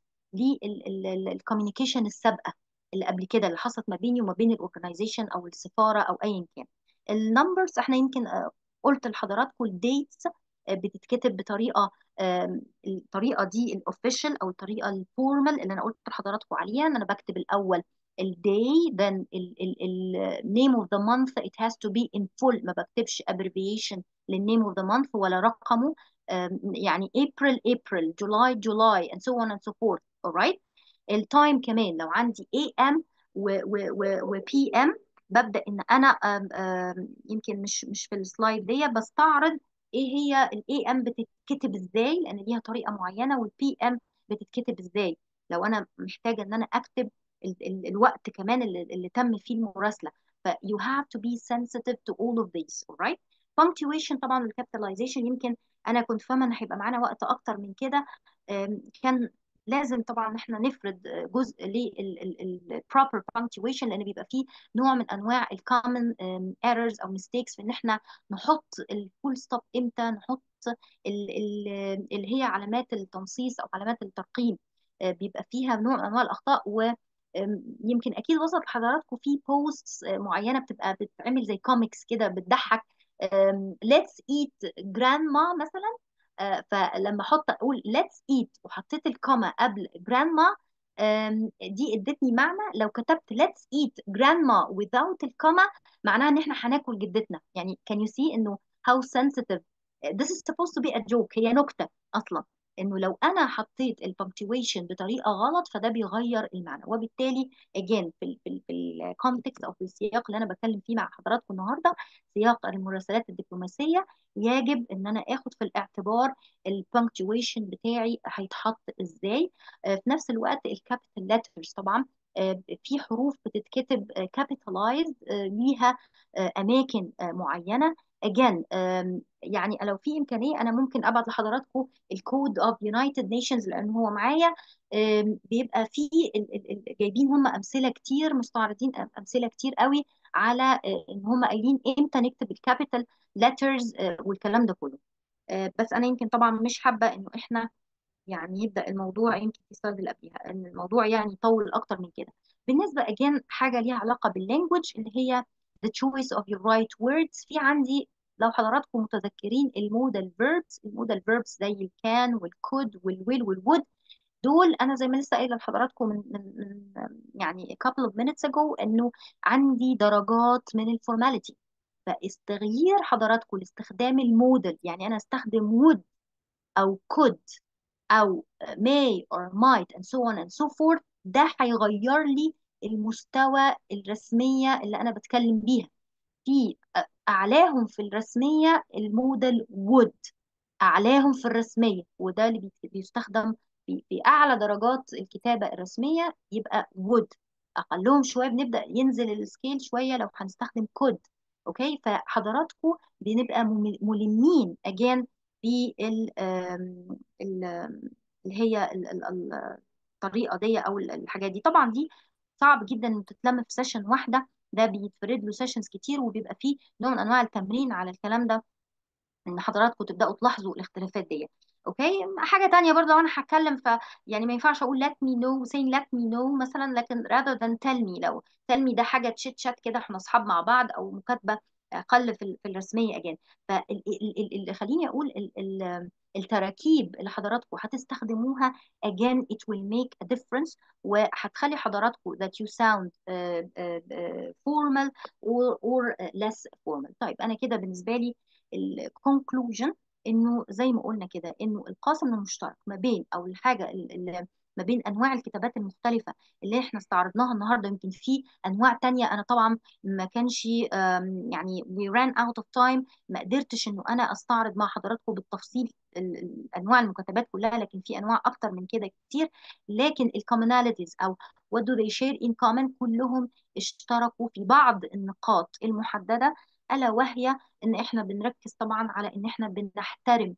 للكوميونيكيشن السابقة اللي قبل كده اللي حصلت ما بيني وما بين الاورجنايزيشن او السفاره او ايا كان النمبرز احنا يمكن آه، قلت لحضراتكم الديتس بتتكتب بطريقه آم، الطريقه دي الاوفيشال او الطريقه الفورمال اللي انا قلت لحضراتكم عليها ان انا بكتب الاول الداي then ال ال ال name of the month it has to be in full ما بكتبش abbreviation للنيم of the month ولا رقمه آم، يعني April April July July and so on and so forth alright التايم كمان لو عندي AM و, و, و, و PM ببدأ ان انا آم، آم، يمكن مش مش في السلايد دي بستعرض ايه هي الاي ام بتتكتب ازاي لان ليها طريقه معينه والبي ام بتتكتب ازاي لو انا محتاجه ان انا اكتب ال ال الوقت كمان اللي, اللي تم فيه المراسله ف you have to be sensitive to all of these alright punctuation طبعا والكابitalization يمكن انا كنت فاهمه ان هيبقى معانا وقت اكتر من كده أم، كان لازم طبعا احنا نفرد جزء لل proper punctuation لان بيبقى فيه نوع من انواع ال common um, errors او mistakes في ان احنا نحط الفول ستوب امتى نحط ال- ال- اللي هي علامات التنصيص او علامات الترقيم آه، بيبقى فيها نوع من انواع الاخطاء ويمكن اكيد وصلت لحضراتكم في بوستس معينه بتبقى بتتعمل زي كوميكس كده بتضحك ليتس ايت جراندما مثلا آه، فلما احط اقول ليتس ايت وحطيت الكوما قبل جراندما دي ادتني معنى لو كتبت let's eat grandma without الكوما معناها ان احنا هناكل جدتنا يعني can you see انه how sensitive this is supposed to be a joke هي نكتة اصلا انه لو انا حطيت البنكتويشن بطريقة غلط فده بيغير المعنى وبالتالي again في ال في ال في الكونتكست او في السياق اللي انا بتكلم فيه مع حضراتكم النهارده سياق المراسلات الدبلوماسية يجب ان انا اخد في الاعتبار البنكتويشن بتاعي هيتحط ازاي آه، في نفس الوقت الكابيتال ليترز طبعا آه، في حروف بتتكتب كابيتالايزد ليها آه، اماكن آه، معينه again um, يعني لو في امكانيه انا ممكن ابعت لحضراتكم الكود اوف يونايتد نيشنز لان هو معايا um, بيبقى فيه ال- ال- ال- جايبين هم امثله كتير مستعرضين أم- امثله كتير قوي على آه، ان هم قايلين امتى نكتب الكابيتال ليترز والكلام ده كله آه، بس انا يمكن طبعا مش حابه انه احنا يعني يبدأ الموضوع يمكن في السلايد اللي قبلها ان الموضوع يعني يطول اكتر من كده بالنسبة again حاجة ليها علاقة باللانجوج اللي هي the choice of your right words في عندي لو حضراتكم متذكرين المودال verbs المودال verbs زي الكان والكود والويل والwould دول انا زي ما لسه قايله لحضراتكم من من من يعني a couple of minutes ago انه عندي درجات من الفورماليتي فاستغيير حضراتكم لاستخدام المودل يعني انا استخدم would او could او may or might and so on and so forth ده هيغير لي المستوى الرسمية اللي أنا بتكلم بيها في أعلاهم في الرسمية المودل would أعلاهم في الرسمية وده اللي بي- بيستخدم في في أعلى درجات الكتابة الرسمية يبقى would أقلهم شوية بنبدأ ينزل السكيل شوية لو هنستخدم could أوكي فحضراتكم بنبقى مم- ملمين again بال آم، ال- آم، اللي هي ال- ال- ال- الطريقة دي أو ال- الحاجات دي طبعا دي صعب جدا إنه تتلم في سيشن واحدة ده بيتفرد له سيشنز كتير وبيبقى فيه نوع من أنواع التمرين على الكلام ده ان حضراتكم تبداوا تلاحظوا الاختلافات دي اوكي حاجه تانية برضه لو انا هتكلم ف يعني ما ينفعش اقول let me know saying let me know مثلا لكن rather than tell me لو tell me ده حاجه تشيت شات كده احنا اصحاب مع بعض او مكاتبه اقل في ال- في الرسميه اجان فاللي خليني اقول ال- ال- التراكيب اللي حضراتكم هتستخدموها again it will make a difference وهتخلي حضراتكم that you sound uh, uh, uh, formal or, or less formal طيب انا كده بالنسبه لي الكونكلوجن انه زي ما قلنا كده انه القاسم المشترك ما بين او الحاجه ال- ال- ما بين انواع الكتابات المختلفه اللي احنا استعرضناها النهارده يمكن في انواع تانية انا طبعا ما كانش آم، يعني we ran out of time ما قدرتش انه انا استعرض مع حضراتكم بالتفصيل ال- ال- انواع المكاتبات كلها لكن في انواع اكتر من كده كتير لكن الكومناليتيز او what do they share in common كلهم اشتركوا في بعض النقاط المحدده الا وهي ان احنا بنركز طبعا على ان احنا بنحترم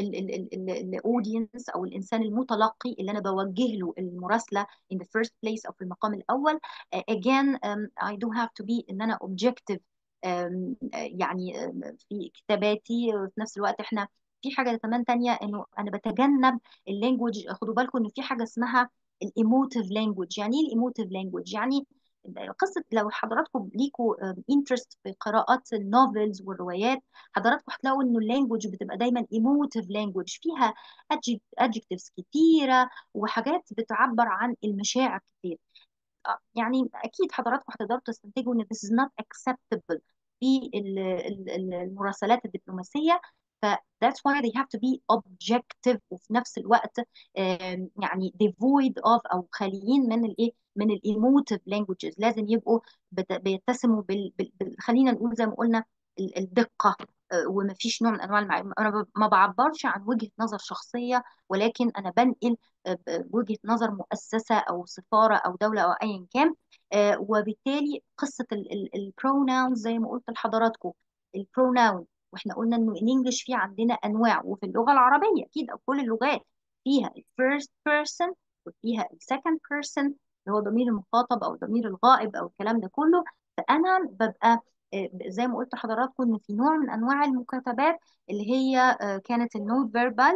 الاودينس او الانسان المتلقي اللي انا بوجه له المراسله in the first place او في المقام الاول uh, again um, I do have to be ان انا objective um, يعني um, في كتاباتي وفي نفس الوقت احنا في حاجه كمان تانية انه انا بتجنب اللانجوج خدوا بالكم ان في حاجه اسمها الايموتيف لانجوج يعني ايه الايموتيف لانجوج يعني قصة لو حضراتكم ليكوا انترست في قراءات النوفلز والروايات حضراتكم هتلاقوا انه اللانجوج بتبقى دايما ايموتيف لانجوج فيها adjectives كتيرة وحاجات بتعبر عن المشاعر كتير آه، يعني اكيد حضراتكم هتقدروا تستنتجوا ان this is not acceptable في ال- ال- ال- المراسلات الدبلوماسية ف that's why they have to be objective وفي نفس الوقت آم، يعني devoid of او خاليين من الايه من الايموتيف languages لازم يبقوا بت- بيتسموا بال, بال, بال خلينا نقول زي ما قلنا ال- الدقة آه، ومفيش نوع من انواع المع... انا ب- ما بعبرش عن وجهة نظر شخصية ولكن انا بنقل آه، ب- بوجهة نظر مؤسسة او سفارة او دولة او ايا كان آه، وبالتالي قصة البروناونز زي ما قلت لحضراتكم البروناون واحنا قلنا انه الانجليش فيه عندنا انواع وفي اللغة العربية اكيد او كل اللغات فيها الفيرست بيرسون وفيها السكند بيرسون اللي هو ضمير المخاطب او ضمير الغائب او الكلام ده كله فانا ببقى آه، زي ما قلت لحضراتكم ان في نوع من انواع المكاتبات اللي هي آه، كانت النوت فيربال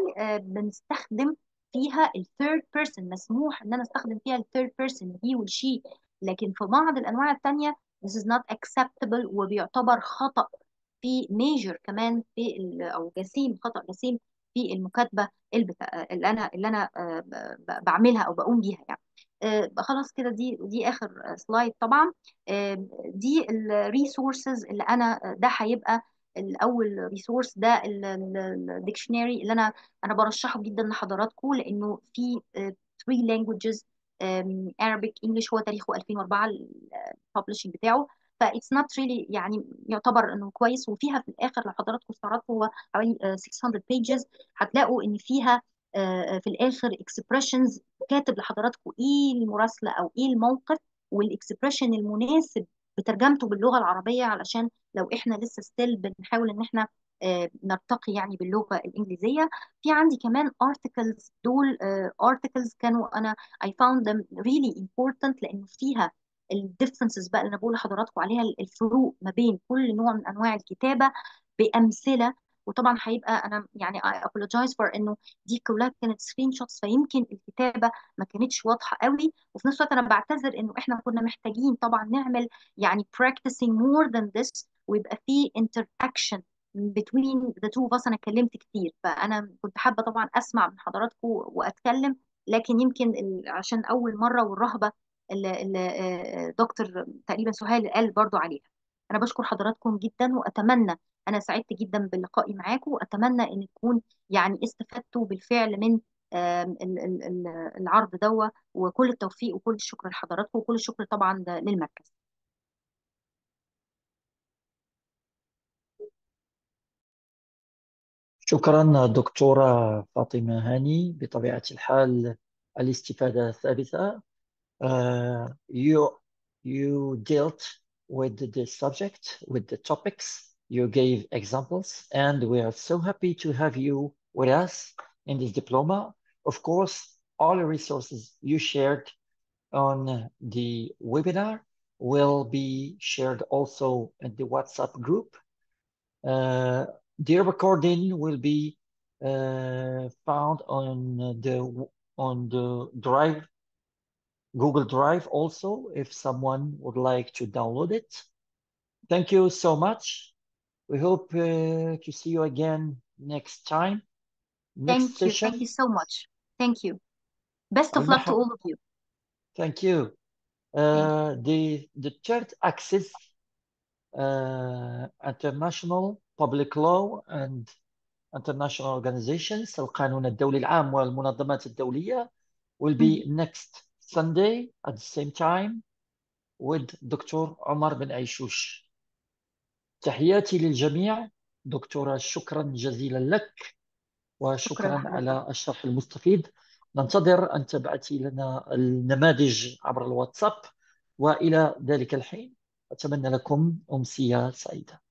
بنستخدم فيها الثيرد بيرسون مسموح ان انا استخدم فيها الثيرد بيرسون هي والشي لكن في بعض الانواع التانية this is not acceptable وبيعتبر خطأ في ميجر كمان في ال- او جسيم خطأ جسيم في المكاتبة البتا... اللي انا اللي انا آه، ب- ب- بعملها او بقوم بيها يعني آه، خلاص كده دي دي اخر سلايد طبعا آه، دي الريسورسز اللي انا ده هيبقى الاول ريسورس ده الديكشنري اللي انا انا برشحه جدا لحضراتكم لانه في 3 languages um, Arabic English هو تاريخه 2004 الببلشنج بتاعه فايتس نوت ريلي يعني يعتبر انه كويس وفيها في الاخر لو حضراتكم استعرضتوا هو حوالي آه، 600 pages هتلاقوا ان فيها آه، في الاخر expressions كاتب لحضراتكم ايه المراسله او ايه الموقف والاكسبريشن المناسب بترجمته باللغه العربيه علشان لو احنا لسه ستيل بنحاول ان احنا آه، نرتقي يعني باللغه الانجليزيه في عندي كمان articles دول آه، articles كانوا انا I found them really important لانه فيها الديفرنسز بقى اللي انا بقول لحضراتكم عليها الفروق ما بين كل نوع من انواع الكتابه بامثله وطبعا هيبقى انا يعني I apologize for انه دي كلها كانت سكرين شوتس فيمكن الكتابه ما كانتش واضحه قوي وفي نفس الوقت انا بعتذر انه احنا كنا محتاجين طبعا نعمل يعني practicing more than this ويبقى في interaction between the two of us انا اتكلمت كتير فانا كنت حابه طبعا اسمع من حضراتكم واتكلم لكن يمكن ال- عشان اول مره والرهبه اللي اللي، آه، دكتور تقريبا سهيل قال برضو عليها انا بشكر حضراتكم جدا واتمنى انا سعدت جدا بلقائي معاكم واتمنى ان تكون يعني استفدتوا بالفعل من آم، ال- ال- ال- العرض دوا وكل التوفيق وكل الشكر لحضراتكم وكل الشكر طبعا للمركز شكرا دكتورة فاطمة هاني بطبيعة الحال الاستفادة ثابتة Uh, you you dealt with the subject, with the topics. You gave examples, and we are so happy to have you with us in this diploma. Of course, all the resources you shared on the webinar will be shared also in the WhatsApp group. Uh, the recording will be uh, found on the on the Drive Google Drive also if someone would like to download it. Thank you so much. We hope uh, to see you again next time, next thank you thank you session. so much thank you best of luck to المح- all of you Thank you. Uh, the the third axis, uh, international public law and international organizations, القانون الدولي العام والمنظمات الدولية, will be next Sunday at the same time with Dr. عمر بن عيشوش. تحياتي للجميع دكتورة شكرا جزيلا لك شكرا وشكرا لحضرتك على الشرح المستفيض ننتظر أن تبعثي لنا النماذج عبر الواتساب وإلى ذلك الحين أتمنى لكم أمسية سعيدة